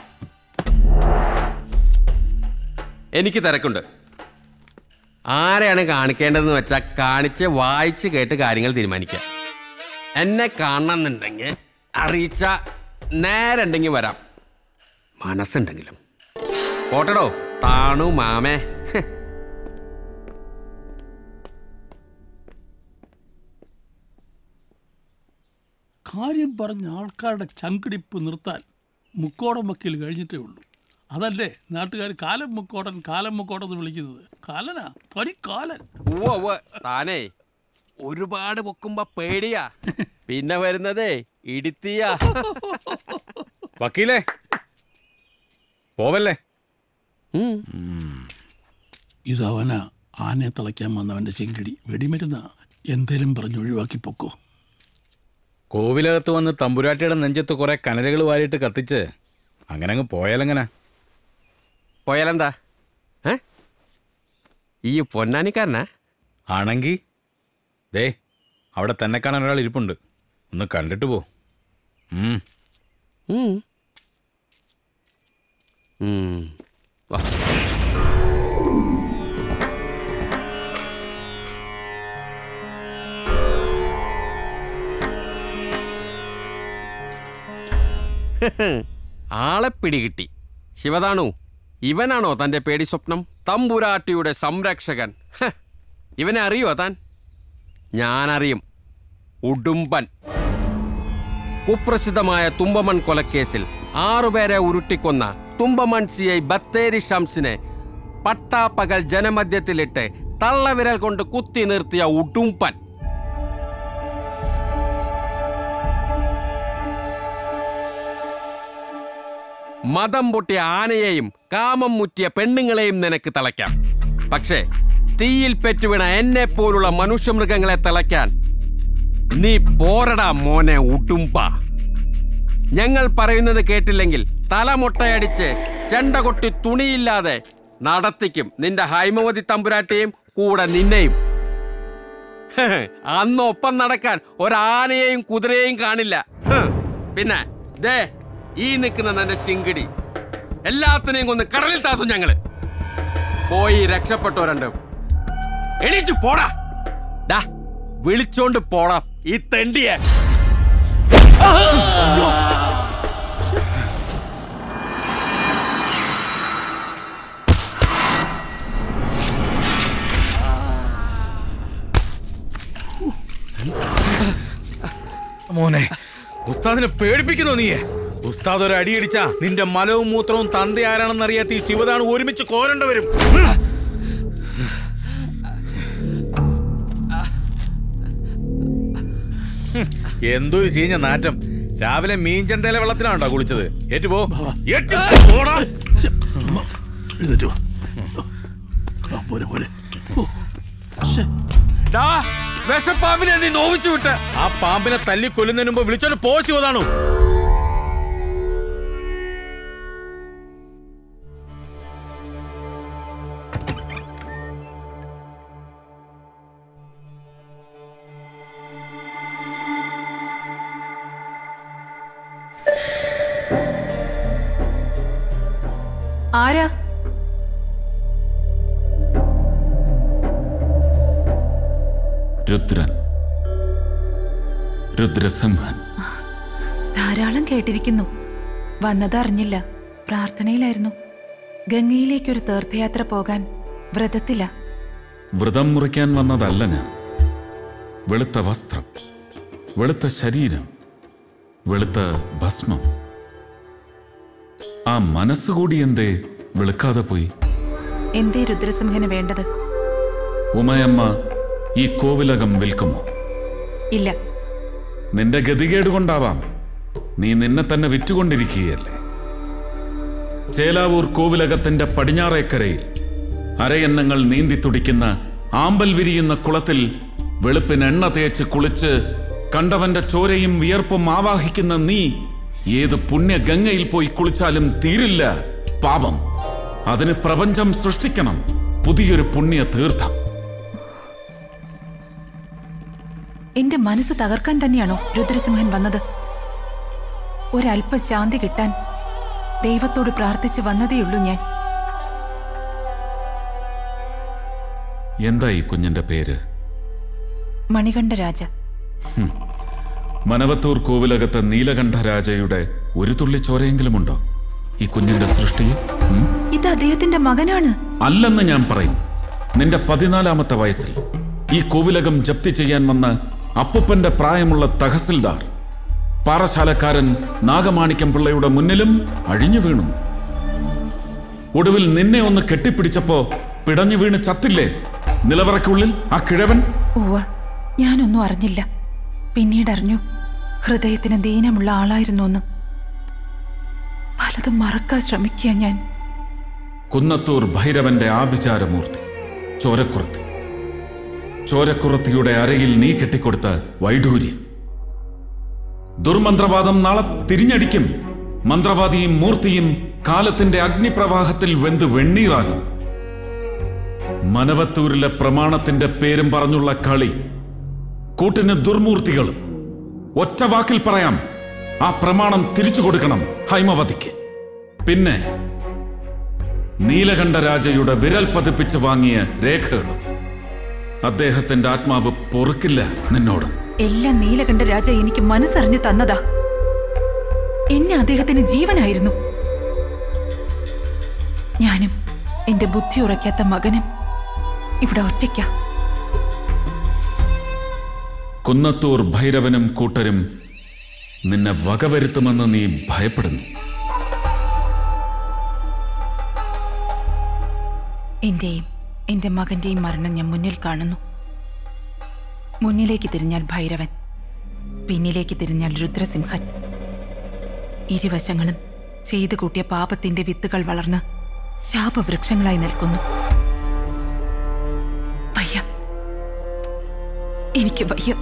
എനിക്ക് തിരക്കുണ്ട് ആരെയാണ് കാണിക്കേണ്ടതെന്ന് വെച്ചാൽ കാണിച്ച് വായിച്ച് കേട്ട് കാര്യങ്ങൾ തീരുമാനിക്കാം എന്നെ കാണണമെന്നുണ്ടെങ്കിൽ അറിയിച്ച നേരെ ഉണ്ടെങ്കിൽ വരാം മനസ്സുണ്ടെങ്കിലും പോട്ടടോ താണു മാമേ ഹ്. കാര്യം പറഞ്ഞ ആൾക്കാരുടെ ചങ്കിടിപ്പ് നിർത്താൻ മുക്കോടൻ വക്കീൽ കഴിഞ്ഞിട്ടേ ഉള്ളൂ അതല്ലേ നാട്ടുകാർ കാലം മുക്കോടൻ കാലം മുക്കോടൻ എന്ന് വിളിക്കുന്നത് കാലനാ തനി കാലൻ ഉവ്വ് ഉവ്വ്. താനേ ഒരുപാട് പൊക്കുമ്പോ പേടിയാ പിന്നെ വരുന്നതേ ഇടുത്തിയാ വക്കീലേ പോവല്ലേ ഇതവനാ ആനയെ തിളയ്ക്കാൻ വന്നവന്റെ ചെങ്കിടി വെടിമരുന്ന എന്തേലും പറഞ്ഞ് ഒഴിവാക്കി പൊക്കോ കോവിലകത്ത് വന്ന് തമ്പുരാട്ടിയുടെ നെഞ്ചത്ത് കുറെ കനലുകൾ വാരിയിട്ട് കത്തിച്ച് അങ്ങനെ അങ്ങ് പോയാലെങ്ങനെ പോയാലെന്താ ഏ ഈ പൊന്നാനിക്കാരനാ ആണെങ്കി ദേ അവിടെ തന്നെ കാണാൻ ഒരാൾ ഇരിപ്പുണ്ട് ഒന്ന് കണ്ടിട്ട് പോ ഉം. ഉം. ഉം. വാ. ആളെ പിടികിട്ടി ശിവതാണു ഇവനാണോ തന്റെ പേടി സ്വപ്നം തമ്പുരാട്ടിയുടെ സംരക്ഷകൻ ഹ്, ഇവനെ അറിയോ താൻ ഞാനറിയും ഉടുമ്പൻ കുപ്രസിദ്ധമായ തുമ്പമൺ കൊലക്കേസിൽ ആറുപേരെ ഉരുട്ടിക്കൊന്ന തുമ്പമൺ സി ഐ ബത്തേരി ഷംസിനെ പട്ടാപ്പകൽ ജനമധ്യത്തിലിട്ട് തള്ളവിരൽ കൊണ്ട് കുത്തി നിർത്തിയ ഉടുമ്പൻ മതം പൊട്ടിയ ആനയെയും കാമം മുറ്റിയ പെണ്ണുങ്ങളെയും നിനക്ക് തളയ്ക്കാം പക്ഷേ തീയിൽ പെറ്റുവീണ എന്നെ പോലുള്ള മനുഷ്യമൃഗങ്ങളെ തിളയ്ക്കാൻ നീ പോരടാ മോനെ ഉടുമ്പ ഞങ്ങൾ പറയുന്നത് കേട്ടില്ലെങ്കിൽ തലമുട്ടയടിച്ച് ചെണ്ട കൊട്ടി തുണിയില്ലാതെ നടത്തിക്കും നിന്റെ ഹൈമവതി തമ്പുരാട്ടിയും കൂടെ നിന്നെയും അന്ന് ഒപ്പം നടക്കാൻ ഒരാനയെയും കുതിരയെയും കാണില്ല ഹ്. പിന്നെ ദേ ഈ നിൽക്കുന്ന നിന്റെ ശിങ്കിടി എല്ലാത്തിനെയും കൊന്ന് കടലിൽ താത്തും ഞങ്ങള് പോയി രക്ഷപ്പെട്ടോ രണ്ടും എണീച്ചു പോടാ ഡാ വിളിച്ചോണ്ട് പോടാ ഈ തെണ്ടിയെ മോനെ ഉസ്താദിനെ പേടിപ്പിക്കുന്നോ നീയെ ഉസ്താദ് ഒരു അടിയടിച്ച നിന്റെ മലവും മൂത്രവും തന്ത ആരാണെന്ന് അറിയാത്ത ഈ ശിവതാണ് ഒരുമിച്ച് കോരണ്ട വരും ഹും, എന്തൊരു ചീഞ്ഞ നാറ്റം രാവിലെ മീൻചന്തയിലെ വെള്ളത്തിനാണോ കുളിച്ചത് ഏറ്റുപോ ഏറ്റ് പോടാ. എഴുന്നേറ്റ് വാ. ആ, പോരെ പോരെ ഓ, ശ്ശെ. ഡാ വിഷപ്പാമ്പിനെ നീ നോവിച്ചു വിട്ട് ആ പാമ്പിനെ തല്ലി കൊല്ലുന്നതിന് മുമ്പ് വിളിച്ചോണ്ട് പോ ശിവതാണു ആരാ രുദ്രൻ രുദ്രസിംഹൻ ധാരാളം കേട്ടിരിക്കുന്നു വന്നത് അറിഞ്ഞില്ല പ്രാർത്ഥനയിലായിരുന്നു ഗംഗയിലേക്കൊരു തീർത്ഥയാത്ര പോകാൻ വ്രതത്തില വ്രതം മുറിക്കാൻ വന്നതല്ല ഞാൻ വെളുത്ത വസ്ത്രം വെളുത്ത ശരീരം വെളുത്ത ഭസ്മം ആ മനസ്സുകൂടി എന്തേ വെളുക്കാതെ പോയി എന്തേ രുദ്രസിംഹന് വേണ്ടത് ഉമയമ്മ ഈ കോവിലകം വിൽക്കുമോ ഇല്ല നിന്റെ ഗതികേട് കൊണ്ടാവാം നീ നിന്നെ തന്നെ വിറ്റുകൊണ്ടിരിക്കുകയല്ലേ ചേലാവൂർ കോവിലകത്തിന്റെ പടിഞ്ഞാറേക്കരയിൽ അരയന്നങ്ങൾ നീന്തി തുടിക്കുന്ന ആമ്പൽ വിരിയുന്ന കുളത്തിൽ വെളുപ്പിന് എണ്ണ തേച്ച് കുളിച്ച് കണ്ടവന്റെ ചോരയും വിയർപ്പും ആവാഹിക്കുന്ന നീ ഏത് പുണ്യ ഗംഗയിൽ പോയി കുളിച്ചാലും തീരില്ല പാപം അതിന് പ്രപഞ്ചം സൃഷ്ടിക്കണം പുതിയൊരു പുണ്യ തീർത്ഥം എന്റെ മനസ്സ് തകർക്കാൻ തന്നെയാണോ രുദ്രസിംഹൻ വന്നത് ഒരല്പ ശാന്തി കിട്ടാൻ ദൈവത്തോട് പ്രാർത്ഥിച്ച് വന്നതേയുള്ളൂ ഞാൻ എന്താ ഈ കുഞ്ഞിന്റെ പേര് മണികണ്ഠ രാജ ഹും. മനവത്തൂർ കോവിലകത്ത് നീലകണ്ഠരാജയുടെ ഒരു തുള്ളി ചോരയെങ്കിലുമുണ്ടോ ഈ കുഞ്ഞിന്റെ സൃഷ്ടിയിൽ ഉം? ഇത് അദ്ദേഹത്തിന്റെ മകനാണ് അല്ലെന്ന് ഞാൻ പറയും നിന്റെ പതിനാലാമത്തെ വയസ്സിൽ ഈ കോവിലകം ജപ്തി ചെയ്യാൻ വന്ന അപ്പുപ്പന്റെ പ്രായമുള്ള തഹസിൽദാർ പാറശാലക്കാരൻ നാഗമാണിക്യം പിള്ളയുടെ മുന്നിലും അഴിഞ്ഞു വീണു ഒടുവിൽ നിന്നെ ഒന്ന് കെട്ടിപ്പിടിച്ചപ്പോ പിടഞ്ഞു വീണ് ചത്തില്ലേ നിലവറയ്ക്കുള്ളിൽ ആ കിഴവൻ ഉവ്വ ഞാനൊന്നും അറിഞ്ഞില്ല പിന്നീട് അറിഞ്ഞു ഹൃദയത്തിന് ദീനമുള്ള ആളായിരുന്നു എന്ന് പലതും മറക്കാൻ ശ്രമിക്കുക ഞാൻ കുന്നത്തൂർ ഭൈരവന്റെ ആഭിചാരമൂർത്തി ചോരക്കുറത്തി ചോരക്കുറത്തിയുടെ അരയിൽ നീ കെട്ടിക്കൊടുത്ത വൈഡൂര്യം ദുർമന്ത്രവാദം നാളെ തിരിഞ്ഞടിക്കും മന്ത്രവാദിയും മൂർത്തിയും കാലത്തിന്റെ അഗ്നിപ്രവാഹത്തിൽ വെന്ത് വെണ്ണീറാകും മനവത്തൂരിലെ പ്രമാണത്തിന്റെ പേരും പറഞ്ഞുള്ള കളി കൂട്ടിന് ദുർമൂർത്തികളും ഒറ്റ വാക്കിൽ പറയാം ആ പ്രമാണം തിരിച്ചു കൊടുക്കണം ഹൈമവതിക്ക് പിന്നെ നീലകണ്ഠരാജയുടെ വിരൽ പതിപ്പിച്ച് വാങ്ങിയ രേഖകളും അദ്ദേഹത്തിന്റെ ആത്മാവ് പൊറുക്കില്ല നിന്നോട് എല്ലാം നീലകണ്ഠ രാജ എനിക്ക് മനസ്സറിഞ്ഞ് തന്നതാ എന്നെ അദ്ദേഹത്തിന് ജീവനായിരുന്നു ഞാനും എന്റെ ബുദ്ധി ഉറയ്ക്കാത്ത മകനും ഇവിടെ ഒറ്റയ്ക്ക കുന്നത്തൂർ ഭൈരവനും കൂട്ടരും നിന്നെ വകവരുത്തുമെന്ന് നീ ഭയപ്പെടുന്നു എന്റെയും എന്റെ മകന്റെയും മരണം ഞാൻ മുന്നിൽ കാണുന്നു മുന്നിലേക്ക് തിരിഞ്ഞാൽ ഭൈരവൻ പിന്നിലേക്ക് തിരിഞ്ഞാൽ രുദ്രസിംഹൻ ഇരുവശങ്ങളും ചെയ്തു കൂട്ടിയ പാപത്തിന്റെ വിത്തുകൾ വളർന്ന് ശാപവൃക്ഷങ്ങളായി നിൽക്കുന്നു എനിക്ക് വയ്യ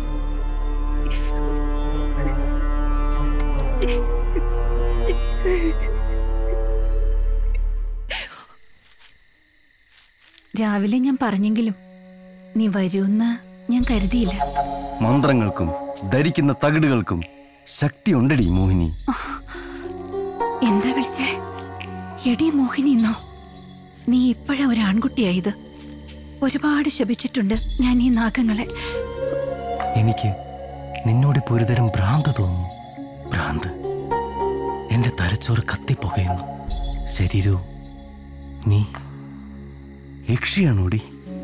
രാവിലെ ഞാൻ പറഞ്ഞെങ്കിലും നീ വരുമെന്ന് ഞാൻ കരുതിയില്ല മന്ത്രങ്ങൾക്കും ധരിക്കുന്ന തകിടുകൾക്കും ശക്തി ഉണ്ടടി മോഹിനി എന്താ വിളിച്ചേ എടി മോഹിനിന്നോ നീ ഇപ്പോഴാ ഒരു ആൺകുട്ടിയായത് ഒരുപാട് ശപിച്ചിട്ടുണ്ട് ഞാൻ ഈ നാഗങ്ങളെ എനിക്ക് നിന്നോടിപ്പോ ഒരുതരം ഭ്രാന്ത് തോന്നുന്നു ഭ്രാന്ത് എന്റെ തലച്ചോറ് കത്തിപ്പുകയുന്നു ശരീരവും നീ യക്ഷിയാണോടി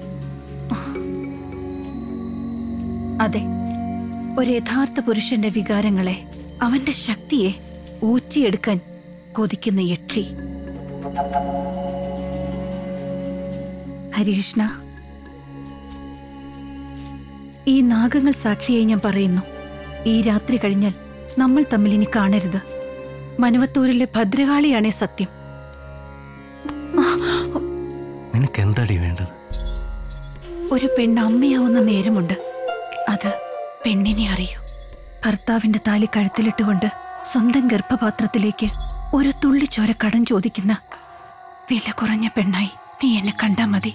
അതെ ഒരു യഥാർത്ഥ പുരുഷന്റെ വികാരങ്ങളെ അവന്റെ ശക്തിയെ ഊറ്റിയെടുക്കാൻ കൊതിക്കുന്ന യക്ഷി ഹരികൃഷ്ണ ഈ നാഗങ്ങൾ സാക്ഷിയായി ഞാൻ പറയുന്നു ഈ രാത്രി കഴിഞ്ഞാൽ നമ്മൾ തമ്മിൽ ഇനി കാണരുത് മനുവത്തൂരിലെ ഭദ്രകാളിയാണേ സത്യം നിനക്ക് എന്താടി വേണ്ടത് ഒരു പെണ്ണ് അമ്മയാവുന്ന നേരമുണ്ട് അത് പെണ്ണിനെ അറിയൂ ഭർത്താവിന്റെ താലി കഴുത്തിലിട്ടുകൊണ്ട് സ്വന്തം ഗർഭപാത്രത്തിലേക്ക് ഒരു തുള്ളി ചോര കടം ചോദിക്കുന്ന വില കുറഞ്ഞ പെണ്ണായി നീ എന്നെ കണ്ടാ മതി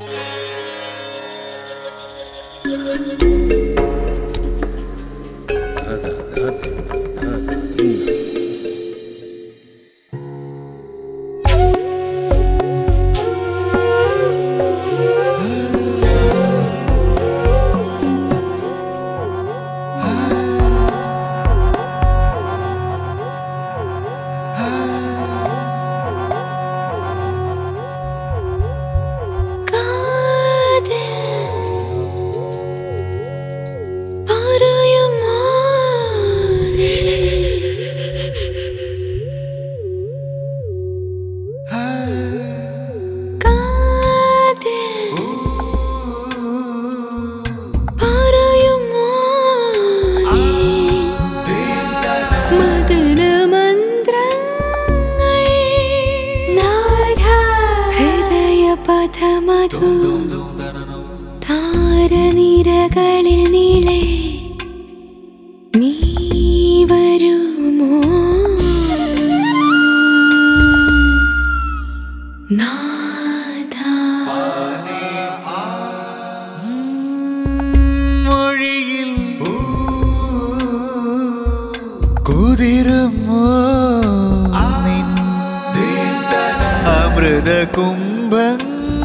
ഹൃദയപഥമധു താരനിരകളിൽ നീളെ നീ വരുമോ നാഥാ മൊഴിയിൽ കുതിരുമോ നിൻ അമൃത കുംഭങ്ങൾ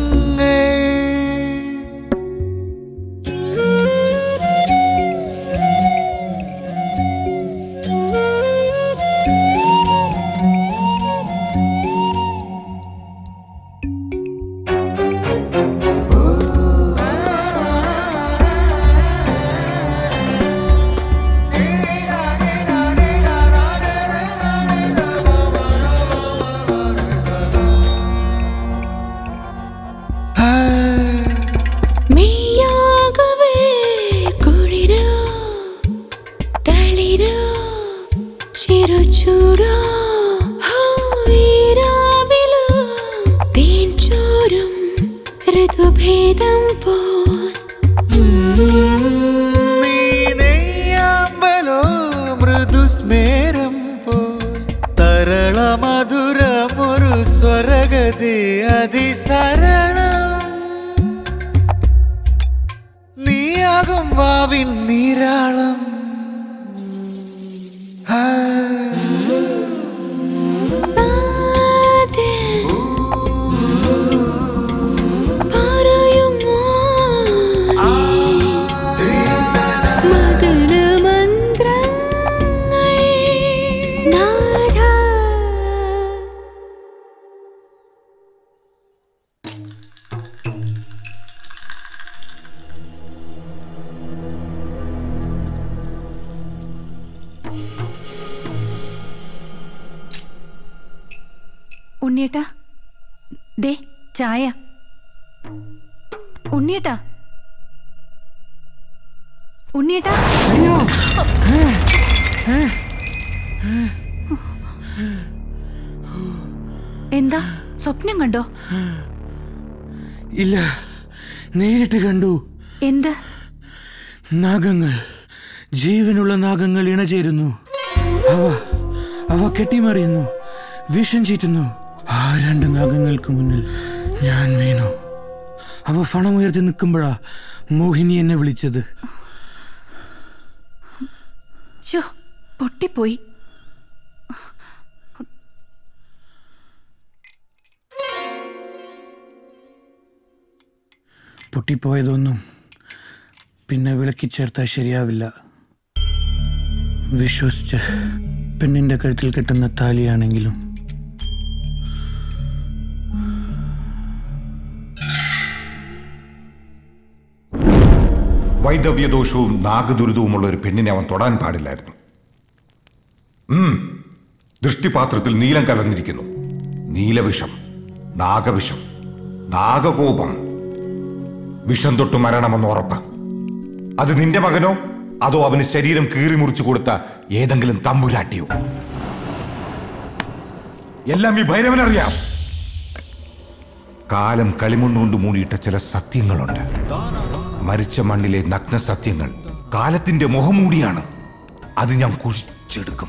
മെയ്യാകവേ കുളിരോ തളിരോ ചിരുചൂടോ വീരാവിലോ തേൻ ചോരും ഋതുഭേദം പോൽ നീ നെയ്യാമ്പലോ മൃദുസ്മേരം പോ തരള മധുരമൊരു സ്വരഗതി അതിസരളം നീയാകും വാവിൻ നീരാളം ആ. പറയുമോ മദനമന്ത്രങ്ങൾ നാഥാ ഉണ്ണിയേട്ടാ ദേ ചായ ഉണ്ണിയേട്ടാ ഉണ്ണിയേട്ടാ എന്താ സ്വപ്നം കണ്ടോ ഇല്ല നേരിട്ട് കണ്ടു എന്ത് നാഗങ്ങൾ ജീവനുള്ള നാഗങ്ങൾ ഇണചേരുന്നു അവ അവ കെട്ടിമറിയുന്നു വിഷം ചീറ്റുന്നു ആ രണ്ട് നാഗങ്ങൾക്ക് മുന്നിൽ ഞാൻ വീണു അവ ഫണമുയർത്തി നിൽക്കുമ്പോഴാ മോഹിനി എന്നെ വിളിച്ചത് ചോ പൊട്ടിപ്പോയി പൊട്ടിപ്പോയതൊന്നും പിന്നെ വിളക്കി ചേർത്താൽ ശരിയാവില്ല വിശ്വസിച്ച് പെണ്ണിന്റെ കഴുത്തിൽ കെട്ടുന്ന താലിയാണെങ്കിലും വൈദവ്യദോഷവും നാഗദുരിതവുമുള്ള ഒരു പെണ്ണിനെ അവൻ തൊടാൻ പാടില്ലായിരുന്നു ഉം, ദൃഷ്ടിപാത്രത്തിൽ നീലം കലർന്നിരിക്കുന്നു നീലവിഷം നാഗവിഷം നാഗകോപം വിഷം തൊട്ട് മരണമെന്ന് ഉറപ്പ് അത് നിന്റെ മകനോ അതോ അവന് ശരീരം കീറി മുറിച്ചു കൊടുത്ത ഏതെങ്കിലും തമ്പുരാട്ടിയോ എല്ലാം ഈ ഭൈരവനറിയാം കാലം കളിമണ്ണുകൊണ്ട് മൂടിയിട്ട ചില സത്യങ്ങളുണ്ട് മരിച്ച മണ്ണിലെ നഗ്ന സത്യങ്ങൾ കാലത്തിന്റെ മുഖമൂടിയാണ് അത് ഞാൻ കുഴിച്ചെടുക്കും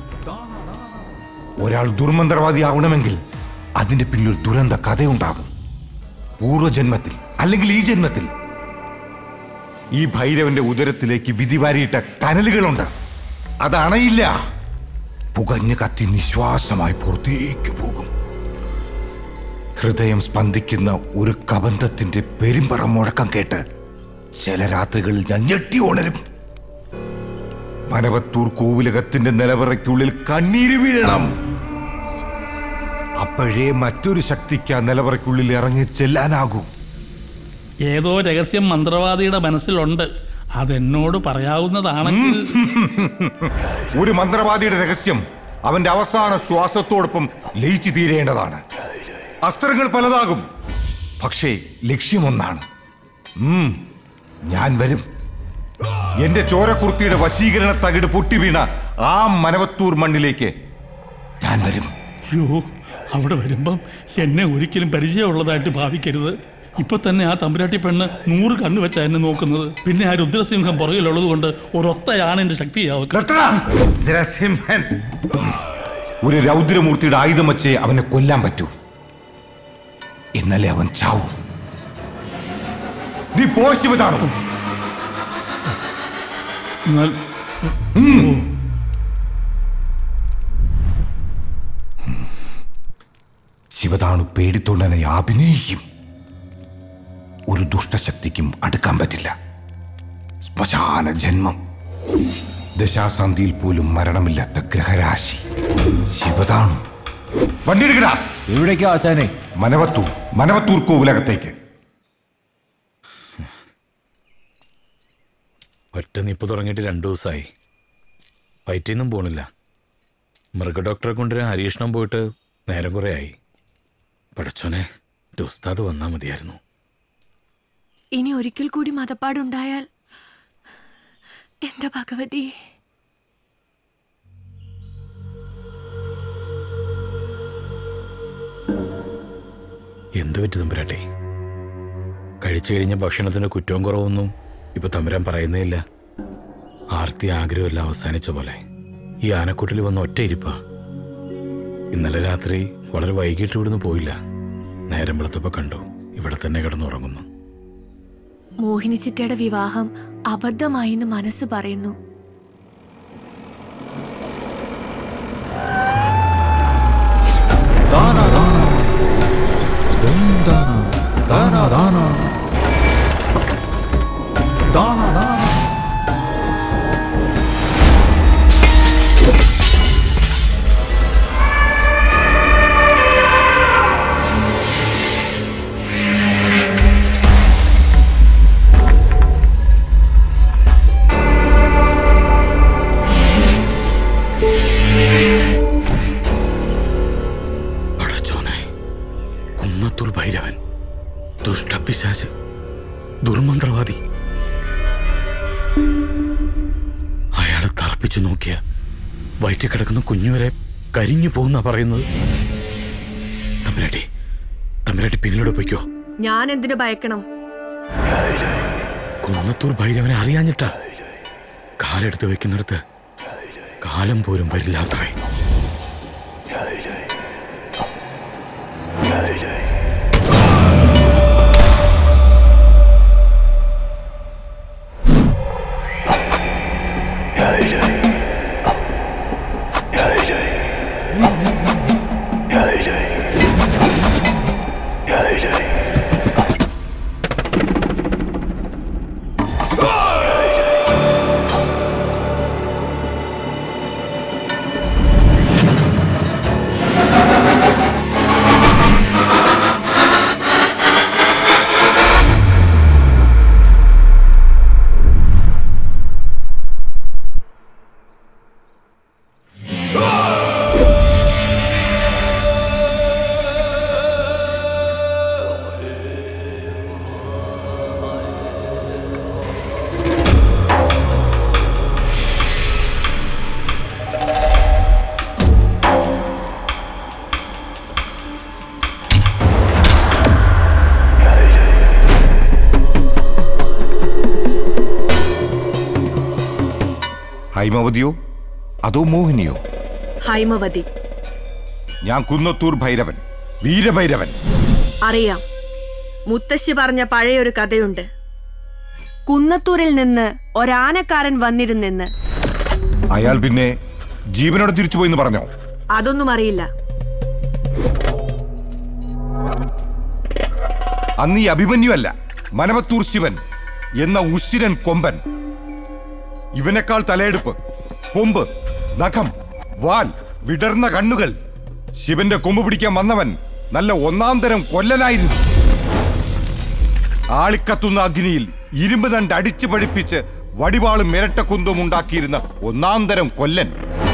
ഒരാൾ ദുർമന്ത്രവാദിയാവണമെങ്കിൽ അതിന്റെ പിന്നിൽ ഒരു ദുരന്ത കഥയുണ്ടാകും പൂർവജന്മത്തിൽ അല്ലെങ്കിൽ ഈ ജന്മത്തിൽ ഈ ഭൈരവന്റെ ഉദരത്തിലേക്ക് വിധി വാരിയിട്ട കനലുകളുണ്ട് അത് അണയില്ല പുകഞ്ഞു കത്തി നിശ്വാസമായി പുറത്തേക്ക് പോകും ഹൃദയം സ്പന്ദിക്കുന്ന ഒരു കബന്ധത്തിന്റെ പെരുമ്പറ മുഴക്കം കേട്ട് ചില രാത്രികളിൽ ഞാൻ ഞെട്ടി ഉണരും മനവത്തൂർ കോവിലകത്തിന്റെ നിലവറയ്ക്കുള്ളിൽ കണ്ണീര് വീഴണം അപ്പോഴേ മറ്റൊരു ശക്തിക്ക് ആ നിലവറയ്ക്കുള്ളിൽ ഇറങ്ങി ചെല്ലാനാകൂ ഏതോ രഹസ്യം മന്ത്രവാദിയുടെ മനസ്സിലുണ്ട് അതെന്നോട് പറയാവുന്നതാണെങ്കിൽ ഒരു മന്ത്രവാദിയുടെ രഹസ്യം അവന്റെ അവസാന ശ്വാസത്തോടൊപ്പം ലയിച്ചു തീരേണ്ടതാണ് അസ്ത്രങ്ങൾ പലതാകും പക്ഷേ ലക്ഷ്യമൊന്നാണ് ഉം, ഞാൻ വരും എന്റെ ചോരക്കുർത്തിയുടെ വശീകരണ തകിട് പൊട്ടി വീണ ആ മനവത്തൂർ മണ്ണിലേക്ക് ഞാൻ വരും അയ്യോ അവിടെ വരുമ്പം എന്നെ ഒരിക്കലും പരിചയമുള്ളതായിട്ട് ഭാവിക്കരുത് ഇപ്പൊ തന്നെ ആ തമ്പുരാട്ടി പെണ്ണ് നൂറ് കണ്ണു വെച്ചാ എന്നെ നോക്കുന്നത് പിന്നെ ആ രുദ്രസിംഹം പുറകിലുള്ളത് കൊണ്ട് ഒരൊത്തയാണ് എന്റെ ശക്തിയാവും രുദ്രസിംഹൻ ഒരു രൗദ്രമൂർത്തിയുടെ ആയുധം വെച്ച് അവനെ കൊല്ലാൻ പറ്റൂ എന്നാലേ അവൻ ചാവൂ നീ പോശിവതാണോ എന്നാൽ ശിവതാണു പേടിത്തൊണ്ടനെ അഭിനയിക്കും ഒരു ദുഷ്ടശക്തിക്കും അടുക്കാൻ പറ്റില്ല ശ്മശാന ജന്മം ദശാസന്ധിയിൽ പോലും മരണമില്ലാത്ത ഗ്രഹരാശി ശിവതാണു വണ്ടിയെടുക്കടാ എവിടേക്കാ ആശാനെ മനവത്തൂർ മനവത്തൂർ കോവിലകത്തേക്ക് ഒറ്റ നിപ്പ് തുടങ്ങിയിട്ട് രണ്ടു ദിവസമായി വയറ്റിന്നും പോണില്ല മൃഗഡോക്ടറെ കൊണ്ടുവരാൻ ഹരീഷ്ണം പോയിട്ട് നേരം കുറേ ആയി പടച്ചോനെ എൻ്റെ ഉസ്താദ് വന്നാൽ മതിയായിരുന്നു ഇനി ഒരിക്കൽ കൂടി മതപ്പാടുണ്ടായാൽ എന്റെ ഭഗവതി എന്തു പറ്റി തമ്പുരാട്ടെ കഴിച്ചു കഴിഞ്ഞ ഭക്ഷണത്തിന്റെ കുറ്റവും കുറവൊന്നും ഇപ്പൊ തമ്പുരാൻ പറയുന്നേയില്ല ആർത്തി ആഗ്രഹമെല്ലാം അവസാനിച്ച പോലെ ഈ ആനക്കൂട്ടിൽ വന്ന ഒറ്റ ഇരിപ്പാ ഇന്നലെ രാത്രി വളരെ വൈകിട്ട് ഇവിടുന്ന് പോയില്ല നേരം വെളുത്തപ്പോ കണ്ടു ഇവിടെ തന്നെ കിടന്നുറങ്ങുന്നു മോഹിനി ചിറ്റയുടെ വിവാഹം അബദ്ധമായി എന്ന് മനസ്സ് പറയുന്നു ദാന ദാന ദാന ദാന പടച്ചോനെ കുന്നത്തൂർ ഭൈരവൻ ദുഷ്ടപിശാശ് ദുർമന്ത്രവാദി അയാളെ തറപ്പിച്ചു നോക്കിയ വയറ്റിൽ കിടക്കുന്ന കുഞ്ഞുവരെ കരിഞ്ഞു പോകുന്ന പറയുന്നത് തമ്പുരാട്ടി തമ്പുരാട്ടി പിന്നിലൂടെ പൊയ്ക്കോ ഞാൻ എന്തിനു ഭയക്കണം കുന്നത്തൂർ ഭൈരവനെ അറിയാഞ്ഞിട്ടാ കാലെടുത്ത് വെക്കുന്നിടത്ത് കാലം പോലും വരില്ലാത്രേ ഹൈമവതിയോ അതോ മോഹിനിയോ ഹൈമവതി ഞാൻ കുന്നത്തൂർ ഭൈരവൻ വീരഭൈരവൻ അറിയാം മുത്തശ്ശി പറഞ്ഞ പഴയൊരു കഥയുണ്ട് കുന്നത്തൂരിൽ നിന്ന് ഒരാനക്കാരൻ വന്നിരുന്നെന്ന് അയാൾ പിന്നെ ജീവനോടെ തിരിച്ചുപോയിന്ന് പറഞ്ഞോ അതൊന്നും അറിയില്ല അന്ന് ഈ അഭിമന്യു അല്ല മനവത്തൂർ ശിവൻ എന്ന ഉശിരൻ കൊമ്പൻ ഇവനേക്കാൾ തലയെടുപ്പ് കൊമ്പ് നഖം വാൽ വിടർന്ന കണ്ണുകൾ ശിവന്റെ കൊമ്പ് പിടിക്കാൻ വന്നവൻ നല്ല ഒന്നാം തരം കൊല്ലനായിരുന്നു ആളിക്കത്തുന്ന അഗ്നിയിൽ ഇരുമ്പ് തണ്ട് അടിച്ചു പഠിപ്പിച്ച് വടിവാളും ഇരട്ടക്കുന്തവും ഉണ്ടാക്കിയിരുന്ന ഒന്നാം തരം കൊല്ലൻ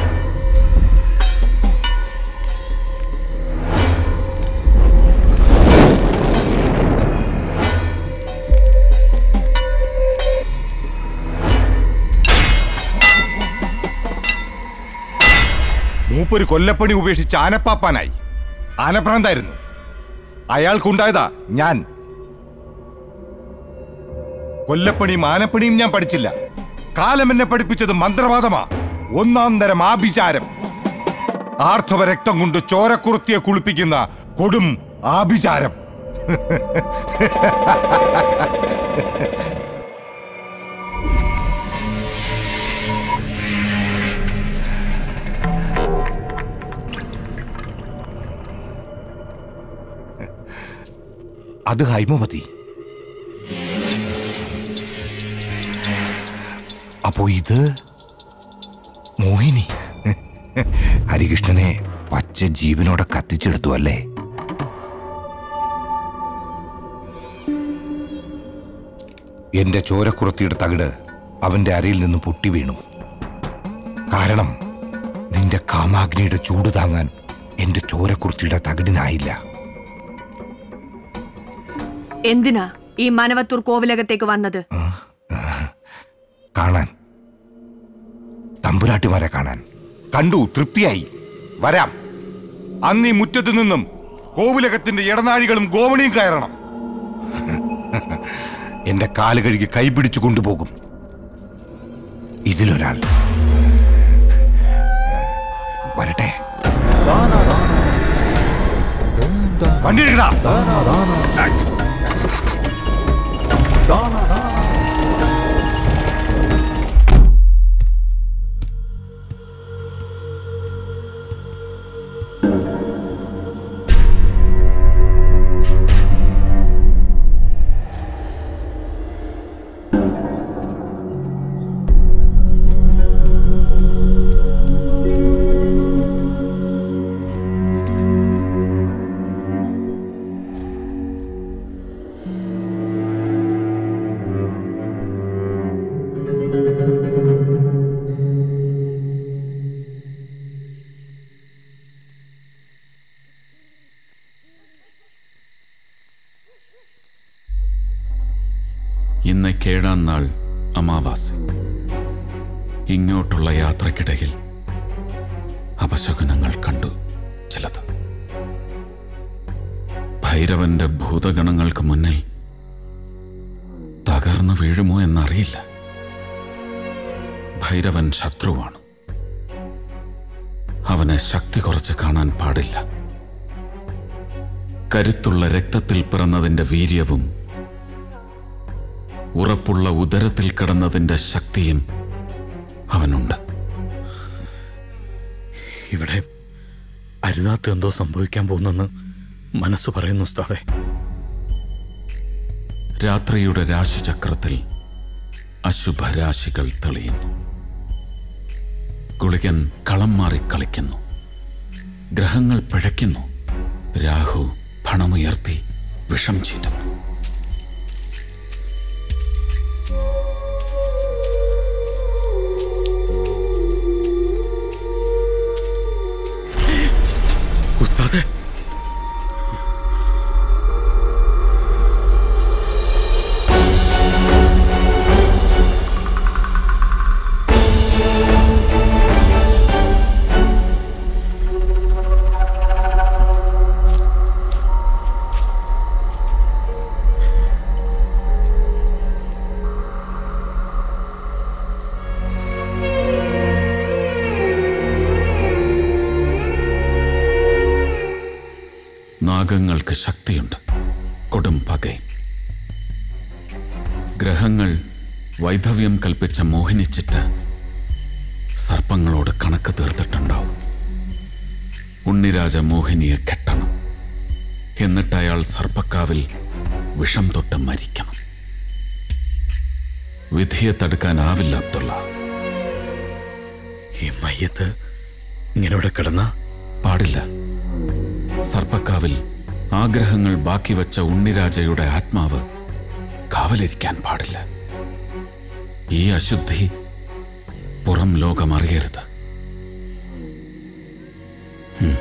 മൂപ്പൊരു കൊല്ലപ്പണി ഉപേക്ഷിച്ച് ആനപ്പാപ്പാനായി ആനഭ്രാന്തായിരുന്നു അയാൾക്കുണ്ടായതാ ഞാൻ കൊല്ലപ്പണിയും ആനപ്പണിയും ഞാൻ പഠിച്ചില്ല കാലം എന്നെ പഠിപ്പിച്ചത് മന്ത്രവാദമാ ഒന്നാം തരം ആഭിചാരം ആർത്തവ രക്തം കൊണ്ട് ചോരക്കുറുത്തിയെ കുളിപ്പിക്കുന്ന കൊടും ആഭിചാരം അത് ഹൈമവതി അപ്പോ ഇത് മോഹിനി ഹരികൃഷ്ണനെ പച്ച ജീവനോടെ കത്തിച്ചെടുത്തു അല്ലേ എന്റെ ചോരക്കുറത്തിയുടെ തകിട് അവന്റെ അരയിൽ നിന്ന് പൊട്ടി വീണു കാരണം നിന്റെ കാമാഗ്നിയുടെ ചൂട് താങ്ങാൻ എന്റെ ചോരക്കുർത്തിയുടെ തകിടിനായില്ല എന്തിനാ ഈ മനവത്തൂർ കോവിലകത്തേക്ക് വന്നത് കാണാൻ തമ്പുരാട്ടിമാരെ കാണാൻ കണ്ടു തൃപ്തിയായി വരാം അന്ന് ഈ മുറ്റത്ത് നിന്നും കോവിലകത്തിന്റെ ഇടനാഴികളും ഗോവണിയും കയറണം എന്റെ കാല് കഴുകി കൈപിടിച്ചു കൊണ്ടുപോകും ഇതിലൊരാൾ വരട്ടെ വണ്ടി എടുക്കടാ ഇന്ന് കേഴാം നാൾ അമാവാസി ഇങ്ങോട്ടുള്ള യാത്രക്കിടയിൽ അപശകുനങ്ങൾ കണ്ടു ചിലത് ഭൈരവന്റെ ഭൂതഗണങ്ങൾക്ക് മുന്നിൽ തകർ തകർന്നു വീഴുമോ എന്നറിയില്ല ഭൈരവൻ ശത്രുവാണ് അവനെ ശക്തി കുറച്ച് കാണാൻ പാടില്ല കരുത്തുള്ള രക്തത്തിൽ പിറന്നതിന്റെ വീര്യവും ഉറപ്പുള്ള ഉദരത്തിൽ കിടന്നതിന്റെ ശക്തിയും അവനുണ്ട് ഇവിടെ അരുതാത്ത എന്തോ സംഭവിക്കാൻ പോകുന്നെന്ന് മനസ്സ് പറയുന്നു ഉസ്താദെ രാത്രിയുടെ രാശിചക്രത്തിൽ അശുഭരാശികൾ തെളിയുന്നു ഗുളികൻ കളം മാറി കളിക്കുന്നു ഗ്രഹങ്ങൾ പിഴയ്ക്കുന്നു രാഹു പണമുയർത്തി വിഷം ചീറ്റുന്നു ഉസ്താദെ നാഗങ്ങൾക്ക് ശക്തിയുണ്ട് കൊടും പകയും ഗ്രഹങ്ങൾ വൈധവ്യം കൽപ്പിച്ച മോഹിനിച്ചിട്ട് സർപ്പങ്ങളോട് കണക്ക് തീർത്തിട്ടുണ്ടാവും ഉണ്ണിരാജ മോഹിനിയെ കെട്ടണം എന്നിട്ട് അയാൾ സർപ്പക്കാവിൽ വിഷം തൊട്ട് മരിക്കണം വിധിയെ തടുക്കാനാവില്ല അബ്ദുള്ള ഈ മയ്യത്ത് ഇങ്ങനെ ഇവിടെ കിടന്ന പാടില്ല സർപ്പക്കാവിൽ ആഗ്രഹങ്ങൾ ബാക്കി വച്ച ഉണ്ണിരാജയുടെ ആത്മാവ് കാവലിരിക്കാൻ പാടില്ല ഈ അശുദ്ധി പുറം ലോകം അറിയരുത് ഉം.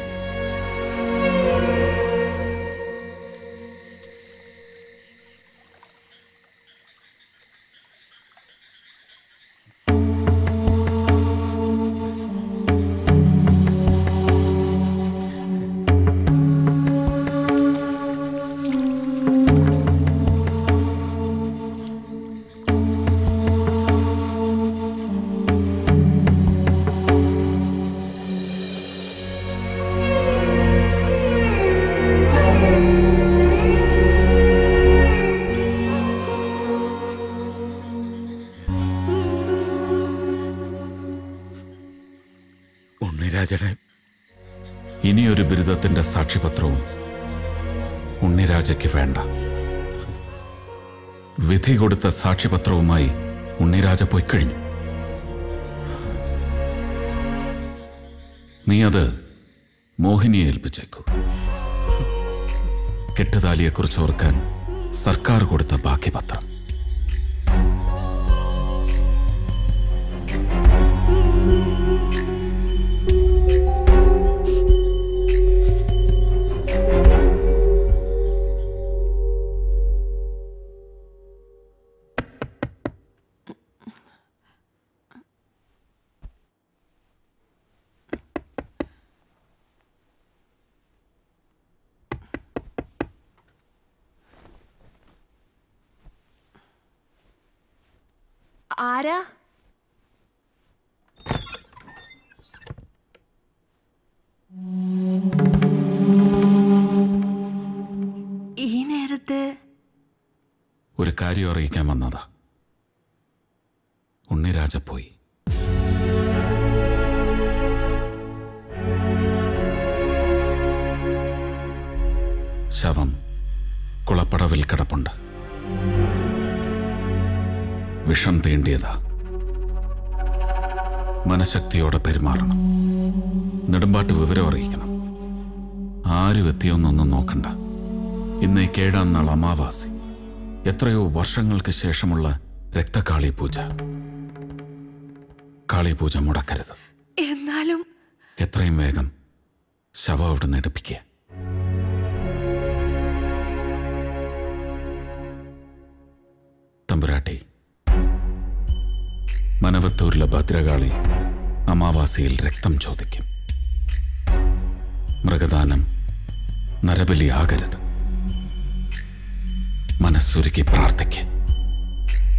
ഉണ്ണിരാജയുടെ ഇനിയൊരു ബിരുദത്തിന്റെ സാക്ഷ്യപത്രവും ഉണ്ണിരാജയ്ക്ക് വേണ്ട വിധി കൊടുത്ത സാക്ഷ്യപത്രവുമായി ഉണ്ണിരാജ പോയി കഴിഞ്ഞു നീ അത് മോഹിനിയെ ഏൽപ്പിച്ചേക്കൂ കെട്ടുതാലിയെക്കുറിച്ച് ഓർക്കാൻ സർക്കാർ കൊടുത്ത ബാക്കി പത്രം ആരാ ഈ നേരത്ത് ഒരു കാര്യം അറിയിക്കാൻ വന്നതാ ഉണ്ണിരാജ പോയി ശവം കുളപ്പടവിൽ കിടപ്പുണ്ട് വിഷം തീണ്ടിയതാ മനഃശക്തിയോടെ പെരുമാറണം നെടുമ്പാട്ട് വിവരം അറിയിക്കണം ആരും എത്തിയോന്നൊന്നും നോക്കണ്ട ഇന്ന് ഈ കേഴാം നാൾ അമാവാസി എത്രയോ വർഷങ്ങൾക്ക് ശേഷമുള്ള രക്തകാളി പൂജ കാളിപൂജ മുടക്കരുത് എന്നാലും എത്രയും വേഗം ശവം അവിടുന്ന് എടുപ്പിക്കുക തമ്പുരാട്ടി മനവത്തൂരിലെ ഭദ്രകാളി അമാവാസിയിൽ രക്തം ചോദിക്കും മൃഗദാനം നരബലിയാകരുത് മനസ്സുരുക്കി പ്രാർത്ഥിക്ക്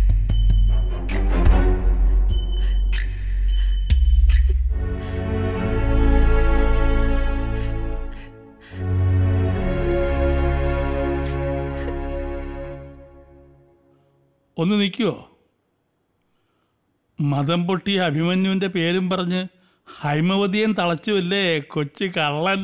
ഒന്ന് നിൽക്കുവോ മതം പൊട്ടിയ അഭിമന്യുവിൻ്റെ പേരും പറഞ്ഞ് ഹൈമവതിയും തളച്ചുവല്ലേ കൊച്ചു കള്ളൻ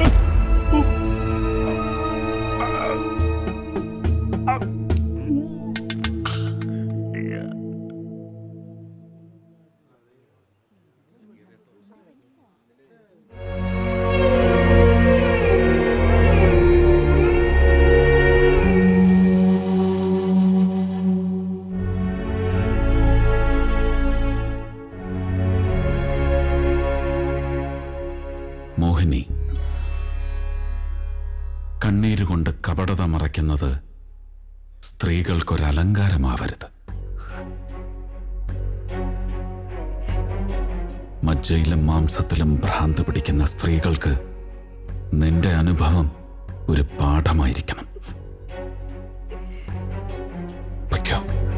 മോഹിനി കണ്ണീരുകൊണ്ട് കപടത മറയ്ക്കുന്നത് സ്ത്രീകൾക്കൊരലങ്കാരമാവരുത് മജ്ജയിലും മാംസത്തിലും ഭ്രാന്ത് പിടിക്കുന്ന സ്ത്രീകൾക്ക് നിന്റെ അനുഭവം ഒരു പാഠമായിരിക്കണം പൊയ്ക്കോ.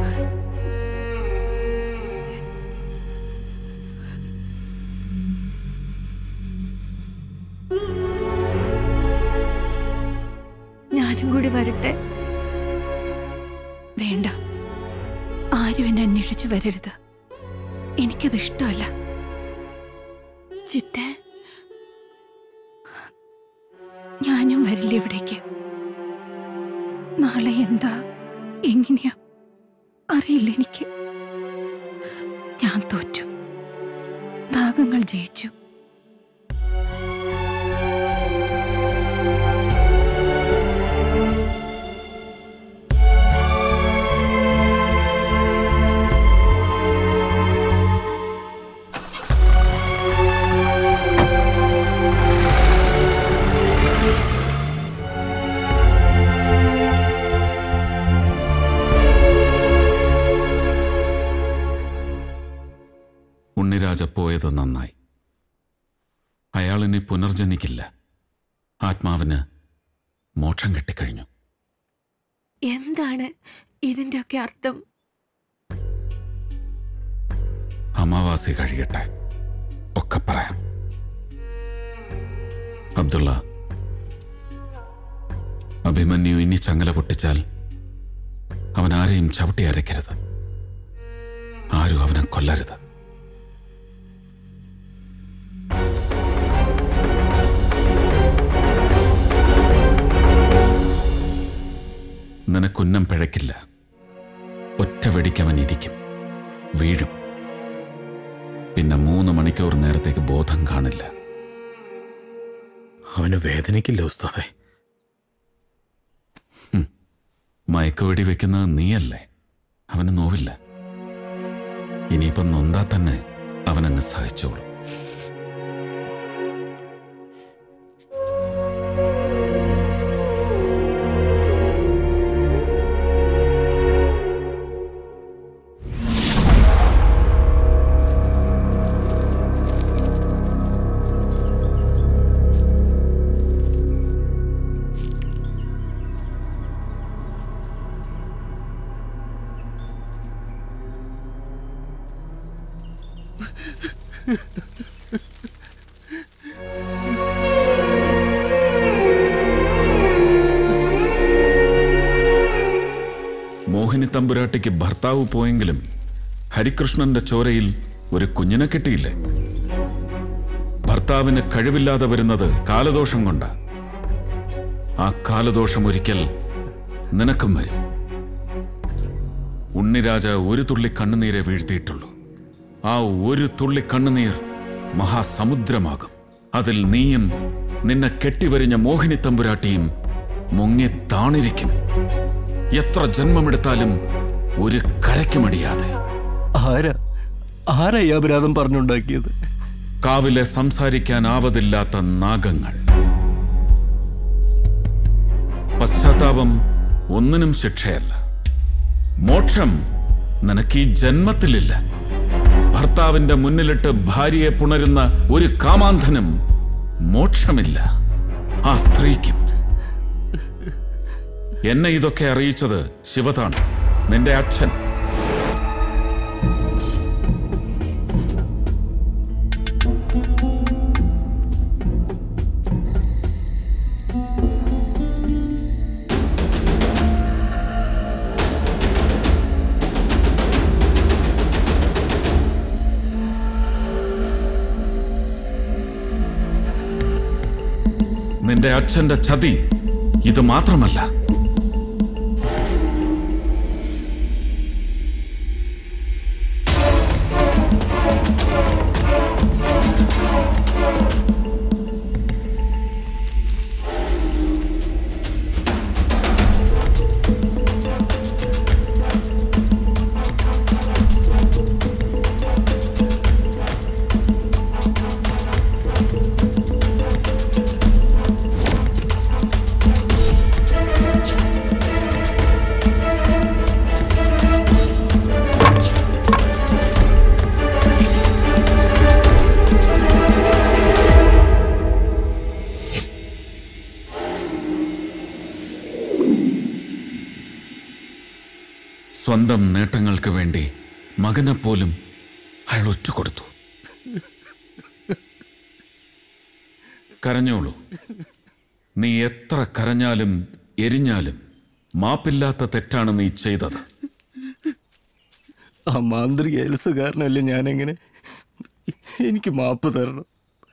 ഞാനും കൂടി വരട്ടെ വേണ്ട ആരും എന്നെ അന്വേഷിച്ച് വരരുത് എനിക്കത് ഇഷ്ടമല്ല ചിറ്റേ ഞാനും വരില്ല ഇവിടേക്ക് നാളെ എന്താ എങ്ങനെയാ അറിയില്ല എനിക്ക് ഞാൻ തോറ്റു നാഗങ്ങൾ ജയിച്ചു ഉണ്ണിരാജ പോയത് നന്നായി അയാളിനി പുനർജനിക്കില്ല ആത്മാവിന് മോക്ഷം കിട്ടിക്കഴിഞ്ഞു എന്താണ് ഇതിന്റെയൊക്കെ അർത്ഥം അമാവാസി കഴിയട്ടെ ഒക്കെ പറയാം അബ്ദുള്ള അഭിമന്യു ഇനി ചങ്ങല പൊട്ടിച്ചാൽ അവൻ ആരെയും ചവിട്ടി അരയ്ക്കരുത് ആരും അവനെ കൊല്ലരുത് നിനക്കുന്നം പിഴയ്ക്കില്ല ഒറ്റ വെടിക്കവൻ ഇരിക്കും വീഴും പിന്നെ മൂന്ന് മണിക്കൂർ നേരത്തേക്ക് ബോധം കാണില്ല അവന് വേദനിക്കില്ല ഉസ്താദെ മയക്കുവെടി വെക്കുന്നത് നീയല്ലേ അവന് നോവില്ല ഇനിയിപ്പം നൊന്താ തന്നെ അവനങ്ങ് സഹിച്ചോളും മോഹിനി തമ്പുരാട്ടിക്ക് ഭർത്താവ് പോയെങ്കിലും ഹരികൃഷ്ണന്റെ ചോരയിൽ ഒരു കുഞ്ഞിനെ കിട്ടിയില്ലേ ഭർത്താവിന് കഴിവില്ലാതെ വരുന്നത് കാലദോഷം കൊണ്ട ആ കാലദോഷം ഒരിക്കൽ നിനക്കും വരും ഉണ്ണിരാജ ഒരു തുള്ളി കണ്ണുനീരെ വീഴ്ത്തിയിട്ടുള്ളൂ ആ ഒരു തുള്ളി കണ്ണുനീർ മഹാസമുദ്രമാകും അതിൽ നീയും നിന്നെ കെട്ടിവരിഞ്ഞ മോഹിനി തമ്പുരാട്ടിയും മുങ്ങി താണിരിക്കും എത്ര ജന്മമെടുത്താലും ഒരു കരയ്ക്കുമടിയാതെ ആരാ ആരാ ഈ അപരാധം പറഞ്ഞുണ്ടാക്കിയത് കാവിലെ സംസാരിക്കാനാവതില്ലാത്ത നാഗങ്ങൾ പശ്ചാത്താപം ഒന്നിനും ശിക്ഷയല്ല മോക്ഷം നിനക്ക് ഈ ജന്മത്തിലില്ല ഭർത്താവിന്റെ മുന്നിലിട്ട് ഭാര്യയെ പുണരുന്ന ഒരു കാമാന്ധനും മോക്ഷമില്ല ആ സ്ത്രീക്കും എന്നെ ഇതൊക്കെ അറിയിച്ചത് ശിവതാണ് നിന്റെ അച്ഛൻ നിന്റെ അച്ഛന്റെ ചതി ഇത് മാത്രമല്ല സ്വന്തം നേട്ടങ്ങൾക്ക് വേണ്ടി മകനെ പോലും അയാൾ ഒറ്റുകൊടുത്തു കരഞ്ഞോളൂ നീ എത്ര കരഞ്ഞാലും എരിഞ്ഞാലും മാപ്പില്ലാത്ത തെറ്റാണ് നീ ചെയ്തത് ആ മാന്ത്രിക എൽസ് കാരണമല്ലേ ഞാനെങ്ങനെ എനിക്ക് മാപ്പ് തരണം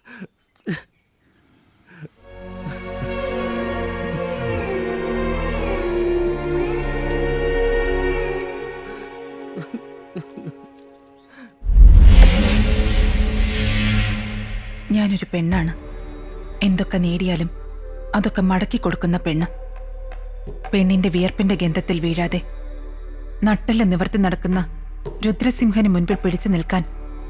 ഞാനൊരു പെണ്ണാണ് എന്തൊക്കെ നേടിയാലും അതൊക്കെ മടക്കി കൊടുക്കുന്ന പെണ്ണ് പെണ്ണിന്റെ വിയർപ്പിന്റെ ഗന്ധത്തിൽ വീഴാതെ നട്ടല് നിവർത്തി നടക്കുന്ന രുദ്രസിംഹന് മുൻപിൽ പിടിച്ചു നിൽക്കാൻ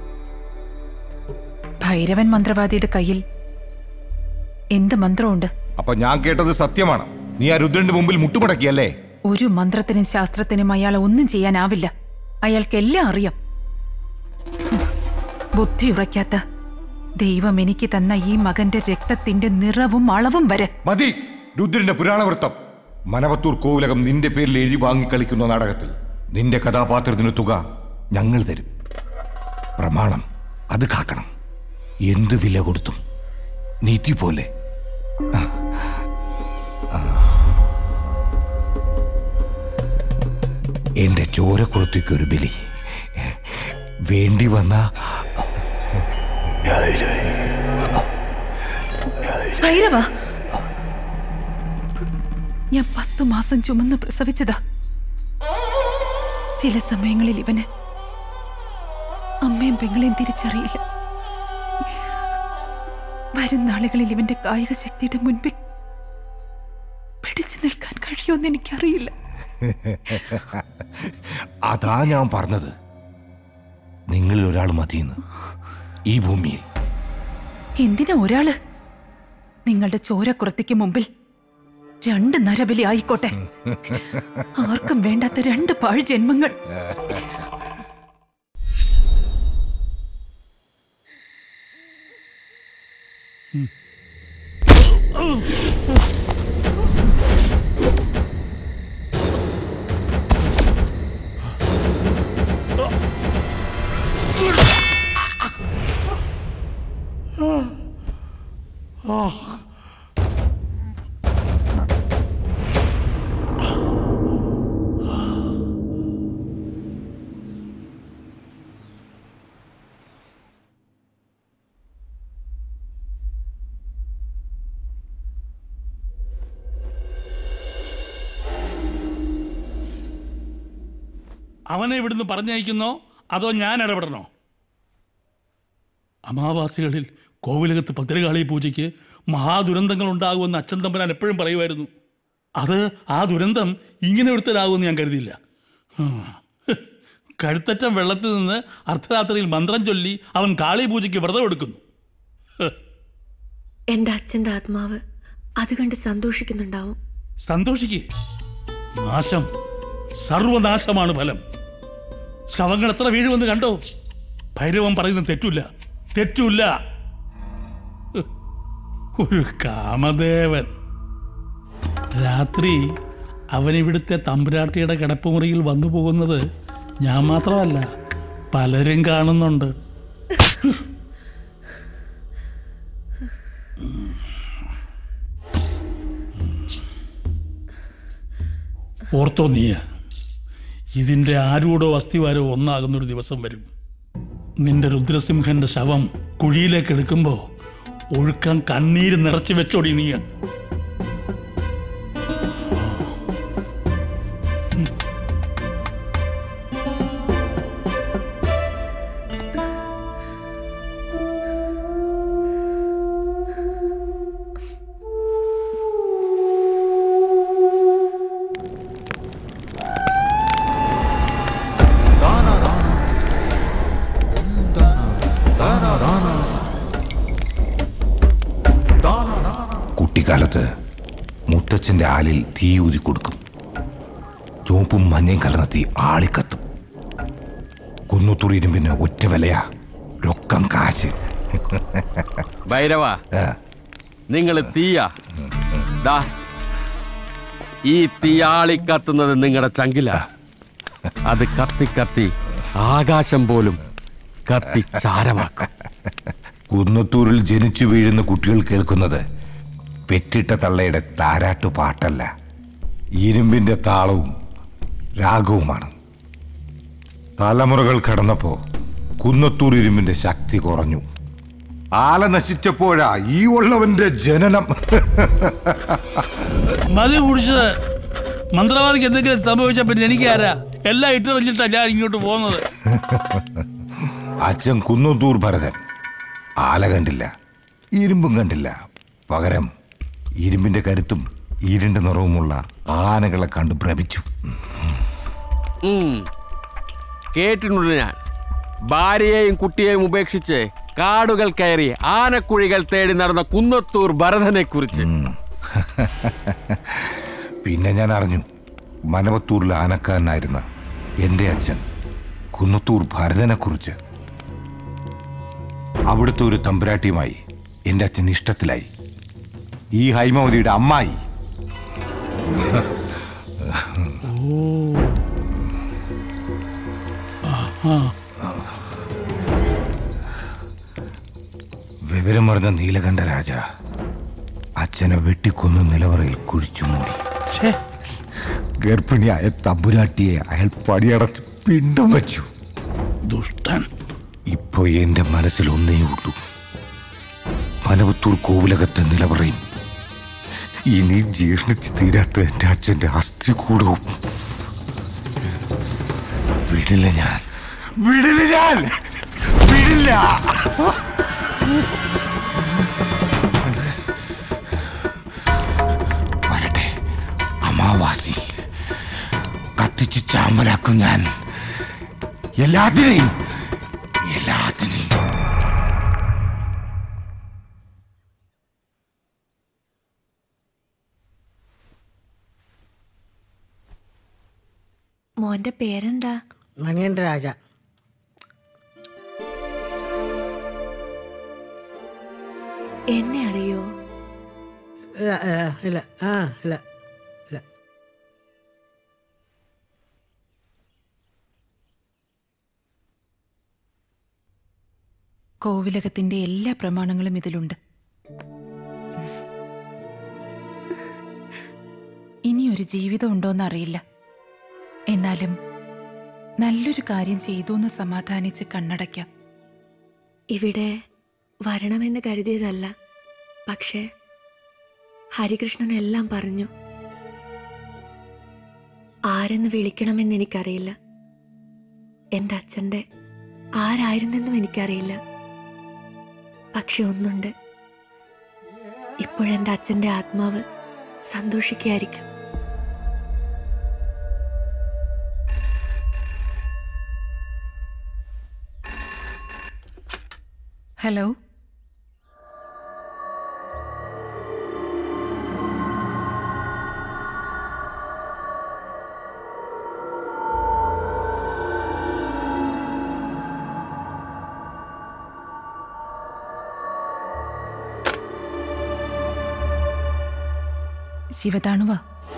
ഭൈരവൻ മന്ത്രവാദിയുടെ കയ്യിൽ എന്ത് മന്ത്രമുണ്ട് അപ്പൊ ഞാൻ കേട്ടത് സത്യമാണ് നീ ആ രുദ്രന്റെ മുമ്പിൽ മുട്ടുമടക്കിയല്ലേ ഒരു മന്ത്രത്തിനും ശാസ്ത്രത്തിനും അയാളെ ഒന്നും ചെയ്യാനാവില്ല അയാൾക്കെല്ലാം അറിയാം ഹും. ബുദ്ധി ഉറയ്ക്കാത്ത ദൈവം എനിക്ക് തന്ന ഈ മകന്റെ രക്തത്തിന്റെ നിറവും അളവും വരെ മതി രുദ്രന്റെ പുരാണവൃത്തം മനവത്തൂർ കോവിലകം നിന്റെ പേരിൽ എഴുതി വാങ്ങി കളിക്കുന്ന നാടകത്തിൽ നിന്റെ കഥാപാത്രത്തിന് തുക ഞങ്ങൾ തരും പ്രമാണം അത് കാക്കണം എന്ത് വില കൊടുത്തും നീതി പോലെ ആ. ആ. എന്റെ ചോരക്കുറത്തേക്കൊരു ബലി വേണ്ടി വന്ന ഭൈരവ ഞാൻ പത്തു മാസം ചുമന്ന് പ്രസവിച്ചതാ ചില സമയങ്ങളിൽ ഇവന് അമ്മയും പെങ്ങളെയും തിരിച്ചറിയില്ല വരും നാളുകളിൽ ഇവന്റെ കായിക ശക്തിയുടെ മുൻപിൽ പിടിച്ചു നിൽക്കാൻ കഴിയുമെന്ന് എനിക്കറിയില്ല അതാ ഞാൻ പറഞ്ഞത് നിങ്ങളിൽ ഒരാൾ മതിയെന്ന് ഈ ഭൂമിയിൽ എന്തിനാ ഒരാള് നിങ്ങളുടെ ചോരക്കുറത്തിക്ക് മുമ്പിൽ രണ്ട് നരബലി ആയിക്കോട്ടെ ആർക്കും വേണ്ടാത്ത രണ്ട് പാഴ് ജന്മങ്ങൾ അവനെ ഇവിടുന്ന് പറഞ്ഞയക്കുന്നോ അതോ ഞാൻ ഇടപെടണോ അമാവാസികളിൽ കോവിലകത്ത് ഭദ്രകാളി പൂജയ്ക്ക് മഹാദുരന്തങ്ങൾ ഉണ്ടാകുമെന്ന് അച്ഛൻ തമ്പുരാൻ എപ്പോഴും പറയുമായിരുന്നു അത് ആ ദുരന്തം ഇങ്ങനെ ഒരുത്തരാകുമെന്ന് ഞാൻ കരുതിയില്ല ഹും. കഴുത്തറ്റം വെള്ളത്തിൽ നിന്ന് അർദ്ധരാത്രിയിൽ മന്ത്രം ചൊല്ലി അവൻ കാളി പൂജയ്ക്ക് വ്രതം എടുക്കുന്നു എന്റെ അച്ഛന്റെ ആത്മാവ് അത് കണ്ട് സന്തോഷിക്കുന്നുണ്ടാവും സന്തോഷിക്കേ നാശം സർവനാശമാണ് ഫലം ശവങ്ങൾ എത്ര വീഴുമെന്ന് കണ്ടോ ഭൈരവൻ പറയുന്നത് തെറ്റില്ല തെറ്റില്ല ഒരു കാമദേവൻ രാത്രി അവൻ ഇവിടുത്തെ തമ്പുരാട്ടിയുടെ കിടപ്പുമുറിയിൽ വന്നു പോകുന്നത് ഞാൻ മാത്രമല്ല പലരും കാണുന്നുണ്ട് ഓർത്തോ നീ ഇതിൻ്റെ ആരൂടോ അസ്ഥിവാരോ ഒന്നാകുന്നൊരു ദിവസം വരും നിന്റെ രുദ്രസിംഹന്റെ ശവം കുഴിയിലേക്ക് എടുക്കുമ്പോൾ ഒഴുക്കാൻ കണ്ണീര് നിറച്ചു വെച്ചോടി നീ കുട്ടിക്കാലത്ത് മുത്തച്ഛന്റെ ആലിൽ തീ ഊതി കൊടുക്കും ചുവപ്പും മഞ്ഞയും കലർന്ന തീ ആളിക്കത്തും കുന്നത്തൂർ ഇരുമ്പിന് ഒറ്റ വിലയാ രൊക്കം കാശ് ഭൈരവ നിങ്ങൾ തീയ ദാ ഈ തീയാളി കത്തുന്നത് നിങ്ങളുടെ ചങ്കില അത് കത്തി കത്തി ആകാശം പോലും കത്തി ചാരമാക്കും കുന്നത്തൂരിൽ ജനിച്ചു വീഴുന്ന കുട്ടികൾ കേൾക്കുന്നത് പെറ്റിട്ട തള്ളയുടെ താരാട്ടു പാട്ടല്ല ഇരുമ്പിന്റെ താളവും രാഗവുമാണ് തലമുറകൾ കടന്നപ്പോ കുന്നത്തൂർ ഇരുമ്പിന്റെ ശക്തി കുറഞ്ഞു ആല നശിച്ചപ്പോഴാ ഈ ഉള്ളവന്റെ ജനനം മതി കുടിച്ചത് മന്ത്രവാദിക്ക് എന്തെങ്കിലും സംഭവിച്ച പിന്നെ എനിക്ക് ആരാ എല്ലാം ഇട്ടെറിഞ്ഞിട്ടാ ഞാൻ ഇങ്ങോട്ട് പോകുന്നത് അച്ഛൻ കുന്നത്തൂർ ഭരതൻ ആല കണ്ടില്ല ഇരുമ്പും കണ്ടില്ല പകരം ഇരുമ്പിന്റെ കരുത്തും ഇരുണ്ട നിറവുമുള്ള ആനകളെ കണ്ട് ഭ്രമിച്ചു ഉം. കേട്ടിട്ടുണ്ട് ഞാൻ ഭാര്യയെയും കുട്ടിയെയും ഉപേക്ഷിച്ച് കാടുകൾ കയറി ആനക്കുഴികൾ തേടി നടന്ന കുന്നത്തൂർ ഭരതനെ കുറിച്ച് പിന്നെ ഞാൻ അറിഞ്ഞു മനവത്തൂരിൽ ആനക്കാരനായിരുന്ന എൻ്റെ അച്ഛൻ കുന്നത്തൂർ ഭരതനെ കുറിച്ച് അവിടുത്തെ ഒരു തമ്പുരാട്ടിയുമായി എൻ്റെ അച്ഛൻ ഇഷ്ടത്തിലായി ഈ ഹൈമവതിയുടെ അമ്മായി വിവരമറിഞ്ഞ നീലകണ്ഠ രാജ അച്ഛനെ വെട്ടിക്കൊന്ന് നിലവറയിൽ കുഴിച്ചു മൂടി ഗർഭിണിയായ തമ്പുരാട്ടിയെ അയാൾ പടിയടച്ച് പിണ്ടം വച്ചു ദുഷ്ടൻ ഇപ്പൊ എന്റെ മനസ്സിൽ ഒന്നേ ഉള്ളൂ പനവത്തൂർ കോവിലകത്തെ നിലവറയും ഇനി ജീർണിച്ച് തീരാത്ത എന്റെ അച്ഛന്റെ അസ്ഥി കൂടവും വിടില്ല ഞാൻ വിടില്ല ഞാൻ വിടില്ല വരട്ടെ അമാവാസി കത്തിച്ച് ചാമ്പലാക്കും ഞാൻ എല്ലാത്തിനെയും എല്ലാത്തിനെയും മോന്റെ പേരെന്താ മണിയൻ്റെ രാജ എന്നെ അറിയോ ഇല്ല ഇല്ല, ഇല്ല ആ ഇല്ല ഇല്ല കോവിലകത്തിന്റെ എല്ലാ പ്രമാണങ്ങളും ഇതിലുണ്ട് ഇനിയൊരു ജീവിതം ഉണ്ടോന്ന് അറിയില്ല എന്നാലും നല്ലൊരു കാര്യം ചെയ്തു എന്ന് സമാധാനിച്ച് കണ്ണടയ്ക്കാം ഇവിടെ വരണമെന്ന് കരുതിയതല്ല പക്ഷേ ഹരികൃഷ്ണൻ എല്ലാം പറഞ്ഞു ആരെന്ന് വിളിക്കണമെന്ന് എനിക്കറിയില്ല എൻ്റെ അച്ഛൻ്റെ ആരായിരുന്നെന്നും എനിക്കറിയില്ല പക്ഷെ ഒന്നുണ്ട് ഇപ്പോഴെൻ്റെ അച്ഛൻ്റെ ആത്മാവ് സന്തോഷിക്കായിരിക്കും ഹലോ ശിവതാണുവാ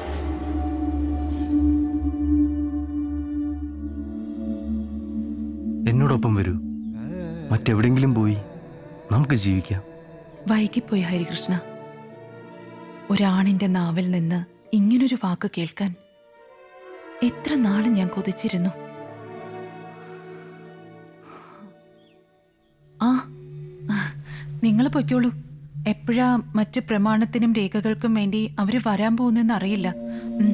എന്നോടൊപ്പം വരൂ മറ്റെവിടെങ്കിലും പോയി നമുക്ക് ജീവിക്കാം വൈകിപ്പോയി ഹരികൃഷ്ണ ഒരാണിന്റെ നാവിൽ നിന്ന് ഇങ്ങനൊരു വാക്ക് കേൾക്കാൻ എത്ര നാള് ഞാൻ കൊതിച്ചിരുന്നു ആ നിങ്ങൾ പൊയ്ക്കോളൂ എപ്പോഴാ മറ്റ് പ്രമാണത്തിനും രേഖകൾക്കും വേണ്ടി അവര് വരാൻ പോകുന്നെന്ന് അറിയില്ല ഉം.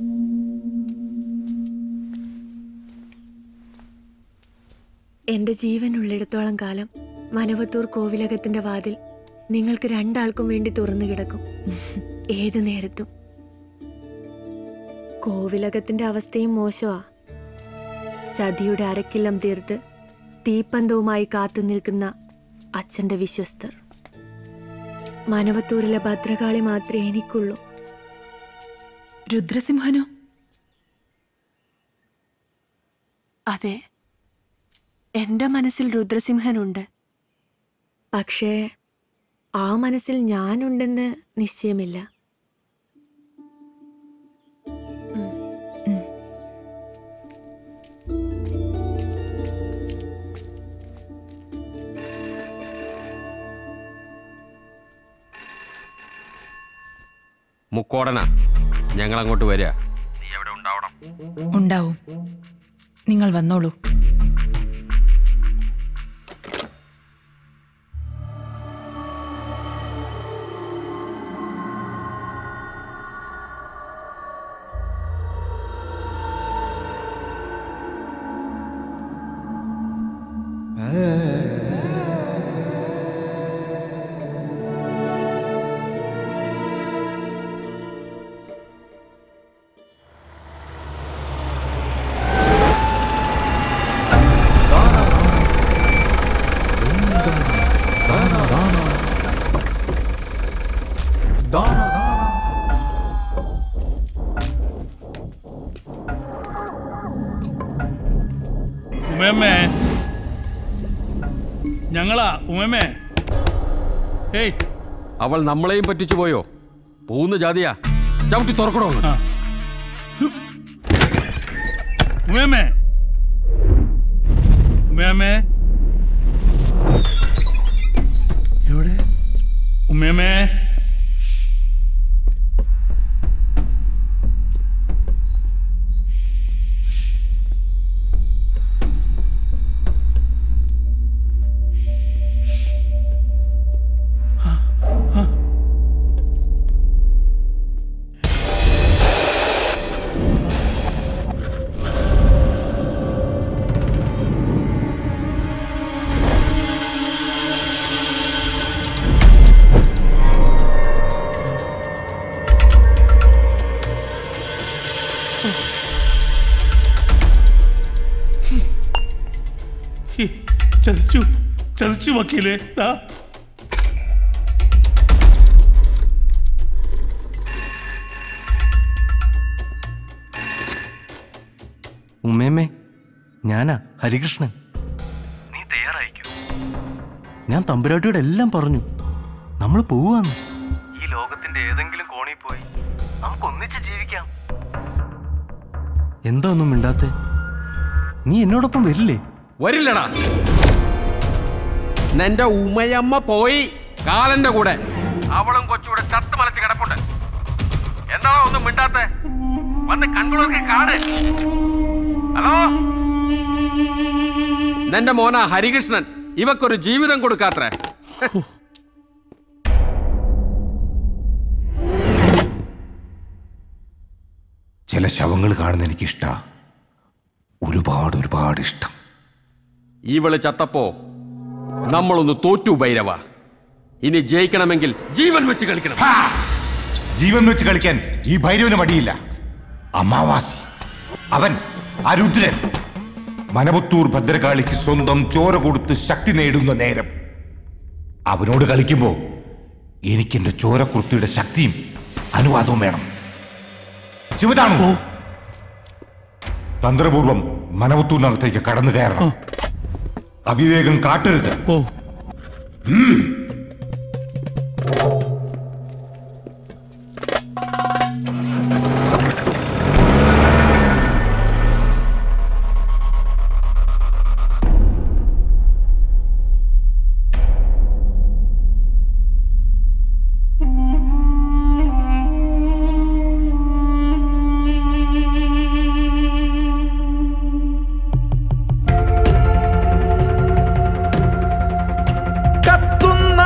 എന്റെ ജീവനുള്ളിടത്തോളം കാലം മനവത്തൂർ കോവിലകത്തിന്റെ വാതിൽ നിങ്ങൾക്ക് രണ്ടാൾക്കും വേണ്ടി തുറന്നു കിടക്കും ഏതു നേരത്തും കോവിലകത്തിന്റെ അവസ്ഥയും മോശമാ ചതിയുടെ അരക്കില്ലം തീർത്ത് തീപ്പന്തവുമായി കാത്തു നിൽക്കുന്ന അച്ഛന്റെ വിശ്വസ്തർ മനവത്തൂരിലെ ഭദ്രകാളി മാത്രമേ എനിക്കുള്ളൂ രുദ്രസിംഹനോ അതെ എന്റെ മനസ്സിൽ രുദ്രസിംഹനുണ്ട് പക്ഷേ ആ മനസ്സിൽ ഞാനുണ്ടെന്ന് നിശ്ചയമില്ല മുക്കോടന ഞങ്ങൾ അങ്ങോട്ട് വരിക ഉണ്ടാവും നിങ്ങൾ വന്നോളൂ ഉമയമ്മേ ഞങ്ങളാ ഉമയമ്മേ ഏയ് അവൾ നമ്മളെയും പറ്റിച്ചു പോയോ പോകുന്ന ജാതിയാ ചവിട്ടി തുറക്കണോ ഉമയമ്മേ ഉമയമ്മേ എവിടെ ഉമയമ്മേ ഹി, ചതിച്ചു ചതിച്ചു വക്കീലേ ദാ ഉമ്മേമ്മേ ഞാനാ ഹരികൃഷ്ണൻ നീ തയ്യാറായിക്കോ ഞാൻ തമ്പുരാട്ടിയോട് എല്ലാം പറഞ്ഞു നമ്മൾ പോവാന്ന് ഈ ലോകത്തിന്റെ ഏതെങ്കിലും കോണിൽ പോയി നമുക്ക് ഒന്നിച്ച് ജീവിക്കാം എന്താ ഒന്നും മിണ്ടാത്തെ നീ എന്നോടൊപ്പം വരില്ലേ വരില്ലടാ നിന്റെ ഉമയമ്മ പോയി കാലന്റെ കൂടെ അവളും കൊച്ചുകൂടെ ചത്ത് മലച്ച് കിടപ്പുണ്ട് എന്താണോ ഒന്നും മിണ്ടാത്തെ വന്ന് കൺകുളർക്ക് കാട് ഹലോ നിന്റെ മോന ഹരികൃഷ്ണൻ ഇവക്കൊരു ജീവിതം കൊടുക്കാത്രേ ചില ശവങ്ങൾ കാണുന്ന എനിക്കിഷ്ട ഒരുപാട് ഒരുപാട് ഇഷ്ടം ഇവള് ചത്തപ്പോ നമ്മളൊന്ന് തോറ്റു ഭൈരവ ഇനി ജയിക്കണമെങ്കിൽ ജീവൻ വെച്ച് കളിക്കണം ജീവൻ വെച്ച് കളിക്കാൻ ഈ ഭൈരവന് മടിയില്ല അമാവാസി അവൻ ആ രുദ്രൻ മനപുത്തൂർ ഭദ്രകാളിക്ക് സ്വന്തം ചോര കൊടുത്ത് ശക്തി നേടുന്ന നേരം അവനോട് കളിക്കുമ്പോ എനിക്ക് എന്റെ ചോരക്കുർത്തിയുടെ ശക്തിയും അനുവാദവും വേണം ശിവതാണു തന്ത്രപൂർവം മനവത്തൂരിനകത്തേക്ക് കടന്നു കയറണം അവിവേകം കാട്ടരുത് ഉം. കത്തുന്ന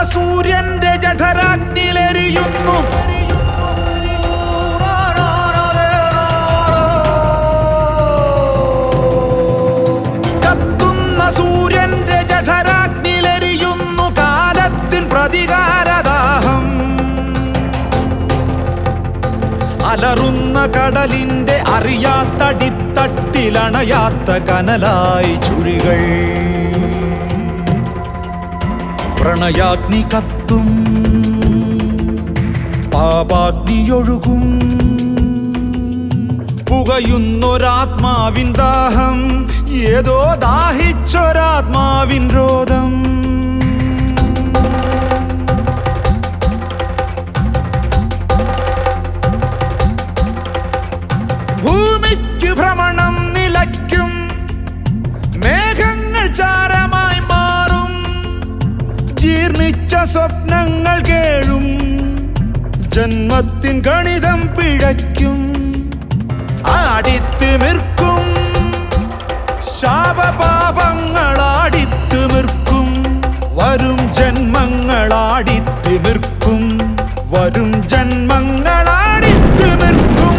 അധികാരദാഹം അലറുന്ന കടലിന്റെ അറിയാത്തടിത്തട്ടിലണയാത്ത കനലായി ചുഴികൾ പ്രണയാഗ്നി കത്തും പാപാഗ്നിയൊഴുകും പുകയുന്നൊരാത്മാവിൻ ദാഹം ഏതോ ദാഹിച്ചൊരാത്മാവിൻ രോധം ഭൂമിക്ക് ഭ്രമണം നിലയ്ക്കും മേഘങ്ങൾ ചാരമായി മാറും ജീർണിച്ച സ്വപ്നങ്ങൾ കേഴും ജന്മത്തിൻ ഗണിതം പിഴയ്ക്കും ആടിത്തിമിർക്കും ശാപപാപങ്ങളാടിത്തിമിർക്കും വരും ജന്മങ്ങളാടിത്തിമിർക്കും വരും ജന്മങ്ങളാടിത്തിമിർക്കും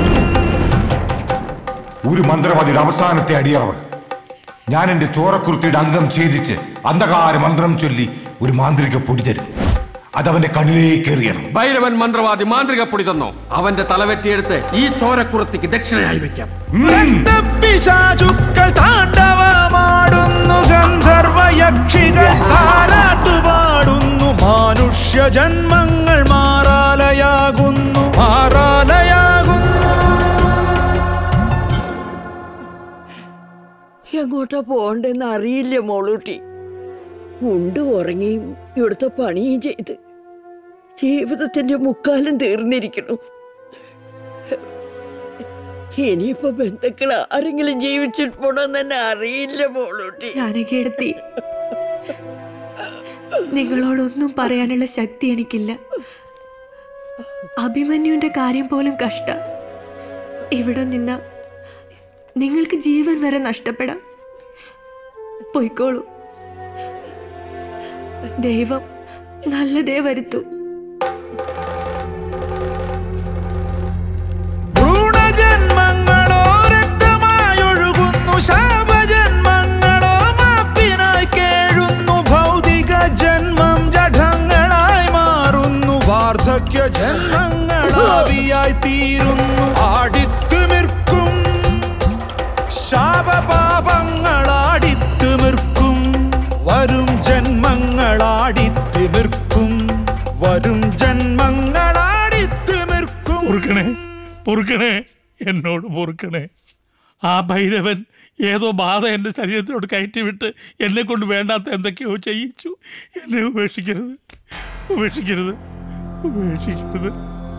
ഒരു മന്ത്രവാദിയുടെ അവസാനത്തെ അടിയറവ് ഞാൻ എന്റെ ചോരക്കുർത്തിയുടെ അംഗം ഛേദിച്ച് അന്ധകാര മന്ത്രം ചൊല്ലി ഒരു മാന്ത്രിക പൊടി തരും അതവന്റെ കണ്ണിലേക്ക് എറിയണം ഭൈരവൻ മന്ത്രവാദി മാന്ത്രിക പൊടി തന്നോ അവന്റെ തലവെറ്റിയെടുത്ത് ഈ ചോരക്കുറത്തിക്ക് ദക്ഷിണയായി വെക്കാം പിശാചുക്കൾ താണ്ഡവമാടുന്നു ഗന്ധർവയക്ഷികൾ താരാട്ടുപാടുന്നു മാനുഷ്യ ജന്മങ്ങൾ മാറാലയാകുന്നു മാറാലയാകുന്നു എങ്ങോട്ടാ പോണ്ടെന്ന് അറിയില്ല മോളൂട്ടി ഉണ്ട് ഉറങ്ങിയും ഇവിടുത്തെ പണിയും ചെയ്ത് ജീവിതത്തിന്റെ മുക്കാലം തീർന്നിരിക്കുന്നു ഇനിയിപ്പോ ബന്ധുക്കൾ ആരെങ്കിലും ജീവിച്ചിട്ടുണ്ടോന്ന് തന്നെ അറിയില്ല മോളൂട്ടി ജാനകിയെടുത്തി നിങ്ങളോടൊന്നും പറയാനുള്ള ശക്തി എനിക്കില്ല അഭിമന്യുവിന്റെ കാര്യം പോലും കഷ്ട ഇവിടെ നിന്ന നിങ്ങൾക്ക് ജീവൻ വരെ നഷ്ടപ്പെടാം പൊയ്ക്കോളൂ ദൈവം നല്ലതേ വരുത്തൂ ഭ്രൂണജന്മങ്ങളോ രക്തമായൊഴുകുന്നു ശാപജന്മങ്ങളോ മാപ്പിനായി കേഴുന്നു ഭൗതിക ജന്മം ജഠങ്ങളായി മാറുന്നു വാർദ്ധക്യ ജന്മങ്ങളാവിയായി തീരുന്നു ആടിത്തുമിർക്കും ശാപപാപങ്ങളാടിത്തുമിർക്കും വരും ജന്മങ്ങളാടിത്തിമിർക്കും വരും ജന്മങ്ങളാടിത്തിമിർക്കും പൊറുക്കണേ പൊറുക്കണേ എന്നോട് പൊറുക്കണേ ആ ഭൈരവൻ ഏതോ ബാധ എൻ്റെ ശരീരത്തിലോട്ട് കയറ്റിവിട്ട് എന്നെ കൊണ്ട് വേണ്ടാത്ത എന്തൊക്കെയോ ചെയ്യിച്ചു എന്നെ ഉപേക്ഷിക്കരുത് ഉപേക്ഷിക്കരുത് ഉപേക്ഷിക്കരുത്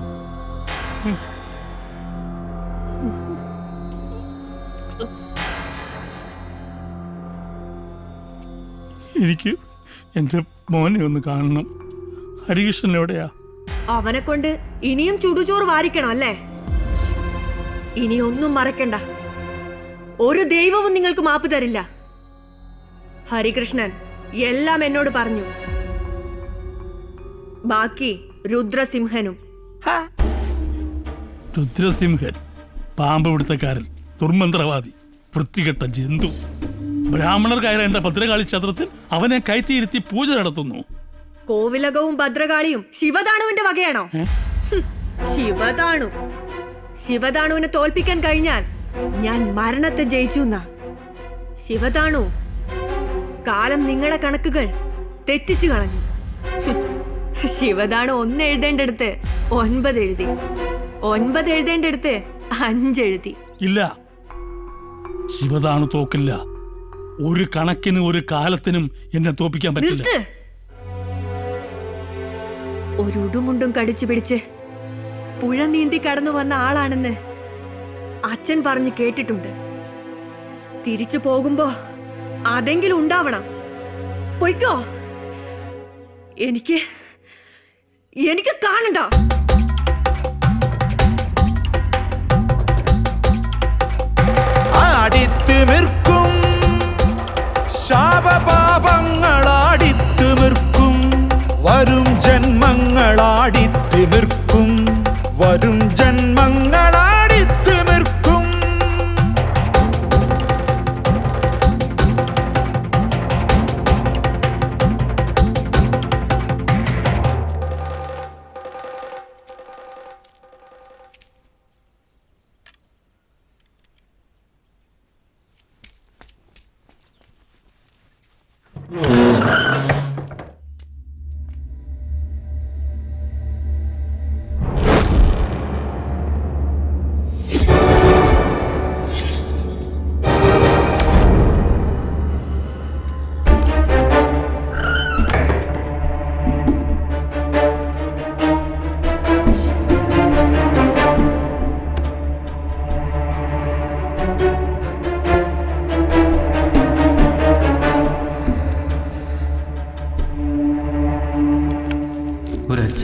എനിക്ക് എൻ്റെ മോനെ ഒന്ന് കാണണം ഹരികൃഷ്ണൻ എവിടെയാ അവനെ കൊണ്ട് ഇനിയും ചുടുചോറ് വാരിക്കണം അല്ലേ ഇനി ഒന്നും മറക്കണ്ട ഒരു ദൈവവും നിങ്ങൾക്ക് മാപ്പ് തരില്ല ഹരികൃഷ്ണൻ എല്ലാം എന്നോട് പറഞ്ഞു ബാക്കി രുദ്രസിംഹനും രുദ്രസിംഹൻ പാമ്പ് പിടുത്തക്കാരൻ ദുർമന്ത്രവാദി വൃത്തികെട്ട ജന്തു ബ്രാഹ്മണർ കയറേണ്ട ഭദ്രകാളി ക്ഷേത്രത്തിൽ അവനെ കയറ്റിയിരുത്തി പൂജ നടത്തുന്നു കോവിലകവും ഭദ്രകാളിയും ശിവതാണുവിന്റെ വകയാണോ ഹും, ശിവതാണു ശിവതാണുവിനെ തോൽപ്പിക്കാൻ കഴിഞ്ഞാൽ ഞാൻ മരണത്തെ ജയിച്ചു എന്നാ ശിവതാണു കാലം നിങ്ങളുടെ കണക്കുകൾ തെറ്റിച്ചു കളഞ്ഞു ഹും, ശിവതാണു ഒന്ന് എഴുതേണ്ടടുത്ത് ഒൻപത് എഴുതി ഒൻപത് എഴുതേണ്ടടുത്ത് അഞ്ചെഴുതി ഇല്ല ശിവതാണ് തോക്കില്ല ഒരു കണക്കിന് ഒരു കാലത്തിനും എന്നെ തോപ്പിക്കാൻ പറ്റില്ല നിർത്ത് ഒരു ഉടുമുണ്ടും കടിച്ചു പിടിച്ച് പുഴ നീന്തി കടന്നു വന്ന ആളാണെന്ന് അച്ഛൻ പറഞ്ഞു കേട്ടിട്ടുണ്ട് തിരിച്ചു പോകുമ്പോ അതെങ്കിലും ഉണ്ടാവണം പൊയ്ക്കോ എനിക്ക് എനിക്ക് കാണണ്ട ആടിത്തിമിർക്കും ശാപപാപങ്ങളാടിത്തിമിർക്കും വരും ജന്മങ്ങളാടിത്തിമിർക്കും വരും ജന്മങ്ങളാടിത്തിമിർക്കും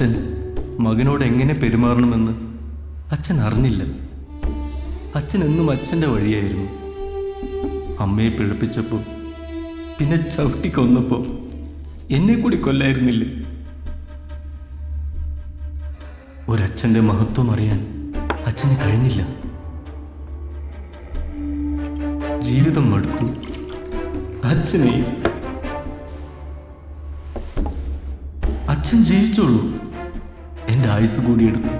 അച്ഛൻ മകനോട് എങ്ങനെ പെരുമാറണമെന്ന് അച്ഛൻ അറിഞ്ഞില്ല അച്ഛൻ എന്നും അച്ഛൻ്റെ വഴിയായിരുന്നു അമ്മയെ പിഴപ്പിച്ചപ്പോൾ പിന്നെ ചവിട്ടി കൊന്നപ്പോൾ എന്നെ കൂടി കൊല്ലായിരുന്നില്ലേ ഒരച്ഛൻ്റെ മഹത്വം അറിയാൻ അച്ഛന് കഴിഞ്ഞില്ല ജീവിതം മടുത്തു അച്ഛനെയും അച്ഛൻ ജീവിച്ചോളൂ എൻ്റെ ആയുസ് കൂടി എടുത്തു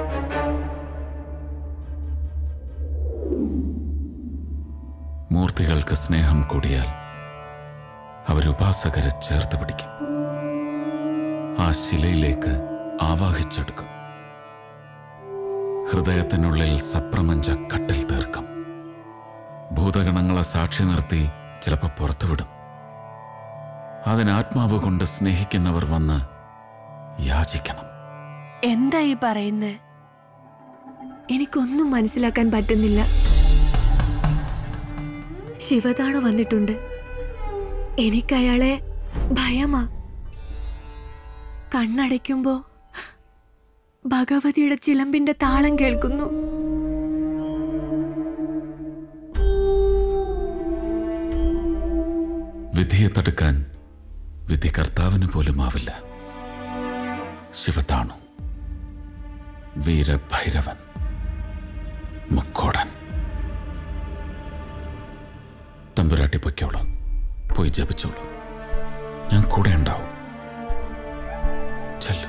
മൂർത്തികൾക്ക് സ്നേഹം കൂടിയാൽ അവരുപാസകരെ ചേർത്ത് പിടിക്കും ആ ശിലയിലേക്ക് ആവാഹിച്ചെടുക്കും ഹൃദയത്തിനുള്ളിൽ സപ്രമഞ്ച കട്ടിൽ തീർക്കും ഭൂതഗണങ്ങളെ സാക്ഷി നിർത്തി ചിലപ്പോൾ പുറത്തുവിടും അതിന് ആത്മാവ് കൊണ്ട് സ്നേഹിക്കുന്നവർ വന്ന് യാചിക്കണം എന്താ ഈ പറയുന്നത് എനിക്കൊന്നും മനസ്സിലാക്കാൻ പറ്റുന്നില്ല ശിവതാണു വന്നിട്ടുണ്ട് എനിക്കയാളെ ഭയമാ കണ്ണടയ്ക്കുമ്പോ ഭഗവതിയുടെ ചിലമ്പിന്റെ താളം കേൾക്കുന്നു വിധിയെ തടുക്കാൻ വിധി കർത്താവിന് പോലും ആവില്ല ശിവതാണു വീരഭൈരവൻ മുക്കോടൻ തമ്പുരാട്ടി പൊയ്ക്കോളൂ പോയി ജപിച്ചോളൂ ഞാൻ കൂടെ ഉണ്ടാവും ചെല്ലു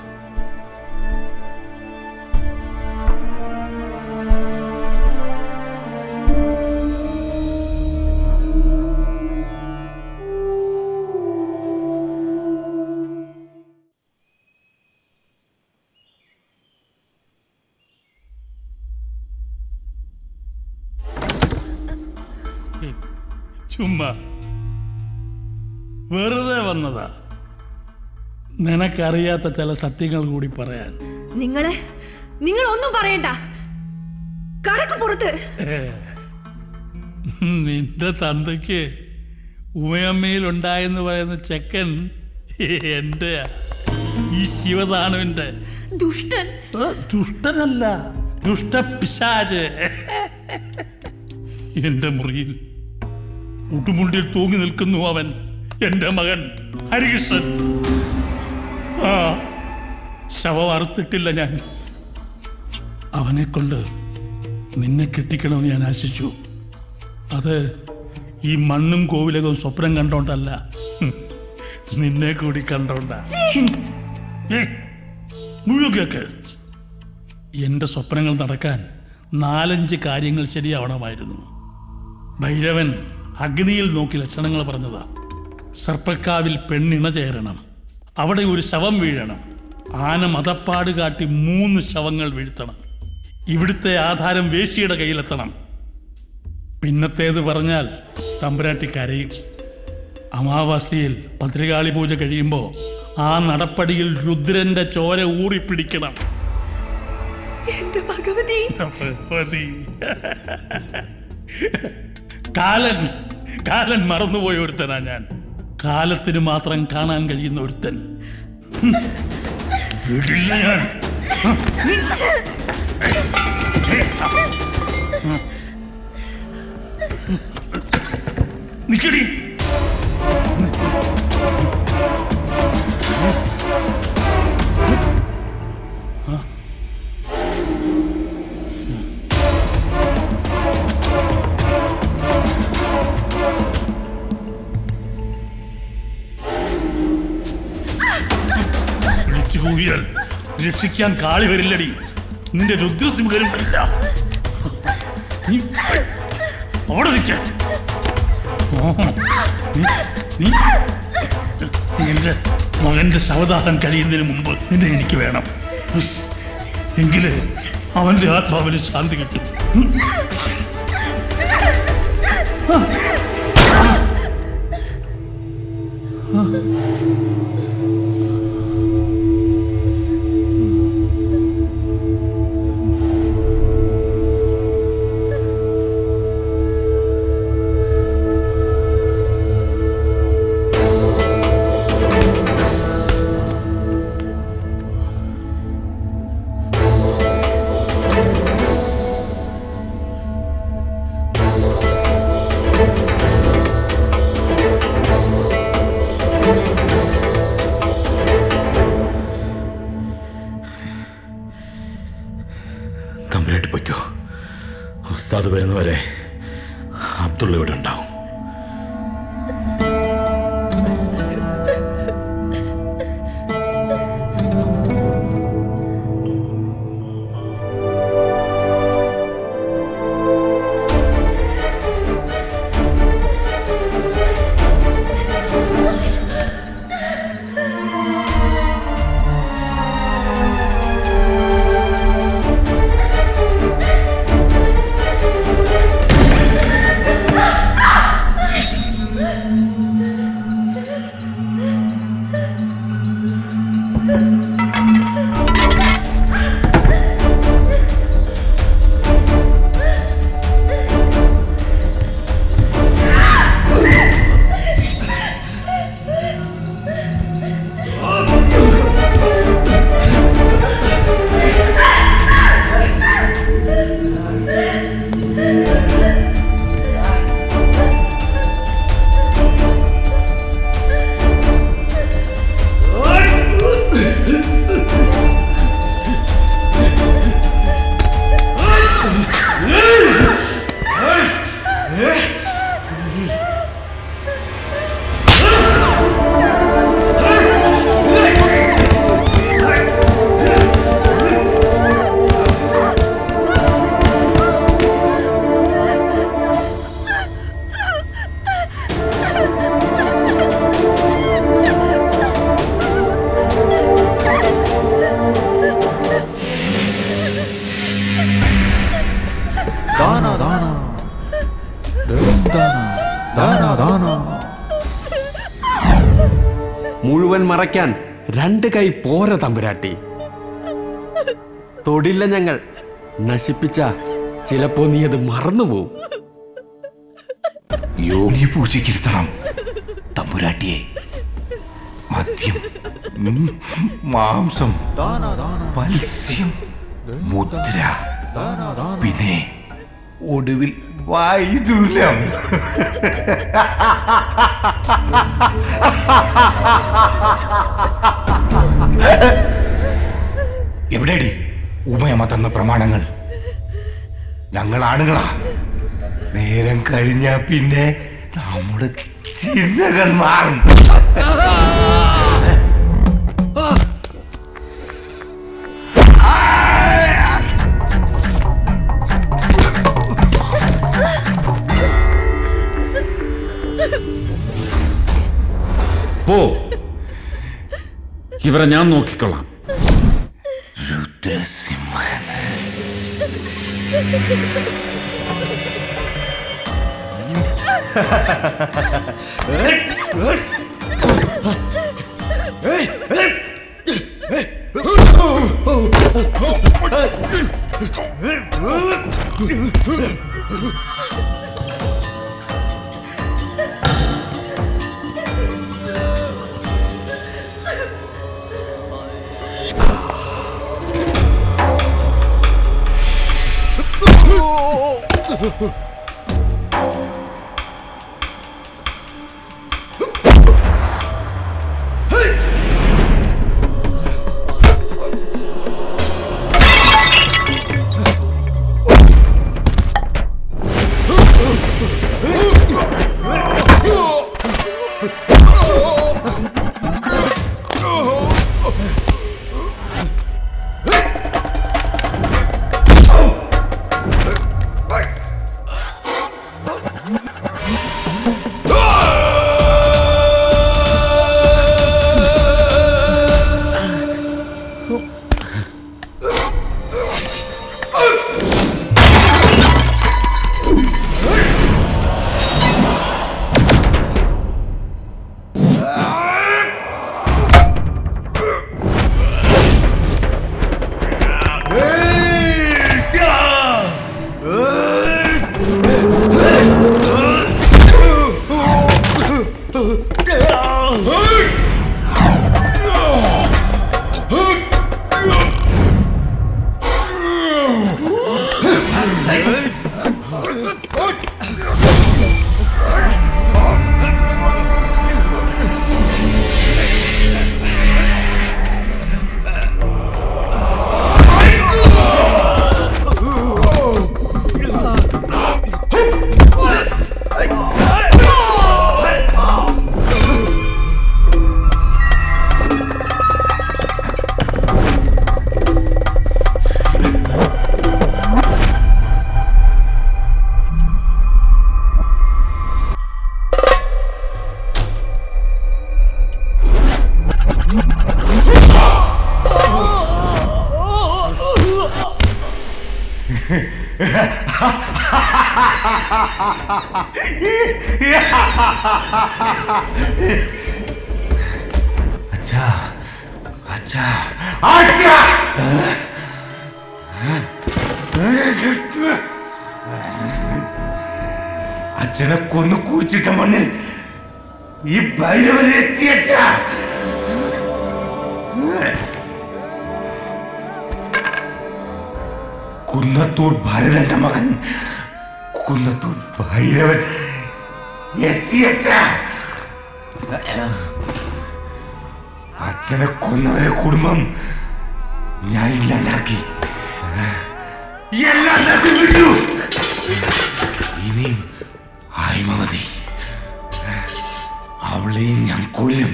ചുമ്മാ വെറുതെ വന്നതാ നിനക്കറിയാത്ത ചില സത്യങ്ങൾ കൂടി പറയാൻ നിങ്ങളെ നിങ്ങൾ ഒന്നും പറയണ്ട കടക്ക് പുറത്ത് ഏ, നിന്റെ തന്തയ്ക്ക് ഉമയമ്മയിൽ ഉണ്ടായെന്ന് പറയുന്ന ചെക്കൻ എൻ്റെ ഈ ശിവദാനുവിൻ്റെ ദുഷ്ടൻ ദുഷ്ടനല്ല ദുഷ്ടപിശാച് എന്റെ മുറിയിൽ മുട്ടുമുണ്ടിൽ തൂങ്ങി നിൽക്കുന്നു അവൻ എന്റെ മകൻ ഹരികൃഷ്ണൻ ആ ശവം അറുത്തിട്ടില്ല ഞാൻ അവനെ കൊണ്ട് നിന്നെ കെട്ടിക്കണമെന്ന് ഞാൻ ആശിച്ചു അത് ഈ മണ്ണും കോവിലകവും സ്വപ്നം കണ്ടോണ്ടല്ല ഹും, നിന്നെ കൂടി കണ്ടോണ്ട മുഴുവൻ കേക്ക് എന്റെ സ്വപ്നങ്ങൾ നടക്കാൻ നാലഞ്ച് കാര്യങ്ങൾ ശരിയാവണമായിരുന്നു ഭൈരവൻ അഗ്നിയിൽ നോക്കി ലക്ഷണങ്ങൾ പറഞ്ഞതാ സർപ്പക്കാവിൽ പെണ്ണിണ ചേരണം അവിടെ ഒരു ശവം വീഴണം ആന മതപ്പാട് കാട്ടി മൂന്ന് ശവങ്ങൾ വീഴ്ത്തണം ഇവിടുത്തെ ആധാരം വേശിയുടെ കയ്യിലെത്തണം പിന്നത്തേത് പറഞ്ഞാൽ തമ്പുരാട്ടി കരയും അമാവാസിയിൽ ഭദ്രകാളി പൂജ കഴിയുമ്പോൾ ആ നടപ്പടിയിൽ രുദ്രന്റെ ചോര ഊറിപ്പിടിക്കണം എന്റെ ഭഗവതി ഭഗവതി കാലൻ കാലൻ മറന്നുപോയ ഒരുത്തനാ ഞാൻ കാലത്തിന് മാത്രം കാണാൻ കഴിയുന്ന ഒരുത്തൻ ഹും. വിടില്ല ഞാൻ നിക്കടി വിളിച്ചു കൂവിയാൽ രക്ഷിക്കാൻ കാളി വരില്ലടി നിന്റെ രുദ്രസിംഹനും വരില്ല നീ അവിടെ നിൽക്കാൻ നീ എന്റെ മകന്റെ ശവദാഹം കഴിയുന്നതിന് മുമ്പ് നിന്നെ എനിക്ക് വേണം എങ്കില് അവന്റെ ആത്മാവിന് ശാന്തി കിട്ടും ഉസ്താദ് വരുന്നവരെ അബ്ദുള്ള ഇവിടെ ഉണ്ടാവും ദാന ദാന ദം ദാന ദാന ദാന മുഴുവൻ മറയ്ക്കാൻ രണ്ട് കൈ പോര തമ്പുരാട്ടി തൊടില്ല ഞങ്ങൾ നശിപ്പിച്ച ചിലപ്പോ നീ അത് മറന്നുപോകും യോഗി പൂജയ്ക്കിരുത്തണം തമ്പുരാട്ടിയെ മദ്യം ഉം, മാംസം മത്സ്യം മുദ്ര പിന്നെ ഒടുവിൽ വൈദുല്യം എവിടെടി ഉമയമ്മ തന്ന പ്രമാണങ്ങൾ ഞങ്ങൾ ആണുങ്ങളാ നേരം കഴിഞ്ഞാ പിന്നെ നമ്മുടെ ചിന്തകൾ മാറും പോ ഇവരെ ഞാൻ നോക്കിക്കൊള്ളാം രുദ്രസിംഹൻ അച്ഛാ അച്ഛാ അച്ഛാ അച്ഛനെ കൊന്നു കുഴിച്ചിട്ട മണ്ണിൽ ഈ ഭൈരവൻ എത്തിയച്ച കുന്നത്തൂർ ഭരതന്റെ മകൻ കുന്നത്തൂർ ഭൈരവൻ എത്തിയച്ച അച്ഛനെ കൊന്നവരെ കുടുംബം ഞാൻ ഇല്ലാണ്ടാക്കി എല്ലാം നശിപ്പിച്ചു ഇനിയും ആയ്മ മതി അവളെയും ഞാൻ കൊല്ലും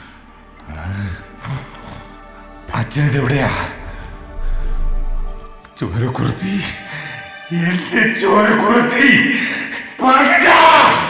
അച്ഛനിതെവിടെയാ ചോരക്കുറുത്തി എന്റെ ചോരക്കുറുത്തി പറഞ്ഞിട്ടാ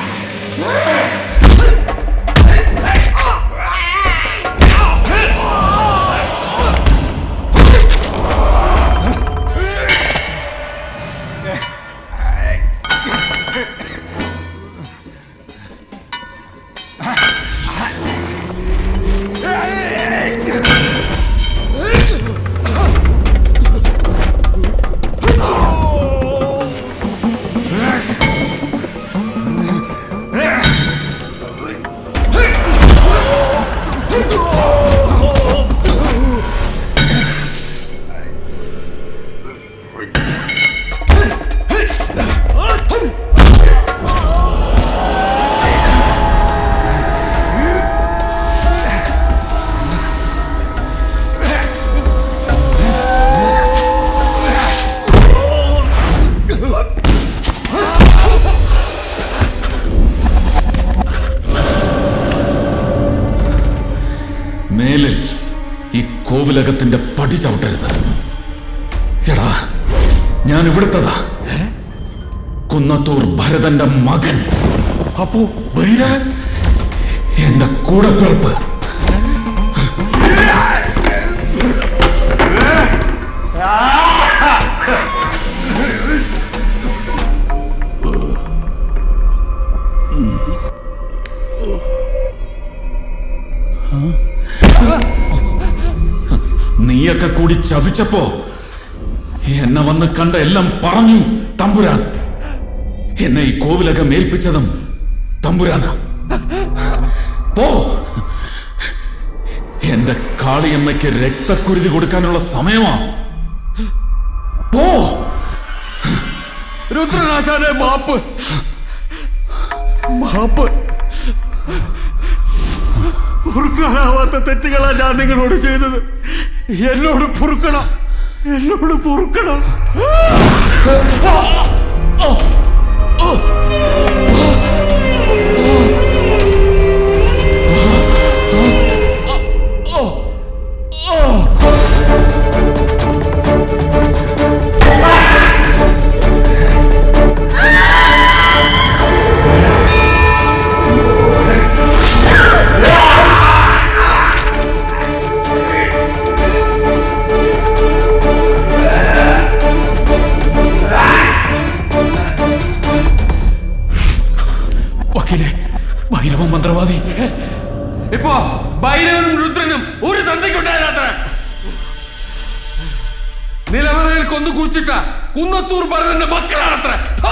മേലിൽ ഈ കോവിലകത്തിന്റെ പടി ചവിട്ടരുത് എടാ ഞാൻ ഇവിടുത്തതാ കുന്നത്തൂർ ഭരതന്റെ മകൻ അപ്പോ ഭൈരവൻ എന്റെ കൂടപ്പിറപ്പ് നീയൊക്കെ കൂടി ചതിച്ചപ്പോ എന്നെ വന്ന് കണ്ട എല്ലാം പറഞ്ഞു തമ്പുരാൻ എന്നെ ഈ കോവിലകം ഏൽപ്പിച്ചതും തമ്പുരാനാ പോ എന്റെ കാളിയമ്മയ്ക്ക് രക്തക്കുരുതി കൊടുക്കാനുള്ള സമയമാ പോ രുദ്രനാശാനെ മാപ്പ് മാപ്പ് പൊറുക്കാനാവാത്ത തെറ്റുകളാ ഞാൻ നിങ്ങളോട് ചെയ്തത് എന്നോട് പൊറുക്കണം എന്നോട് പൊറുക്കണം വക്കീലെ ഭൈരവ മന്ത്രവാദി ഇപ്പോ ഭൈരവനും രുദ്രനും ഒരു തന്തയ്ക്കുണ്ടായത്ര നിലവറയിൽ കൊന്നു കുഴിച്ചിട്ട കുന്നത്തൂർ ഭരതന്റെ മക്കളാണത്ര ഹാ!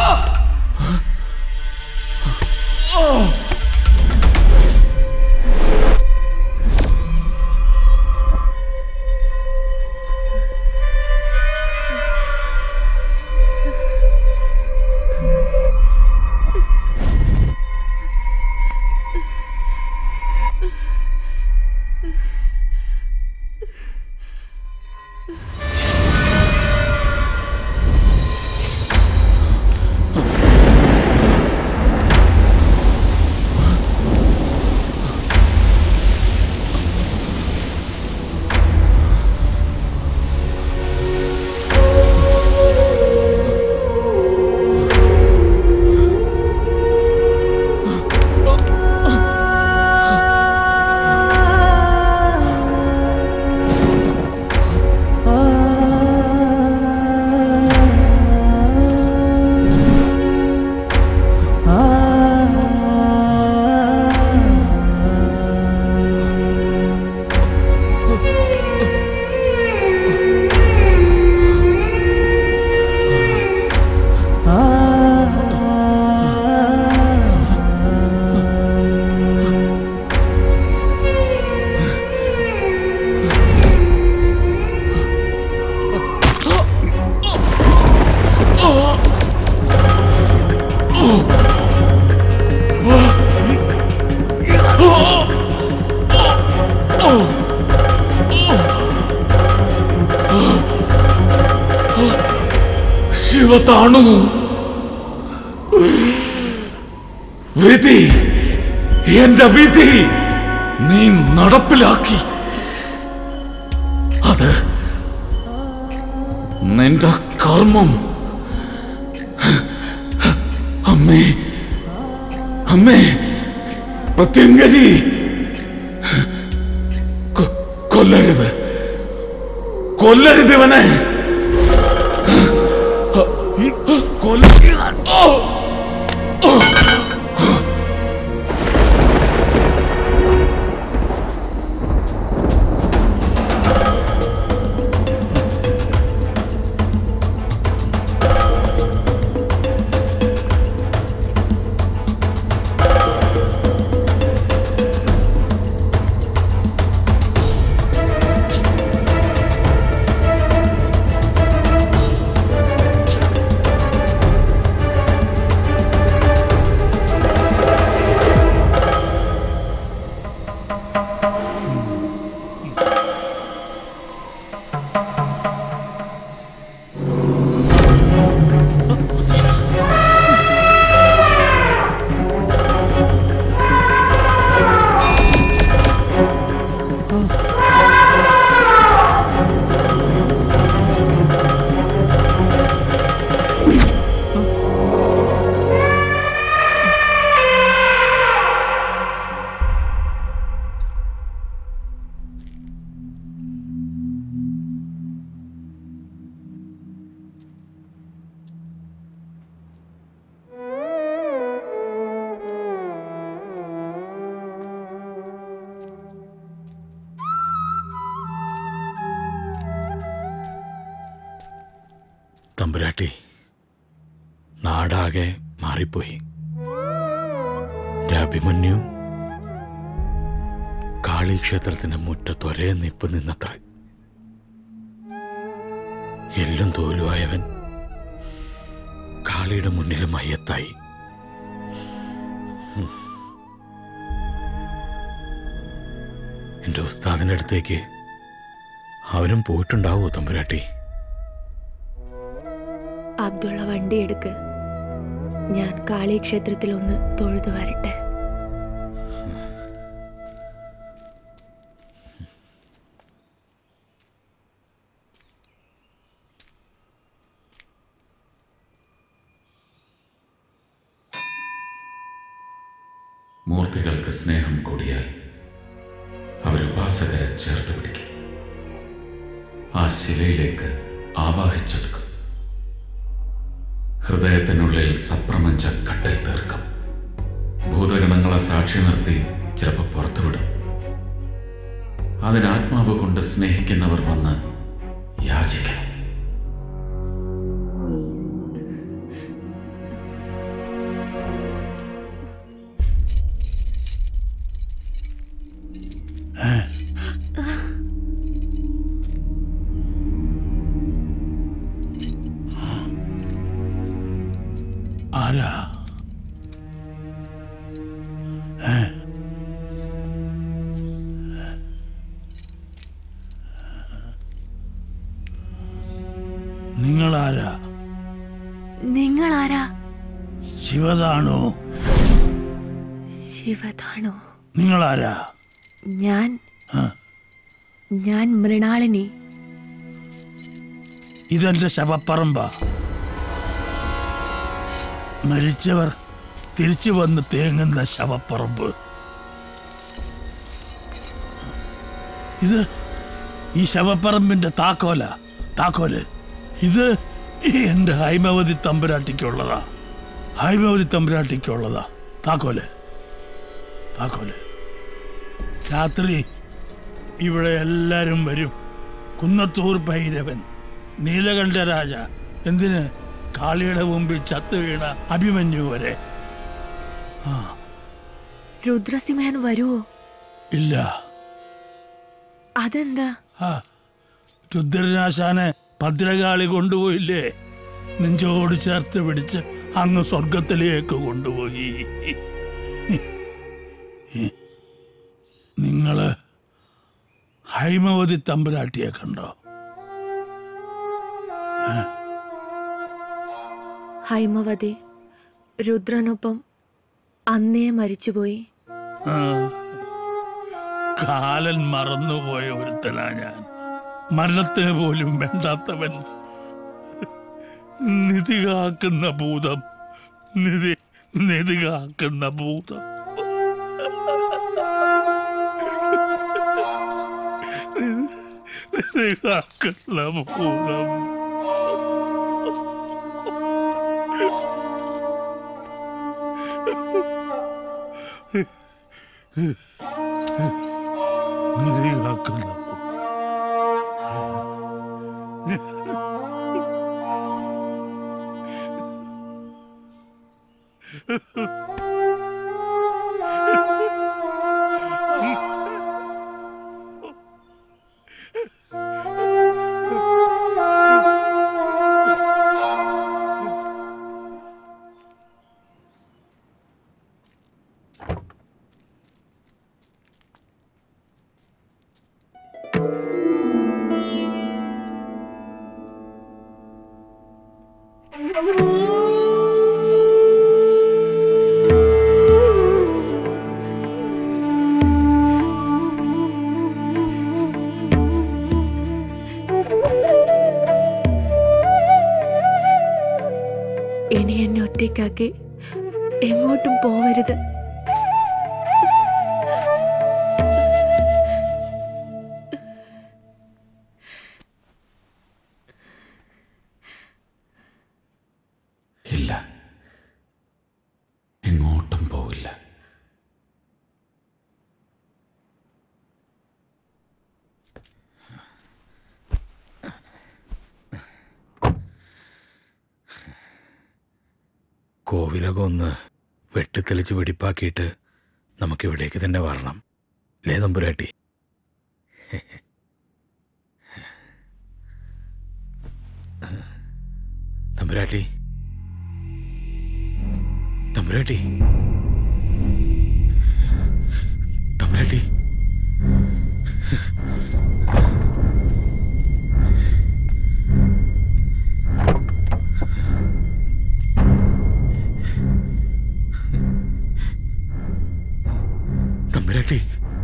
ശിവതാണു വിധി എന്റെ വിധി നീ നടപ്പിലാക്കി അത് നിന്റെ കർമ്മം അമ്മേ അമ്മേ പ്രത്യങ്കരി കൊ- കൊല്ലരുത് കൊല്ലരുത് ഇവനെ കൊല്ല ഓ! ഓ! തമ്പുരാട്ടി നാടാകെ മാറിപ്പോയി രാഭിമന്യു കാളീക്ഷേത്രത്തിന്റെ മുറ്റത്തൊരേ നിപ്പ് നിന്നത്ര എല്ലും തോലുമായവൻ കാളിയുടെ മുന്നിൽ മയ്യത്തായി ഉം. എന്റെ ഉസ്താദിന്റെ അടുത്തേക്ക് അവനും പോയിട്ടുണ്ടാവോ തമ്പുരാട്ടി അബ്ദുള്ള വണ്ടി എടുക്ക് ഞാൻ കാളി ക്ഷേത്രത്തിൽ ഒന്ന് തൊഴുതു വരട്ടെ മൂർത്തികൾക്ക് സ്നേഹം കൂടിയാൽ അവരുപാസകരെ ചേർത്ത് പിടിക്കും ആ ശിലയിലേക്ക് ആവാഹിച്ചെടുക്കും ഹൃദയത്തിനുള്ളിൽ സപ്രമഞ്ച കട്ടിൽ തീർക്കും ഭൂതഗണങ്ങളെ സാക്ഷി നിർത്തി ചിലപ്പോൾ പുറത്തുവിടും അതിന് ആത്മാവ് കൊണ്ട് സ്നേഹിക്കുന്നവർ വന്ന് യാചിക്കണം ആരാ ഏ? നിങ്ങളാരാ നിങ്ങളാരാ ശിവതാണോ ശിവതാണോ നിങ്ങളാരാ ഞാൻ ആ, ഞാൻ മൃണാളിനി ഇതെന്റെ ശവപ്പറമ്പ മരിച്ചവർ തിരിച്ചു വന്ന് തേങ്ങുന്ന ശവപ്പറമ്പ് ഇത് ഈ ശവപ്പറമ്പിന്റെ താക്കോല താക്കോല് ഇത് എന്റെ ഹൈമവതി തമ്പുരാട്ടിക്കുള്ളതാ ഹൈമവതി തമ്പുരാട്ടിക്കുള്ളതാ താക്കോല് താക്കോല് രാത്രി ഇവിടെ എല്ലാരും വരും കുന്നത്തൂർ ഭൈരവൻ നീലകണ്ഠ രാജ എന്തിന് കാളിയുടെ മുമ്പിൽ ചത്തു വീണ അഭിമന്യു വരെ ആ രുദ്രസിംഹൻ വരുവോ ഇല്ല അതെന്താ ആ രുദ്രനാശാനെ ഭദ്രകാളി കൊണ്ടുപോയില്ലേ നെഞ്ചോട് ചേർത്ത് പിടിച്ച് അങ്ങ് സ്വർഗത്തിലേക്ക് കൊണ്ടുപോയി നിങ്ങള് ഹൈമവതി തമ്പുരാട്ടിയെ കണ്ടോ ഹൈമവതി രുദ്രനൊപ്പം അന്നേ മരിച്ചുപോയി ആ. കാലൻ മറന്നുപോയ ഒരുത്തനാ ഞാൻ മരണത്തിന് പോലും വേണ്ടാത്തവൻ നിധി കാക്കുന്ന ഭൂതം നിധി നിധി കാക്കുന്ന ഭൂതം നിധി കാക്കുന്ന ഭൂതം നിധി കാക്കുന്ന ഇനി എന്നെ ഒറ്റയ്ക്കാക്കി എങ്ങോട്ടും പോവരുത് ഇല്ല എങ്ങോട്ടും പോവില്ല കോവിലകം ഒന്ന് വെട്ടിത്തെളിച്ച് വെടിപ്പാക്കിയിട്ട് നമുക്കിവിടേക്ക് തന്നെ വരണം ലേ തമ്പുരാട്ടി തമ്പുരാട്ടി തമ്പുരാട്ടി തമ്പുരാട്ടി തമ്പുരാട്ടി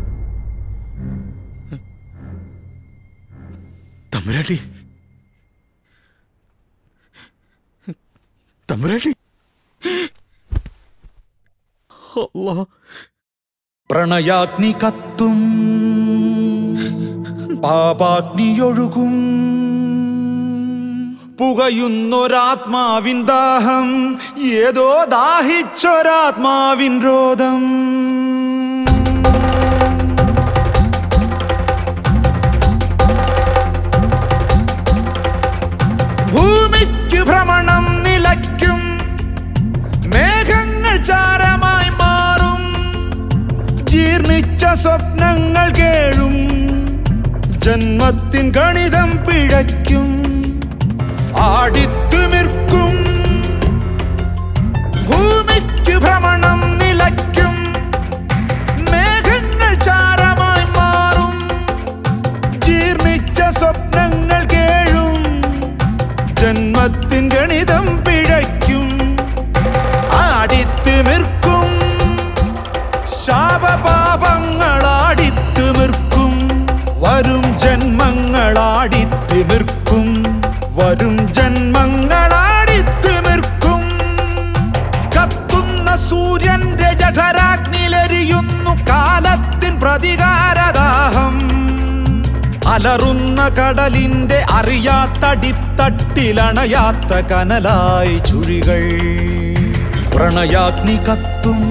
തമ്പുരാട്ടി തമ്പുരാട്ടി പ്രണയാഗ്നി കത്തും പാപാഗ്നിയൊഴുകും പുകയുന്നൊരാത്മാവിൻ ദാഹം ഏതോ ദാഹിച്ചൊരാത്മാവിൻ രോധം ഭൂമിക്ക് ഭ്രമണം നിലയ്ക്കും മേഘങ്ങൾ ചാരമായി മാറും ജീർണിച്ച സ്വപ്നങ്ങൾ കേഴും ജന്മത്തിൻ ഗണിതം പിഴയ്ക്കും ആടിത്തുമിർക്കും ഭൂമിക്ക് ഭ്രമണം നിലയ്ക്കും മേഘങ്ങൾ ചാരമായി മാറും ജീർണിച്ച സ്വപ്നങ്ങൾ കേഴും ജന്മത്തിൻ ഗണിതം പിഴയ്ക്കും ആടിത്തുമിർക്കും ശാപപാപങ്ങളാടിത്തുമിർക്കും വരും ജന്മങ്ങളാടിത്തുമിർക്കും വരും ജന്മങ്ങളാടിത്തുമിർക്കും കത്തുന്ന സൂര്യന്റെ ജഠരാഗ്നിലെരിയുന്നു കാലത്തിൻ പ്രതികാരദാഹം അലറുന്ന കടലിന്റെ അറിയാത്തടിത്തട്ടിലണയാത്ത കനലായി ചുഴികൾ പ്രണയാഗ്നി കത്തും